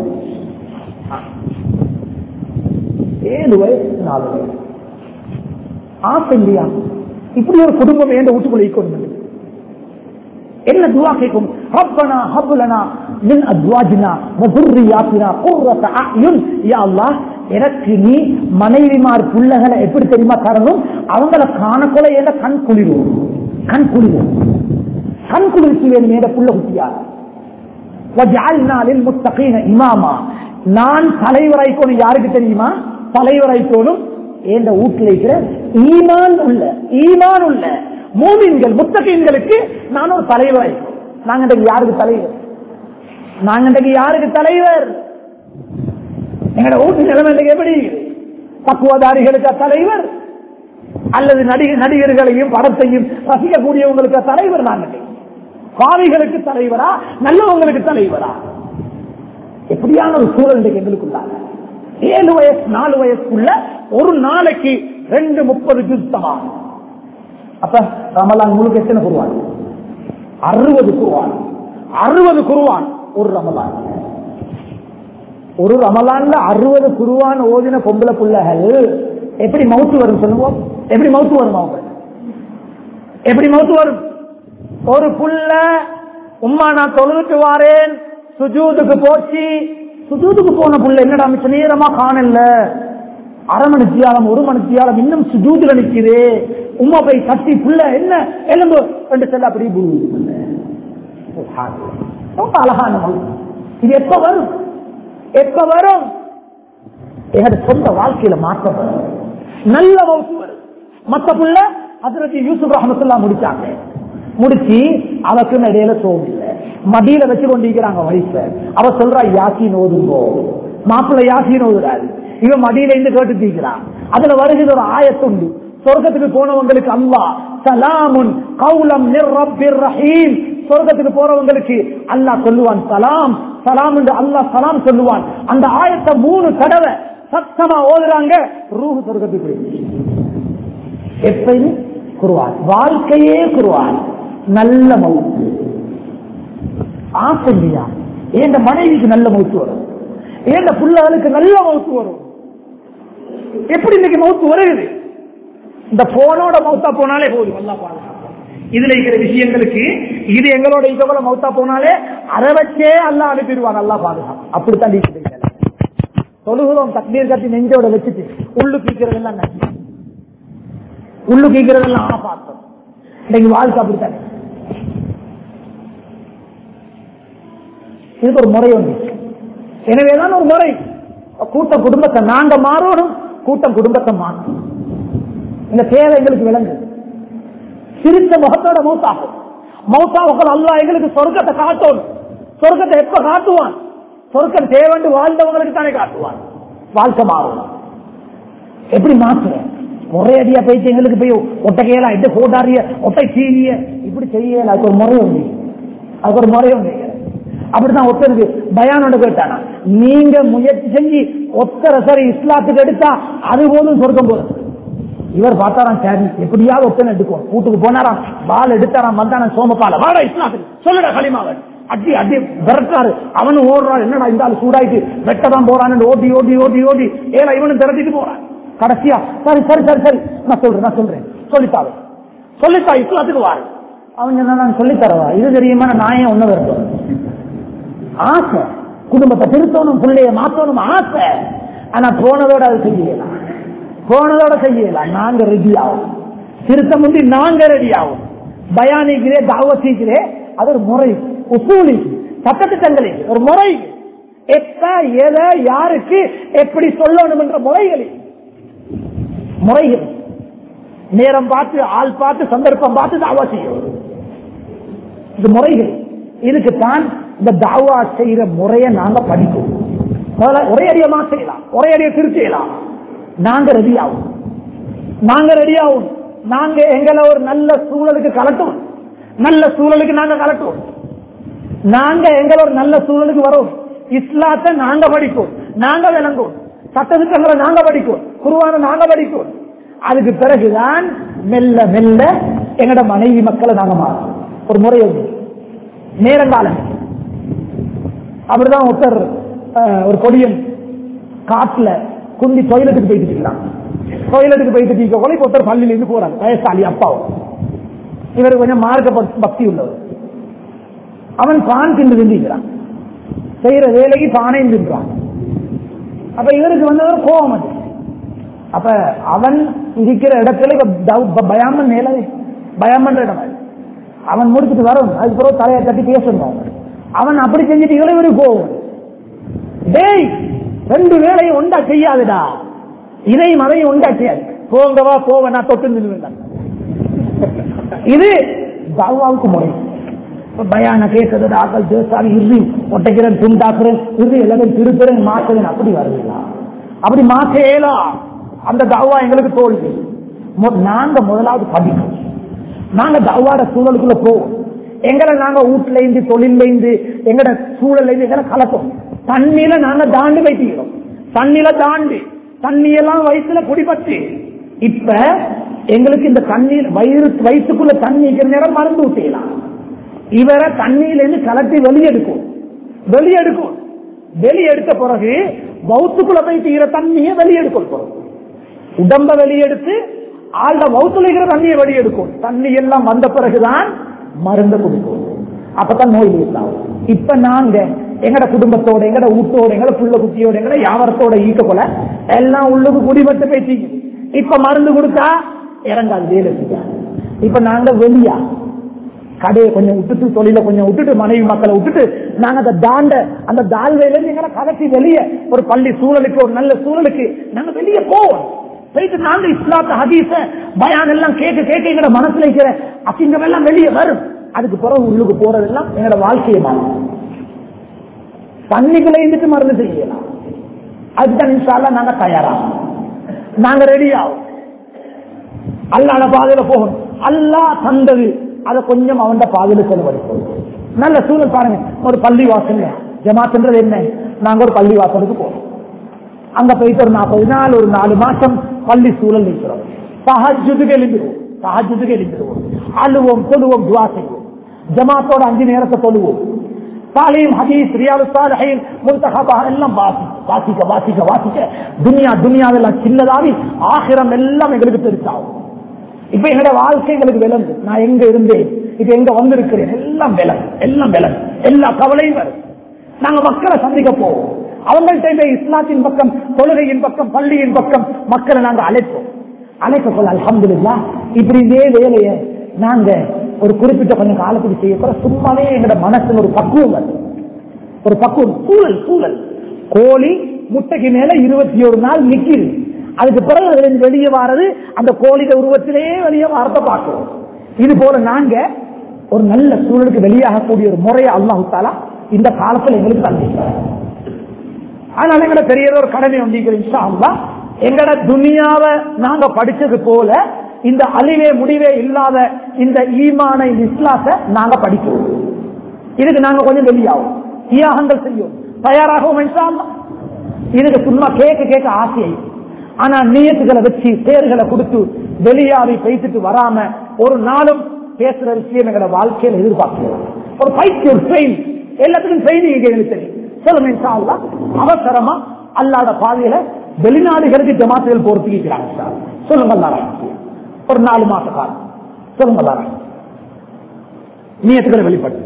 ஏழு வயசு நாலு வயசு ஆசை இல்லையா இப்படி ஒரு குடும்பம் எந்த வீட்டுக்குள்ள ஈக்கணும் என்ன துவா கேட்கும் ரப்பனா ஹப்லனா மின் அத்வாஜினா வதுர்ரியாத்தினா குர்ரத அயுன் யா அல்லாஹ் எனக்கு நீ மனைவிமார் புள்ளகளை எப்படி தெரியுமா தரணும் அவங்கள காணக்கொள்ள ஏத கண் குளிரும் கண் குளிரும் கண் குளிர்ச்சி வேணும் ஏத புள்ள குட்டியார் வஜால்னாலில் முத்தகீன இமாமா நான் தலைவராய்க்கோணும் யாருக்கு தெரியுமா தலைவராய்க்கோணும் என்ற வீட்டில் இருக்கிற ஈமான் உள்ள ஈமான் உள்ள மூமின்கள் முத்தகீன்களுக்கு நான் ஒரு தலைவராய் நாங்க இன்றைக்கு யாருக்கு தலைவர் நாங்க இன்றைக்கு யாருக்கு தலைவர் எங்களோட வீட்டு நிலைமை இன்றைக்கு எப்படி பக்குவதாரிகளுக்கு தலைவர் அல்லது நடிகர் நடிகர்களையும் படத்தையும் ரசிக்கக்கூடியவங்களுக்கு தலைவர் நாங்கள் பாவிகளுக்கு தலைவரா நல்லவங்களுக்கு தலைவரா எப்படியான ஒரு சூழல் இன்றைக்கு எங்களுக்குள்ளாங்க ஏழு வயசு நாலு வயசுக்குள்ள ஒரு நாளைக்கு ரெண்டு முப்பது ஜுத்தமா அப்ப ரமலான் முழுக்க எத்தனை குருவான் அறுபது குருவான் அறுபது குருவான் ஒரு ரமலான் ஒரு ரமலான்ல அறுபது குருவான் ஓதின பொம்பளை பிள்ளைகள் எப்படி மவுத்து வரும் சொல்லுவோம் எப்படி மவுத்து வரும் அவங்க எப்படி மவுத்து வரும் ஒரு புள்ள உம்மா நான் தொழுதுட்டு வாரேன் சுஜூதுக்கு போச்சு சுஜூதுக்கு போன புள்ள என்னடா மிச்ச நேரமா காணல அரை மணித்தியாலம் ஒரு மணித்தியாலம் இன்னும் சுஜூதுல நிக்குது உம்மா போய் தட்டி புள்ள என்ன எலும்பு ரெண்டு செல்ல அப்படி ரொம்ப அழகான மவுத்து இது எப்ப வரும் எப்ப வரும் எங்க சொந்த வாழ்க்கையில மாற்றம் வரும் நல்ல மவுத்து வரும் மத்த புள்ள அதற்கு யூசுப் ரஹமத்துல்லா முடிச்சாங்க முடிச்சு அவக்கு இடையில சோம் இல்ல மடியில வச்சு கொண்டிருக்கிறாங்க வயசுல அவ சொல்றா யாசின் ஓதுங்கோ மாப்பிள்ள யாசின் ஓதுறாரு இவன் மடியில இருந்து கேட்டு தீக்கிறான் அதுல வருகிற ஒரு ஆயத்துண்டு சொர்க்கத்துக்கு போனவங்களுக்கு அல்லா சலாமுன் கவுலம் நிர்ரப்பிர் ரஹீம் சொர்க்கத்துக்கு போறவங்களுக்கு அல்லாஹ் சொல்லுவான் சலாம் சலாம் என்று அல்லாஹ் சலாம் சொல்லுவான் அந்த ஆயத்தை மூணு தடவை சத்தமா ஓதுறாங்க ரூஹு சொர்க்கத்துக்கு போயிடுச்சு எப்பயும் குருவான் வாழ்க்கையே குருவான் நல்ல மவுத்து ஆசை இல்லையா என் மனைவிக்கு நல்ல மவுத்து வரும் என் பிள்ளைகளுக்கு நல்ல மவுத்து வரும் எப்படி இன்னைக்கு மவுத்து வருகிறது இந்த போனோட மவுத்தா போனாலே போதும் நல்லா பாருங்க இதுல இருக்கிற விஷயங்களுக்கு இது எங்களோட இதோட மவுத்தா போனாலே அதை வச்சே அல்லா அனுப்பிடுவான் நல்லா பாதுகாப்பு அப்படித்தான் இருக்குது தொழுகிறோம் தக்மீர் கட்டி நெஞ்சோட வச்சுட்டு உள்ளு கீக்கிறதெல்லாம் நன்றி உள்ளு கீக்கிறதெல்லாம் ஆ பார்த்தோம் இன்னைக்கு வாழ்க்கை அப்படித்தானே இதுக்கு ஒரு முறை உண்டு எனவேதான் ஒரு முறை கூட்டம் குடும்பத்தை நாங்க மாறணும் கூட்டம் குடும்பத்தை மாறணும் இந்த தேவை எங்களுக்கு விளங்கு சிரித்த முகத்தோட மௌத்தாகும் மௌத்தாவுக்கள் அல்லா எங்களுக்கு சொர்க்கத்தை காட்டணும் சொர்க்கத்தை எப்ப காட்டுவான் சொர்க்கம் தேவண்டு வாழ்ந்தவங்களுக்கு தானே காட்டுவார் வாழ்க்கை மாறும் எப்படி மாற்றுறேன் ஒரே அடியா போயிட்டு எங்களுக்கு போய் ஒட்டக்கையெல்லாம் எட்டு போட்டாரிய ஒட்டை சீவிய இப்படி செய்யல அதுக்கு ஒரு முறை உண்டு அதுக்கு ஒரு முறை உண்டு அப்படிதான் ஒருத்தருக்கு பயானோட கேட்டானா நீங்க முயற்சி செஞ்சு ஒத்தர சரி இஸ்லாத்துக்கு எடுத்தா அது போதும் சொர்க்கம் போதும் இவர் பார்த்தாராம் சரி எப்படியாவது ஒத்தனை எடுக்கும் வீட்டுக்கு போனாராம் பால் எடுத்தாராம் வந்தான சோமபால வாடா இஸ்லாத்துக்கு சொல்லுடா களிமாவன் அடி அடி விரட்டாரு அவனும் ஓடுறான் என்னடா இந்த ஆள் சூடாயிட்டு வெட்டதான் போறான்னு ஓடி ஓடி ஓடி ஓடி ஏல இவனும் திரட்டிட்டு போறான் கடைசியா சரி சரி சரி சரி நான் சொல்றேன் நான் சொல்றேன் சொல்லித்தாவே சொல்லித்தா இஸ்லாத்துக்கு வாரு அவன் சொன்னா நான் சொல்லித்தரவா இது தெரியுமா நான் ஏன் ஒண்ணு வரட்டும் ஆசை குடும்பத்தை திருத்தணும் பிள்ளைய மாத்தணும் ஆசை ஆனா போனதோட அது செய்யலாம் போனதோட செய்யலாம் நாங்க ரெடி ஆகும் திருத்த முந்தி நாங்க ரெடி ஆகும் பயானிக்கிறே தாவசிக்கிறே அது ஒரு முறை உசூலி சட்டத்திட்டங்களே ஒரு முறை எப்ப எதை யாருக்கு எப்படி சொல்லணும் என்ற முறைகளில் முறைகள் நேரம் பார்த்து ஆள் பார்த்து சந்தர்ப்பம் பார்த்து தாவா செய்யும் இது முறைகள் இதுக்கு தான் இந்த தாவா செய்யற முறையை நாங்க படிப்போம் முதல்ல ஒரே அடியமா செய்யலாம் ஒரே அடிய திருச்சியலாம் நாங்க ரெடி ஆகும் நாங்க ரெடி ஆகும் நாங்க எங்களை ஒரு நல்ல சூழலுக்கு கலட்டும் நல்ல சூழலுக்கு நாங்க கலட்டும் நாங்க எங்களை ஒரு நல்ல சூழலுக்கு வரோம் இஸ்லாத்தை நாங்க படிப்போம் நாங்க விளங்குவோம் சட்டத்திட்டங்களை நாங்க படிப்போம் குருவான நாங்க படிப்போம் அதுக்கு பிறகுதான் மெல்ல மெல்ல எங்கட மனைவி மக்களை நாங்க மாறோம் ஒரு முறை உண்டு நேரங்காலம் அப்படிதான் ஒருத்தர் அஹ், ஒரு கொடியன் காட்டுல குந்தி டொய்லெட்டுக்கு போயிட்டு இருக்கலாம் டொய்லெட்டுக்கு போயிட்டு இருக்க கூட இப்ப ஒருத்தர் பள்ளியில இருந்து போறாங்க வயசாளி அப்பாவும் இவர் கொஞ்சம் மார்க்க பக்- பக்தி உள்ளவர் அவன் பான் தின்று தின்றான் செய்யற வேலைக்கு பானையும் தின்றான் அப்ப இவருக்கு வந்தவர் கோபம் அது அப்ப அவன் இருக்கிற இடத்துல இப்ப தவ்- ப- பயாமன் மேல பயாமன்ற இடம் அது. அவன் முடிச்சுட்டு வரும் அதுக்கு பிறகு தலையை தட்டி பேசணும் அவன் அப்படி செஞ்சுட்டு இவரு கோவம் டேய் ரெண்டு வேலையும் ஒண்டா செய்யாதுடா இதையும் அதையும் ஒண்டா செய்யாது போங்கவா போவ நான் தொட்டு நின்றுவேன் இது தாவாவுக்கு முறை இப்ப பயான கேட்கறது ஆக்கள் தேசாமி இறுதி ஒட்டைக்கிறேன் துண்டாக்குறேன் இறுதி எல்லாத்தையும் திருத்துறேன் மாற்றுறேன் அப்படி வருவீங்களா அப்படி மாற்ற இயலாம் அந்த தாவா எங்களுக்கு தோல்வி மு- நாங்க முதலாவது படிக்கணும் நாங்க தாவாட சூழலுக்குள்ள போவோம் எங்களை நாங்க வீட்டுல இருந்து தொழில இருந்து எங்கட சூழல்ல இருந்து எங்களை கலப்போம் தண்ணியில நாங்க தாண்டி வைக்கிறோம் தண்ணியில தாண்டி தண்ணியெல்லாம் வயிற்றுல குடிபட்டு இப்ப எங்களுக்கு இந்த தண்ணீர் வயிறு வயிற்றுக்குள்ள தண்ணி இருக்கிற நேரம் மறந்து விட்டீங்களா இவரை தண்ணியில இருந்து கலட்டி வெளியெடுக்கும் வெளியெடுக்கும் வெளியெடுத்த பிறகு வவுத்துக்குள்ள போய் தீர தண்ணியை வெளியெடுக்கும் பிறகு உடம்ப வெளியெடுத்து ஆழ்ந்த வவுத்துல இருக்கிற தண்ணியை வெளியெடுக்கும் தண்ணி எல்லாம் வந்த பிறகுதான் மருந்த குடிக்கும் அப்பதான் நோய் இல்லாம இப்ப நாங்க எங்கட குடும்பத்தோட எங்கட வீட்டோட எங்கட புள்ள குட்டியோட எங்கட யாவரத்தோட ஈக்க போல எல்லாம் உள்ளுக்கு குடிபட்டு பேசிக்கு இப்ப மருந்து கொடுத்தா இறங்காது வேலை செய்யாது இப்ப நாங்க வெளியா கடையை கொஞ்சம் விட்டுட்டு தொழில கொஞ்சம் விட்டுட்டு மனைவி மக்களை விட்டுட்டு நாங்க அந்த தாண்ட அந்த தாழ்வையில இருந்து எங்களை கலக்கி வெளியே ஒரு பள்ளி சூழலுக்கு ஒரு நல்ல சூழலுக்கு நாங்க வெளியே போவோம் போயிட்டு நாங்க இஸ்லாத்த ஹதீஸ பயான் எல்லாம் கேட்க கேட்க எங்களோட மனசுல இருக்கிற அசிங்கம் எல்லாம் வெளியே வரும் அதுக்கு பிறகு உள்ளுக்கு போறதெல்லாம் எங்களோட வாழ்க்கையை மாறும் தண்ணிக்குள்ள இருந்துட்டு மருந்து செய்யலாம் அதுதான் இன்ஷால்லா நாங்க தயாராகும் நாங்க ரெடி ஆகும் அல்லாத பாதையில போகணும் அல்லாஹ் தந்தது அதை கொஞ்சம் அவன் பாதையில செலவழிப்போம் நல்ல சூழல் பாருங்க ஒரு பள்ளி வாசல் ஜமாத்துன்றது என்ன நாங்க ஒரு பள்ளி வாசலுக்கு போறோம் அங்க போயிட்டு ஒரு நாற்பது நாள் ஒரு நாலு மாசம் பள்ளி சூழல் நிற்கிறோம் சஹஜுதுக்கு எழுந்திருவோம் சஹஜுதுக்கு எழுந்திருவோம் அழுவோம் தொழுவோம் துவா செய்வோம் ஜமாத்தோட அஞ்சு நேரத்தை தொழுவோம் தாலீம் ஹதீஸ் ரியாது சாலஹீன் முன்தஹபா எல்லாம் வாசி வாசிக்க வாசிக்க வாசிக்க துனியா துனியாவெல்லாம் சின்னதாவி ஆகிரம் எல்லாம் எங்களுக்கு பெருசாகும் இப்ப என்னோட வாழ்க்கை எங்களுக்கு விளங்கு நான் எங்க இருந்தேன் இப்ப எங்க வந்திருக்கிறேன் எல்லாம் விலங்கு எல்லாம் விலங்கு எல்லா கவலையும் வரும் நாங்க மக்களை சந்திக்க போவோம் அவங்கள்ட்ட இந்த இஸ்லாத்தின் பக்கம் தொழுகையின் பக்கம் பள்ளியின் பக்கம் மக்களை நாங்க அழைப்போம் அழைக்க சொல்ல அல்ஹம்துலில்லா இப்படி இதே வேலையை நாங்க ஒரு குறிப்பிட்ட கொஞ்சம் காலத்துக்கு செய்யக்கூட சும்மாவே எங்களோட மனசுல ஒரு பக்குவம் வருது ஒரு பக்குவம் சூழல் சூழல் கோழி முட்டைக்கு மேல இருபத்தி ஒரு நாள் நிக்குது அதுக்கு பிறகு அதுல இருந்து வெளியே வாரது அந்த கோழிட உருவத்திலேயே வெளியே வாரத்தை பார்க்கிறோம் இது போல நாங்க ஒரு நல்ல சூழலுக்கு வெளியாகக்கூடிய ஒரு முறையை அல்லாஹு தாலா இந்த காலத்துல எங்களுக்கு தந்திருக்கிறார் அதனால எங்கட பெரிய ஒரு கடமை வந்திருக்கிறோம் எங்கட துனியாவை நாங்க படிச்சது போல இந்த அழிவே முடிவே இல்லாத இந்த ஈமான இந்த இஸ்லாத்தை நாங்க படிக்கிறோம் இதுக்கு நாங்க கொஞ்சம் வெளியாகும் தியாகங்கள் செய்யும் தயாராகவும் இன்ஷா அல்லாஹ். இதுக்கு சும்மா கேட்க கேட்க ஆசையை ஆனா நியத்துகளை வச்சு பேர்களை கொடுத்து வெளியாவி பேசிட்டு வராம ஒரு நாளும் பேசுற விஷயம் எங்களோட வாழ்க்கையில எதிர்பார்க்கிறோம் ஒரு பயிற்சி ஒரு ட்ரெயின் எல்லாத்துக்கும் ட்ரைனிங் எங்களுக்கு தெரியும் சொல்லுங்க இன்ஷா அல்லாஹ். அவசரமா அல்லாத பாதையில வெளிநாடுகளுக்கு ஜமாத்துகள் போறதுக்கு இருக்கிறாங்க இன்ஷா அல்லாஹ். சொல்லுங்க அல்லாஹ் ஒரு நாலு மாச காலம் சொல்லுங்க அல்லாஹ் நியத்துக்களை வெளிப்படுத்து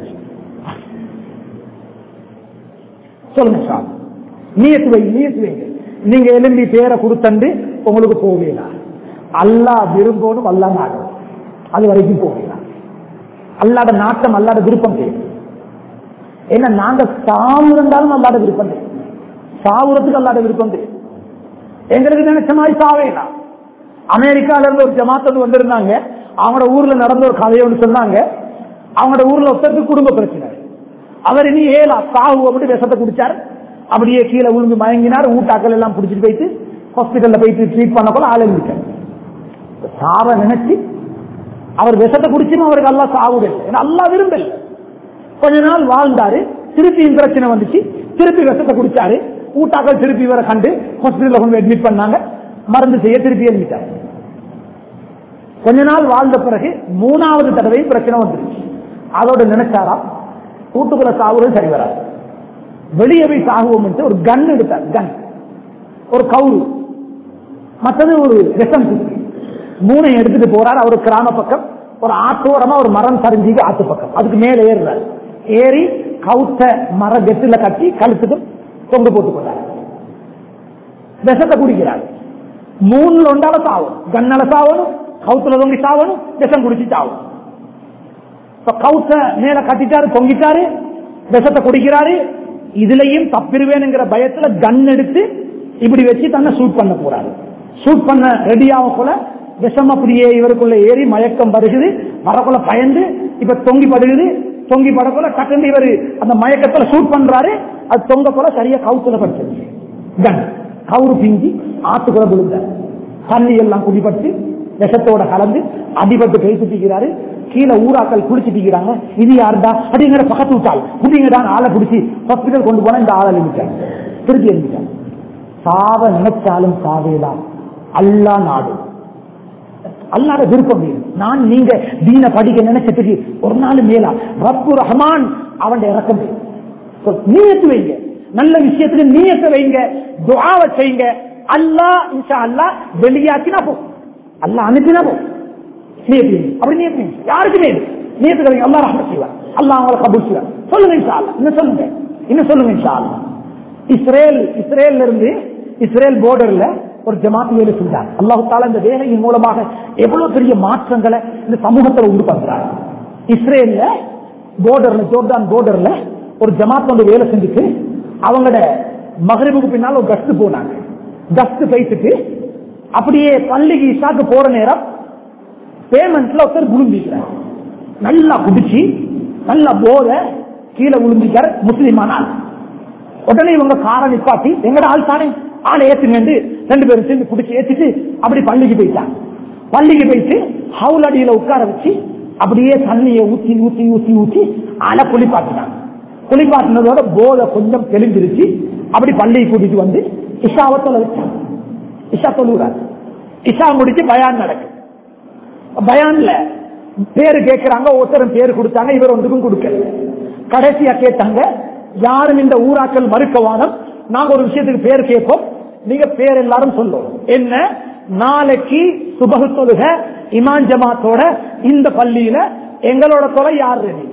சொல்லுங்க சார் நீயத்து வை நீயத்து வைங்க நீங்க எலும்பி பேரை கொடுத்தண்டு உங்களுக்கு போவீங்களா அல்லா விரும்பணும் அல்லா நாடும் அது வரைக்கும் போவீங்களா அல்லாத நாட்டம் அல்லாத விருப்பம் செய்யும் ஏன்னா நாங்க சாவு இருந்தாலும் அல்லாத விருப்பம் செய்யும் சாவுறதுக்கு அல்லாத விருப்பம் செய்யும் எங்களுக்கு நினைச்ச மாதிரி சாவேலாம் அமெரிக்கால இருந்து ஒரு ஜமாத்தோடு வந்திருந்தாங்க அவங்களோட ஊர்ல நடந்த ஒரு கதையை ஒன்று சொன்னாங்க அவங்களோட ஊர்ல ஒருத்தருக்கு குடும்ப பிரச்சனை அவர் இனி ஏலா சாகு அப்படி விஷத்தை குடிச்சார் அப்படியே கீழே விழுந்து மயங்கினார் ஊட்டாக்கள் எல்லாம் பிடிச்சிட்டு போயிட்டு ஹாஸ்பிட்டல்ல போயிட்டு ட்ரீட் பண்ண போல ஆள் இருந்துட்டார் சாவ நினைச்சு அவர் விஷத்தை குடிச்சும் அவருக்கு அல்லா சாவுடல் அல்லா விரும்பல கொஞ்ச நாள் வாழ்ந்தாரு திருப்பியும் பிரச்சனை வந்துச்சு திருப்பி விஷத்தை குடிச்சாரு ஊட்டாக்கள் திருப்பி இவரை கண்டு ஹாஸ்பிட்டல்ல கொண்டு அட்மிட் பண்ணாங்க மருந்து செய்ய திருப்பி எழுதிட்டார் கொஞ்ச நாள் வாழ்ந்த பிறகு மூணாவது தடவை பிரச்சனை வந்துருச்சு அதோட நினைச்சாரா வீட்டுக்குள்ள சாவுறது சரி வராது வெளியே போய் சாகுவோம் ஒரு கன் எடுத்தார் கன் ஒரு கவுரு மற்றது ஒரு விஷம் குச்சி மூணை எடுத்துட்டு போறார் அவர் கிராம பக்கம் ஒரு ஆத்தோரமா ஒரு மரம் சரிஞ்சிக்கு ஆத்து பக்கம் அதுக்கு மேல ஏறுறாரு ஏறி கவுத்த மர கெட்டுல கட்டி கழுத்துக்கு தொங்க போட்டு போறாரு விஷத்தை குடிக்கிறார் மூணுல ஒன்றால சாவணும் கண்ணால சாவணும் கவுத்துல தொங்கி சாவணும் விஷம் குடிச்சு சாவணும் கவுத்த மேல கட்டிட்டாரு தொங்கிட்டாரு விஷத்தை குடிக்கிறாரு இதுலயும் தப்பிருவேனுங்கிற பயத்துல கன் எடுத்து இப்படி வச்சு தன்னை ஷூட் பண்ண போறாரு ஷூட் பண்ண ரெடியாக போல விஷம் அப்படியே இவருக்குள்ள ஏறி மயக்கம் வருகுது வரக்குள்ள பயந்து இப்ப தொங்கி படுகுது தொங்கி படக்குள்ள டக்குன்னு இவர் அந்த மயக்கத்துல ஷூட் பண்றாரு அது தொங்க போல சரியா கவுத்துல படுத்துருச்சு கன் கவுரு பிஞ்சி ஆத்துக்குள்ள விழுந்த தண்ணி எல்லாம் குடிபட்டு விஷத்தோட கலந்து அடிபட்டு கை சுத்திக்கிறாரு கீழே ஊராக்கள் குடிச்சிட்டு இது யாருடா அப்படிங்கிற பக்கத்து விட்டால் குடிங்கடா ஆளை பிடிச்சி ஹாஸ்பிட்டல் கொண்டு போனா இந்த ஆளை எழுதிட்டாங்க திருப்பி எழுதிட்டாங்க சாவ நினைச்சாலும் சாவேதான் அல்லா நாடு அல்லாத விருப்பம் வேணும் நான் நீங்க தீன படிக்க நினைச்சதுக்கு ஒரு நாள் மேலா ரப்பு ரஹ்மான் அவன் இறக்கம் நீயத்து வைங்க நல்ல விஷயத்துக்கு நீயத்தை வைங்க துஆவை செய்யுங்க அல்லாஹ் இன்ஷா அல்லாஹ் வெளியாக்கினா போ அல்லாஹ் அனுப்பினா போ நியத்து அப்படி நியத்து யாருக்குமே நியத்து வைங்க அல்லாஹ் ரஹ்மத் செய்வார் அல்லாஹ் அவங்களை கபூல் செய்வார் சொல்லுங்க இன்ஷா அல்லாஹ் இன்னும் சொல்லுங்க இன்னும் சொல்லுங்க இன்ஷா அல்லாஹ் இஸ்ரேல் இஸ்ரேல்ல இருந்து இஸ்ரேல் போர்டர்ல ஒரு ஜமாத்து வேலை செஞ்சார் அல்லாஹு தாலா இந்த வேலையின் மூலமாக எவ்வளவு பெரிய மாற்றங்களை இந்த சமூகத்தில் உண்டு பண்றார் இஸ்ரேல்ல போர்டர்ல ஜோர்டான் போர்டர்ல ஒரு ஜமாத் வந்து வேலை செஞ்சுட்டு அவங்களோட மகரிபுக்கு பின்னால் ஒரு கஸ்ட் போனாங்க கஸ்ட் பேசிட்டு அப்படியே பள்ளிக்கு இஷாக்கு போற நேரம் பேமெண்ட்ல ஒருத்தர் விழுந்திக்கிறார் நல்லா குடிச்சு நல்லா போத கீழே விழுந்திக்கார் முஸ்லிமானால் உடனே இவங்க காரை நிப்பாட்டி எங்கட ஆள் தானே ஆளை ஏத்துங்க ரெண்டு பேரும் சேர்ந்து பிடிச்சி ஏத்திட்டு அப்படி பள்ளிக்கு போயிட்டாங்க பள்ளிக்கு போயிட்டு ஹவுல் அடியில உட்கார வச்சு அப்படியே தண்ணியை ஊத்தி ஊத்தி ஊத்தி ஊத்தி ஆளை குளிப்பாட்டினாங்க குளிப்பாட்டினதோட போதை கொஞ்சம் தெளிஞ்சிருச்சு அப்படி பள்ளியை கூட்டிட்டு வந்து இஷாவை தொலை வச்சாங்க இஷா தொழுகிறார் இஷா முடிச்சு பயான் நடக்கு பயான்ல பேரு கேட்கிறாங்க ஒருத்தரும் பேரு கொடுத்தாங்க இவர் ஒன்றுக்கும் கொடுக்கல கடைசியா கேட்டாங்க யாரும் இந்த ஊராக்கள் மறுக்கவாதம் நாங்க ஒரு விஷயத்துக்கு பேர் கேட்போம் நீங்க பேர் எல்லாரும் சொல்லுவோம் என்ன நாளைக்கு சுபகு தொழுக இமான் ஜமாத்தோட இந்த பள்ளியில எங்களோட தொலை யார் ரெடி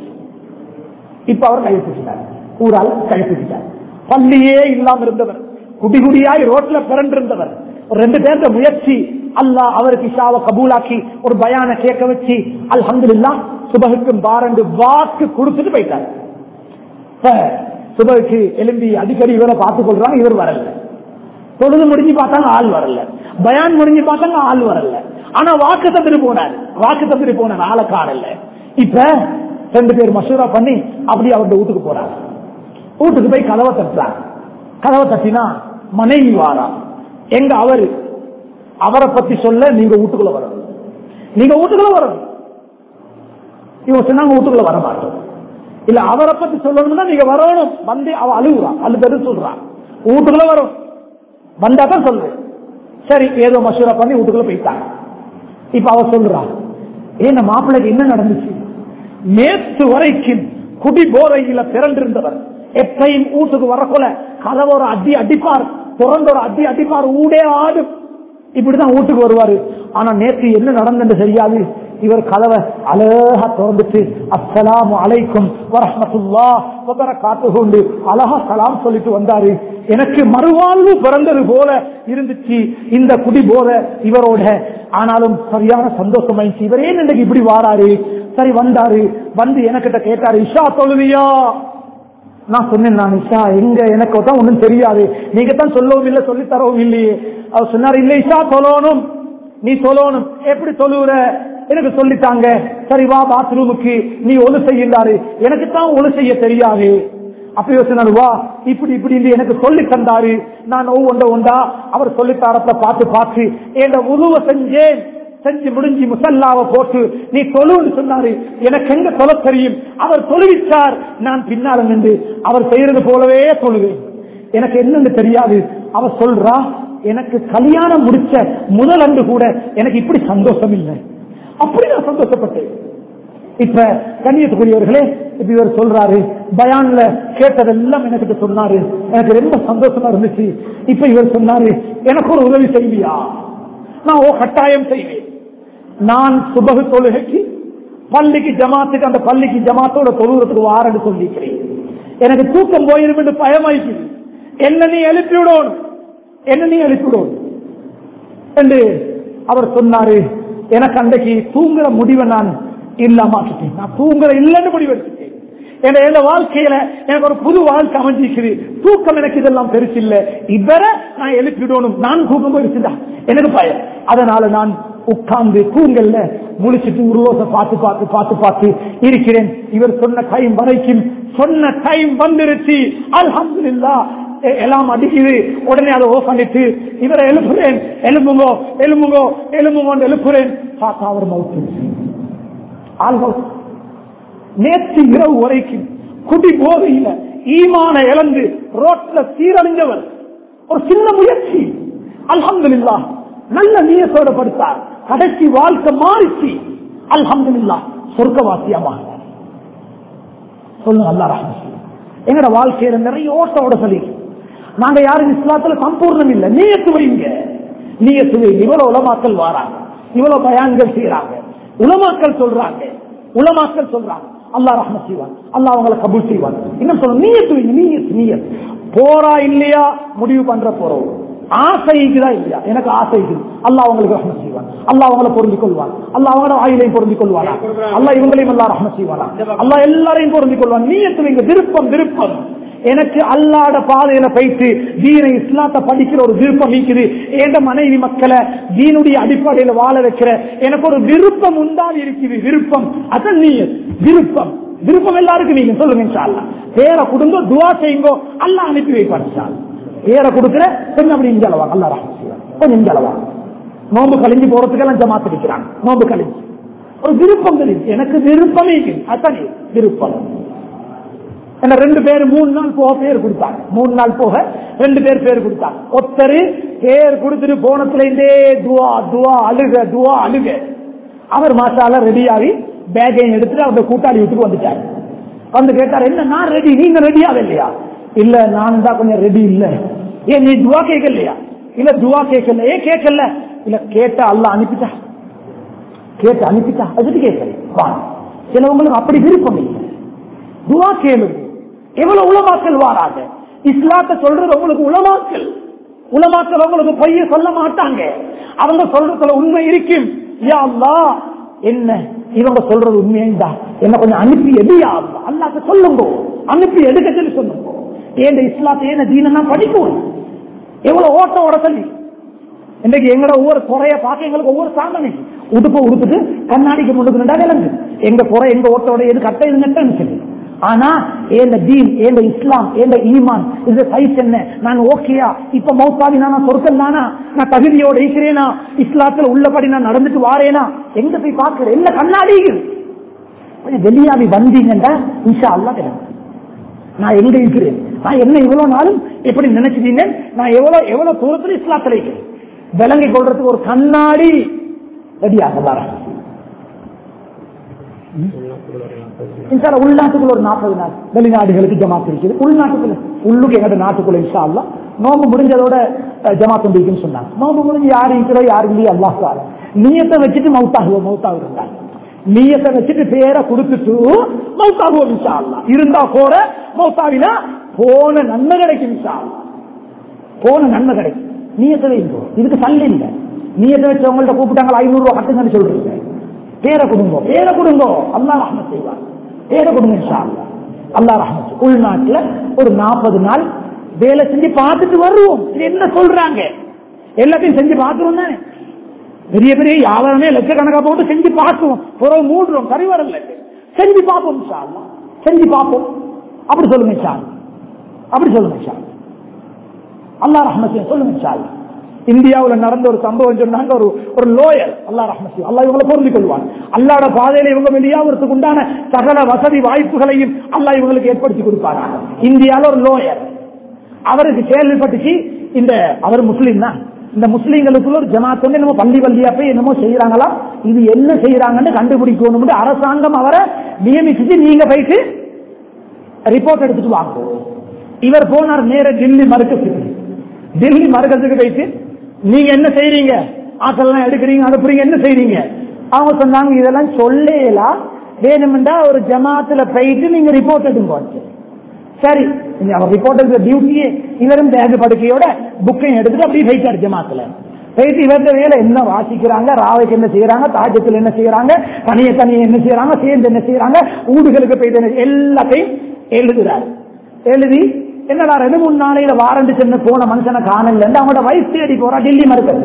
இப்ப அவர் கைப்பிட்டார் ஊரால் கைப்பிட்டார் பள்ளியே இல்லாம இருந்தவர் குடிகுடியாய் ரோட்ல பிறண்டிருந்தவர் ஒரு ரெண்டு பேர்த்த முயற்சி அல்லாஹ் அவருக்கு இஷாவை கபூலாக்கி ஒரு பயான கேட்க வச்சு அல்ஹம்துலில்லாஹ் சுபகுக்கும் பாரண்டு வாக்கு கொடுத்துட்டு போயிட்டார் சுபகுக்கு எலும்பி அடிக்கடி இவரை பார்த்துக் கொள்றாங்க இவர் வரல தொழுது முடிஞ்சு பார்த்தாங்க ஆள் வரல பயான் முடிஞ்சு பார்த்தாங்க ஆள் வரல ஆனா வாக்கு தந்திரி போனார் வாக்கு தந்திரி போனார் ஆளை காணல இப்ப ரெண்டு பேர் மசூரா பண்ணி அப்படி அவருடைய வீட்டுக்கு போறாங்க வீட்டுக்கு போய் கதவை தட்டுறாங்க கதவை தட்டினா மனைவி வாரா எங்க அவரு அவரை பத்தி சொல்ல நீங்க வீட்டுக்குள்ள வரணும் நீங்க வீட்டுக்குள்ள வரணும் இவங்க சொன்னாங்க வீட்டுக்குள்ள வர மாட்டோம் இல்ல அவரை பத்தி சொல்லணும்னா நீங்க வரணும் வந்து அவ அழுகுறா அழுது சொல்றா வீட்டுக்குள்ள வரும் வந்தா தான் சொல்றேன் சரி ஏதோ மசூரா பண்ணி வீட்டுக்குள்ள போயிட்டாங்க இப்ப அவ சொல்றா ஏன் மாப்பிள்ளைக்கு என்ன நடந்துச்சு நேற்று வரைக்கும் குடி போதையில பிறந்திருந்தவர் எப்பையும் வீட்டுக்கு வரக்குள்ள கதவை ஒரு அடி அடிப்பார் திறந்த ஒரு அடி அடிப்பார் ஊடே ஆடும் இப்படிதான் வீட்டுக்கு வருவாரு ஆனா நேற்று என்ன நடந்தது தெரியாது இவர் கதவை அழகா திறந்துட்டு அஸ்ஸலாமு அலைக்கும் வரஹமத்துல்லா காத்து கொண்டு அழகா சலாம் சொல்லிட்டு வந்தாரு எனக்கு மறுவாழ்வு பிறந்தது போல இருந்துச்சு இந்த குடி போல இவரோட ஆனாலும் சரியான சந்தோஷமாயிடுச்சு இவரே இன்னைக்கு இப்படி வாராரு சரி வந்தாரு வந்து எனக்கிட்ட கேட்டாரு இஷா தொழுவியா நான் சொன்னேன் நான் இஷா எங்க எனக்கு தான் ஒண்ணும் தெரியாது நீங்க தான் சொல்லவும் இல்லை சொல்லி தரவும் இல்லையே அவர் சொன்னாரு இல்ல இஷா சொல்லணும் நீ சொல்லணும் எப்படி சொல்லுற எனக்கு சொல்லித்தாங்க சரி வா பாத்ரூமுக்கு நீ ஒழு செய்யுண்டாரு எனக்கு தான் ஒழு செய்ய தெரியாது அப்ப யோசனை வா இப்படி இப்படி என்று எனக்கு சொல்லி தந்தாரு நான் ஒவ்வொண்ட ஒண்டா அவர் சொல்லித்தாரத்தை பார்த்து பார்த்து என் உருவ செஞ்சேன் செஞ்சு முடிஞ்சு முசல்லாவை போட்டு நீ தொழுன்னு சொன்னாரு எனக்கு எங்க தொலை தெரியும் அவர் தொழுவிச்சார் நான் பின்னால நின்று அவர் செய்யறது போலவே தொழுவேன் எனக்கு என்னன்னு தெரியாது அவர் சொல்றா எனக்கு கல்யாணம் முடிச்ச முதல் அன்று கூட எனக்கு இப்படி சந்தோஷம் இல்லை அப்படி நான் சந்தோஷப்பட்டேன் இப்ப கண்ணியத்துக்குரியவர்களே இப்ப இவர் சொல்றாரு பயான்ல கேட்டதெல்லாம் எனக்கு சொன்னாரு எனக்கு ரொம்ப சந்தோஷமா இருந்துச்சு இப்ப இவர் சொன்னாரு எனக்கு ஒரு உதவி செய்வியா நான் ஓ கட்டாயம் செய்வேன் நான் சுபகு தொழுகைக்கு பள்ளிக்கு ஜமாத்துக்கு அந்த பள்ளிக்கு ஜமாத்தோட தொழுகிறதுக்கு வாரன்னு சொல்லிக்கிறேன் எனக்கு தூக்கம் போயிரும் என்று பயமாய்க்குது என்ன நீ எழுப்பிவிடணும் என்ன நீ எழுப்பிவிடணும் என்று அவர் சொன்னாரு எனக்கு அன்றைக்கு தூங்குற முடிவை நான் இல்லாமாக்கிட்டேன் நான் தூங்குற இல்லைன்னு முடிவு எடுத்துட்டேன் என் என் வாழ்க்கையில எனக்கு ஒரு புது வாழ்க்கை அமைஞ்சிருக்குது தூக்கம் எனக்கு இதெல்லாம் பெருசு இல்ல இவரை நான் எழுப்பிடணும் நான் தூக்கம் போயிருச்சுடா எனக்கு பயம் அதனால நான் உட்கார்ந்து தூங்கல்ல முழிச்சிட்டு உருவத்தை பார்த்து பார்த்து பார்த்து பார்த்து இருக்கிறேன் இவர் சொன்ன டைம் வரைக்கும் சொன்ன டைம் வந்துருச்சு அல்ஹம்துலில்லா எ- எல்லாம் அடிக்குது உடனே அதை ஓ பண்ணிட்டு இவரை எழுப்புறேன் எலும்புங்கோ எலும்புங்கோ எலும்புங்கோன்னு எழுப்புறேன் பார்த்தா அவர் மவுத்து ஆள் மவுத்து நேற்று இரவு வரைக்கும் குடி போதையில ஈமான இழந்து ரோட்ல சீரழிஞ்சவர் ஒரு சின்ன முயற்சி அல்ஹம்துலில்லா நல்ல நீயத்தோட படுத்தார் கடைசி வாழ்க்கை மாறிச்சு அல்ஹம்துலில்லா சொர்க்கவாசியமாக சொல்லுங்க அல்லா ரஹ்மத் எங்கட வாழ்க்கையில நிறைய ஓட்டோட சொல்லி நாங்க யாரும் இஸ்லாத்துல சம்பூர்ணம் இல்ல நீயத்து வைங்க நீயத்து வைங்க இவ்வளவு உலமாக்கள் வாராங்க இவ்வளவு பயான்கள் செய்யறாங்க உலமாக்கள் சொல்றாங்க உலமாக்கள் சொல்றாங்க அல்லாஹ் ரஹ்மத் செய்வான் அல்லாஹ் அவங்களை கபூல் செய்வான் இன்னும் சொல்ல நீயத்து வைங்க நீயத்து நீயத் போறா இல்லையா முடிவு பண்ற போறோம் ஆசை இருக்குதா இல்லையா எனக்கு ஆசை இருக்குது அல்லாஹ் அவங்களுக்கு ரஹ்மத் செய்வான் அல்லாஹ் அவங்களை பொருந்திக் கொள்வான் அல்லாஹ் அவங்களோட ஆயுளையும் பொருந்திக் கொள்வானா அல்லாஹ் இவங்களையும் அல்லாஹ் ரஹ்மத் செய்வானா அல்லாஹ் எல்லாரையும் பொருந்திக் கொள்வான் நீயத்து வைங்க விருப்பம் விருப்பம் எனக்கு அல்லாட பாதையில போயிட்டு தீன இஸ்லாத்தை படிக்கிற ஒரு விருப்பம் இருக்குது எந்த மனைவி மக்களை தீனுடைய அடிப்படையில வாழ வைக்கிற எனக்கு ஒரு விருப்பம் உண்டாது இருக்குது விருப்பம் அதான் நீ விருப்பம் விருப்பம் எல்லாருக்கும் நீங்க சொல்லுங்க இன்ஷா அல்லாஹ் பேர குடும்பம் துவா செய்யுங்கோ அல்லாஹ் அனுப்பி வைப்பார் இன்ஷா அல்லாஹ். பேர கொடுக்கிற கொஞ்சம் அப்படி இஞ்சளவாங்க அல்லா ரஹ்மத் செய்வான் கொஞ்சம் இஞ்சளவாங்க நோம்பு கழிஞ்சு போறதுக்கெல்லாம் ஜமாத்து இருக்கிறாங்க நோம்பு கழிஞ்சு ஒரு விருப்பம் தெரியுது எனக்கு விருப்பமே இருக்குது அதான் விருப்பம் என்ன ரெண்டு பேர் மூணு நாள் போக பேர் கொடுத்தாங்க மூணு நாள் போக ரெண்டு பேர் பேர் கொடுத்தாங்க ஒருத்தர் பேர் கொடுத்துட்டு போனத்துல இருந்தே துவா துவா அழுக துவா அழுக அவர் மாசால ரெடி ஆகி பேக்கையும் எடுத்துட்டு அந்த கூட்டாளி வீட்டுக்கு வந்துட்டார் வந்து கேட்டார் என்ன நான் ரெடி நீங்க ரெடியாக இல்லையா இல்ல நான் தான் கொஞ்சம் ரெடி இல்ல ஏன் நீ துவா கேட்கலையா இல்ல துவா கேட்கல ஏன் கேட்கல இல்ல கேட்டா அல்ல அனுப்பிட்டா கேட்டு அனுப்பிட்டா அதுக்கு கேட்கல வாங்க சிலவங்களுக்கு அப்படி விருப்பம் இல்லை துவா கேளுங்க எவ்வளவு உலமாக்கள் வாராங்க இஸ்லாத்தை சொல்றது உங்களுக்கு உலமாக்கள் உலமாக்கள் உங்களுக்கு பொய்ய சொல்ல மாட்டாங்க அவங்க சொல்றதுல உண்மை இருக்கும் யா அல்லாஹ் என்ன இவங்க சொல்றது உண்மையா என்ன கொஞ்சம் அனுப்பி எதியா அல்லாத சொல்லுங்க அனுப்பி எடுக்க சொல்லி சொல்லுங்க ஏன் இஸ்லாத்தை ஏன் தீனா படிக்கும் எவ்வளவு ஓட்ட ஓட சொல்லி இன்னைக்கு எங்கட ஒவ்வொரு குறைய பார்க்க எங்களுக்கு ஒவ்வொரு சாதனை உடுப்ப உடுத்துட்டு கண்ணாடிக்கு முன்னுக்கு நின்றா விளங்கு எங்க குறை எங்க ஓட்டோட எது கட்ட இது நட்டன்னு சொல்லி ஆனா ஏந்த தீன் ஏந்த இஸ்லாம் ஏந்த ஈமான் இந்த சைஸ் என்ன நான் ஓகேயா இப்ப மௌத்தாவினா நான் சொர்க்கம் தானா நான் தகுதியோட இருக்கிறேனா இஸ்லாத்துல உள்ளபடி நான் நடந்துட்டு வாரேனா எங்க போய் பார்க்கிறேன் என்ன கண்ணாடிகள் கொஞ்சம் வெளியாவி வந்தீங்கன்னா இன்ஷா அல்லா கிடைக்கும் நான் எங்க இருக்கிறேன் நான் என்ன இவ்வளவு நாளும் எப்படி நினைச்சிட்டீங்க நான் எவ்வளவு எவ்வளவு தூரத்துல இஸ்லாத்துல இருக்கிறேன் விளங்கிக் கொள்றதுக்கு ஒரு கண்ணாடி ரெடியாக வரேன் இன்ஷால்ல உள்நாட்டுக்குள்ள ஒரு நாற்பது நாள் வெளிநாடுகளுக்கு ஜமாத் இருக்குது உள்நாட்டுக்குள்ள உள்ளுக்கு எங்கட நாட்டுக்குள்ள இன்ஷா அல்லா நோம்பு முடிஞ்சதோட அஹ், ஜமாத் இருக்குன்னு சொன்னாங்க நோம்பு முடிஞ்சு யாரு இருக்கிறோ யாரு இல்லையோ அல்லாஹ் தாலா. நீயத்தை வச்சுட்டு மவுத்தாகுவோம் மவுத்தாகுறாங்க நீயத்தை வச்சுட்டு பேரை கொடுத்துட்டு மவுத்தாகுவோம் இன்ஷா அல்லா இருந்தா கூட மவுத்தாவினா போன நன்மை கிடைக்கும் இன்ஷா அல்லா போன நன்மை கிடைக்கும் நீயத்தை வைங்கோ இதுக்கு தள்ளி இல்லை நீயத்தை வச்சு உங்கள்ட்ட கூப்பிட்டாங்க ஐநூறு ரூபாய் கட்டுங்கன்னு சொல்றீங்க பேரை கொடுங்கோ பேரை கொடுங்கோ அல்லா ரஹ்மத் செய்வார் பேரை கொடுங்க இன்ஷா அல்லாஹ். அல்லா ரஹ்மத் உள்நாட்டுல ஒரு நாற்பது நாள் வேலை செஞ்சு பார்த்துட்டு வருவோம் இது என்ன சொல்றாங்க எல்லாத்தையும் செஞ்சு பார்த்துருவோம் தானே பெரிய பெரிய யாவரமே லட்சக்கணக்கா போட்டு செஞ்சு பார்த்துவோம் பிறகு மூடுறோம் சரி வரல செஞ்சு பார்ப்போம் இன்ஷா அல்லாஹ். செஞ்சு பார்ப்போம் அப்படி சொல்லுங்க இன்ஷா அல்லாஹ். அப்படி சொல்லுங்க இன்ஷா அல்லாஹ். அல்லாஹ் ரஹ்மத் சொல்லுங்க இன்ஷா அல்லாஹ். இந்தியாவுல நடந்த ஒரு சம்பவம் சொன்னாங்க ஒரு ஒரு லோயர் அல்லாஹ் ரஹ்மத் அல்லாஹ் இவங்களை பொருந்திக் கொள்வான் அல்லாட பாதையில இவங்க வெளியாகிறதுக்கு உண்டான சகல வசதி வாய்ப்புகளையும் அல்லாஹ் இவங்களுக்கு ஏற்படுத்தி கொடுப்பாங்க இந்தியால ஒரு லோயர் அவருக்கு கேள்விப்பட்டுச்சு இந்த அவர் முஸ்லீம் தான் இந்த முஸ்லீம்களுக்குள்ள ஒரு ஜமாத் வந்து என்னமோ பள்ளி பள்ளியா போய் என்னமோ செய்யறாங்களா இது என்ன செய்யறாங்கன்னு கண்டுபிடிக்கணும் அரசாங்கம் அவரை நியமிச்சு நீங்க போயிட்டு ரிப்போர்ட் எடுத்துட்டு வாங்க இவர் போனார் நேர டெல்லி மறுக்கத்துக்கு டெல்லி மறுக்கத்துக்கு போயிட்டு நீங்க என்ன செய்றீங்க ஆட்டெல்லாம் எடுக்கிறீங்க அனுப்புறீங்க என்ன செய்றீங்க அவங்க சொன்னாங்க இதெல்லாம் சொல்லேலாம் வேணுமெண்டா ஒரு ஜமாத்துல போயிட்டு நீங்க ரிப்போர்ட் எடுங்க சரி நீங்க அவர் ரிப்போர்ட் எடுக்கிற டியூட்டியே இவரும் பேக் படுக்கையோட புக்கையும் எடுத்துட்டு அப்படியே போயிட்டாரு ஜமாத்துல போயிட்டு இவருடைய வேலை என்ன வாசிக்கிறாங்க ராவைக்கு என்ன செய்யறாங்க தாஜத்தில் என்ன செய்யறாங்க தனிய தனியை என்ன செய்யறாங்க சேர்ந்து என்ன செய்யறாங்க ஊடுகளுக்கு போயிட்டு என்ன எல்லாத்தையும் எழுதுறாரு எழுதி என்னடா ரெண்டு மூணு நாளையில வாரண்டு சென்று போன மனுஷனை காணல அவங்களோட வைஃப் தேடி போறா டெல்லி மறுக்கிறது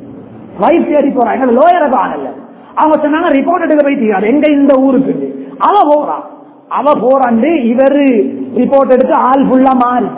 வைஃப் தேடி போறா எங்க லோயரை காணல அவங்க சொன்னாங்க ரிப்போர்ட் எடுக்க போயிட்டு எங்க இந்த ஊருக்கு அவ போறா அவ போறாண்டு இவரு ரிப்போர்ட் எடுத்து ஆள் ஃபுல்லா மாறி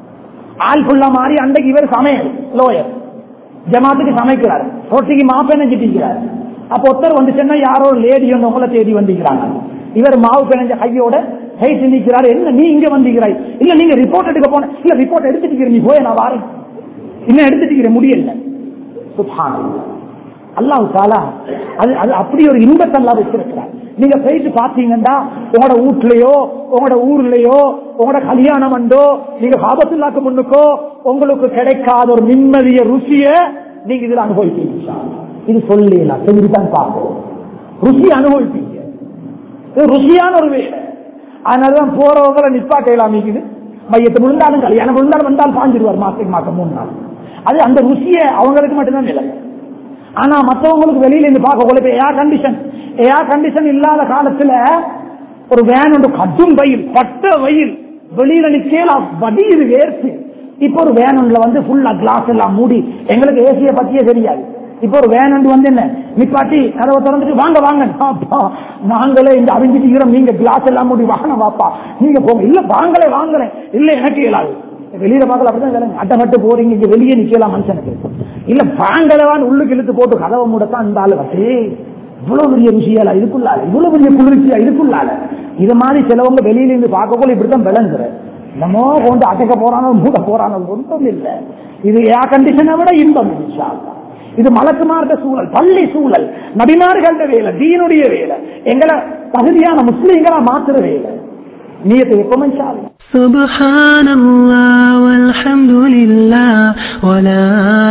ஆள் ஃபுல்லா மாறி அன்றைக்கு இவர் சமையல் லோயர் ஜமாத்துக்கு சமைக்கிறார் ரொட்டிக்கு மாப்பெண்ண சிட்டிக்கிறார் அப்ப ஒருத்தர் வந்து சொன்னா யாரோ லேடி வந்து உங்களை தேடி வந்திருக்கிறாங்க இவர் மாவு பிணைஞ்ச கையோட கை சிந்திக்கிறார் என்ன நீ இங்க வந்திருக்கிறாய் இல்ல நீங்க ரிப்போர்ட் எடுக்க போன இல்ல ரிப்போர்ட் எடுத்துட்டு நீ போய் நான் வாரேன் இன்னும் எடுத்துட்டு முடியல சுப்ஹானல்லாஹ். அல்லாஹ் தாலா அது அது அப்படி ஒரு இன்பத்தை அல்லாஹ் வச்சிருக்கிறார் நீங்க போயிட்டு பாத்தீங்கன்னா உங்களோட வீட்லயோ உங்களோட ஊர்லயோ உங்களோட கல்யாணம் வந்தோ நீங்க காபத்துல்லாக்கு முன்னுக்கோ உங்களுக்கு கிடைக்காத ஒரு நிம்மதிய ருசிய நீங்க இதுல அனுபவிப்பீங்க இன்ஷா அல்லாஹ். இது சொல்லலாம் செஞ்சுதான் பார்ப்போம் ருசி அனுபவிப்பீங்க இது ருசியான ஒரு வேலை அதனாலதான் போறவங்களை நிப்பாட்டையலாம் இருக்குது மையத்தை விழுந்தாலும் கல்யாணம் விழுந்தாலும் வந்தாலும் பாஞ்சிருவார் மாசத்துக்கு மாசம் மூணு நாள் அது அந்த ருசியை அவங்களுக்கு மட்டும்தான் நிலை ஆனா மற்றவங்களுக்கு வெளியில இருந்து பார்க்க உங்களுக்கு ஏர் கண்டிஷன் ஏர் கண்டிஷன் இல்லாத காலத்துல ஒரு வேன் ஒன்று கட்டும் வெயில் பட்ட வெயில் வெளியில நிக்கலாம் வடியுது வேர்த்து இப்போ ஒரு வேன் ஒன்றுல வந்து ஃபுல்லா கிளாஸ் எல்லாம் மூடி எங்களுக்கு ஏசிய பத்தியே தெரியாது இப்போ ஒரு வேன் ஒன்று வந்து என்ன நிப்பாட்டி கதவை திறந்துட்டு வாங்க வாங்க அப்பா நாங்களே இந்த அவிஞ்சிட்டு இருக்கிறோம் நீங்க கிளாஸ் எல்லாம் மூடி வாங்க வாப்பா நீங்க போங்க இல்ல வாங்களே வாங்களே இல்ல எனக்கு இயலாது வெளியில பார்க்கல அப்படிதான் கேளுங்க அட்டமட்டு போறீங்க இங்க வெளியே நிக்கலாம் மனுஷனுக்கு இல்ல வாங்கலவான் உள்ளுக்கு இழுத்து போட்டு கதவை மூடத்தான் இந்த ஆளு வசே இவ்வளவு பெரிய ருசியால இதுக்குள்ளால இவ்வளவு பெரிய குளிர்ச்சியா இதுக்குள்ளால இது மாதிரி சிலவங்க வெளியில இருந்து பார்க்கக்குள்ள இப்படித்தான் விளங்குற என்னமோ கொண்டு அசைக்க போறானோ மூட போறானோ ஒன்றும் இல்ல இது ஏர் கண்டிஷனை விட இன்பம் இன்ஷா அல்லாஹ். இது மலக்குமார்ந்த சூழல் பள்ளி சூழல் நபிமார்கள்ட வேலை தீனுடைய வேலை எங்களை தகுதியான முஸ்லீம்களா மாத்துற வேலை நீயத்தை எப்பவும் இன்ஷா அல்லாஹ். سبحان الله والحمد لله ولا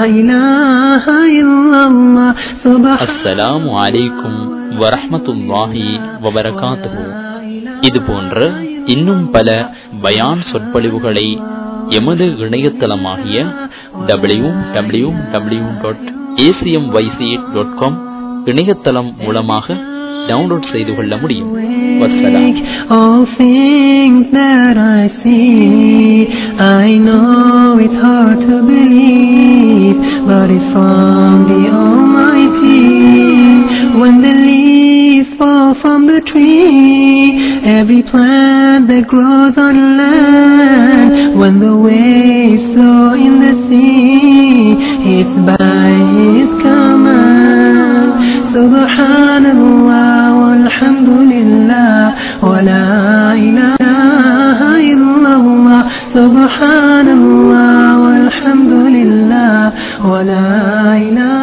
إله إلا الله سبحان அஸ்ஸலாமு அலைக்கும் வரஹ்மத்துல்லாஹி வபரகாத்துஹு இது போன்ற இன்னும் பல பயான் சொற்பொழிவுகளை எமது இணையதளமாகிய W W W dot ACM YC dot com இணையதளம் மூலமாக டவுன்லோட் செய்து கொள்ள முடியும் வசலாம் All things that I see, I know it's hard to believe, but it's from the Almighty. When the leaves fall from the tree, every plant that grows on land, when the waves flow in the sea, it's by His command. Subhanallah walhamdulillah wa la ilaha illallah. Subhanallah walhamdulillah wa la ilaha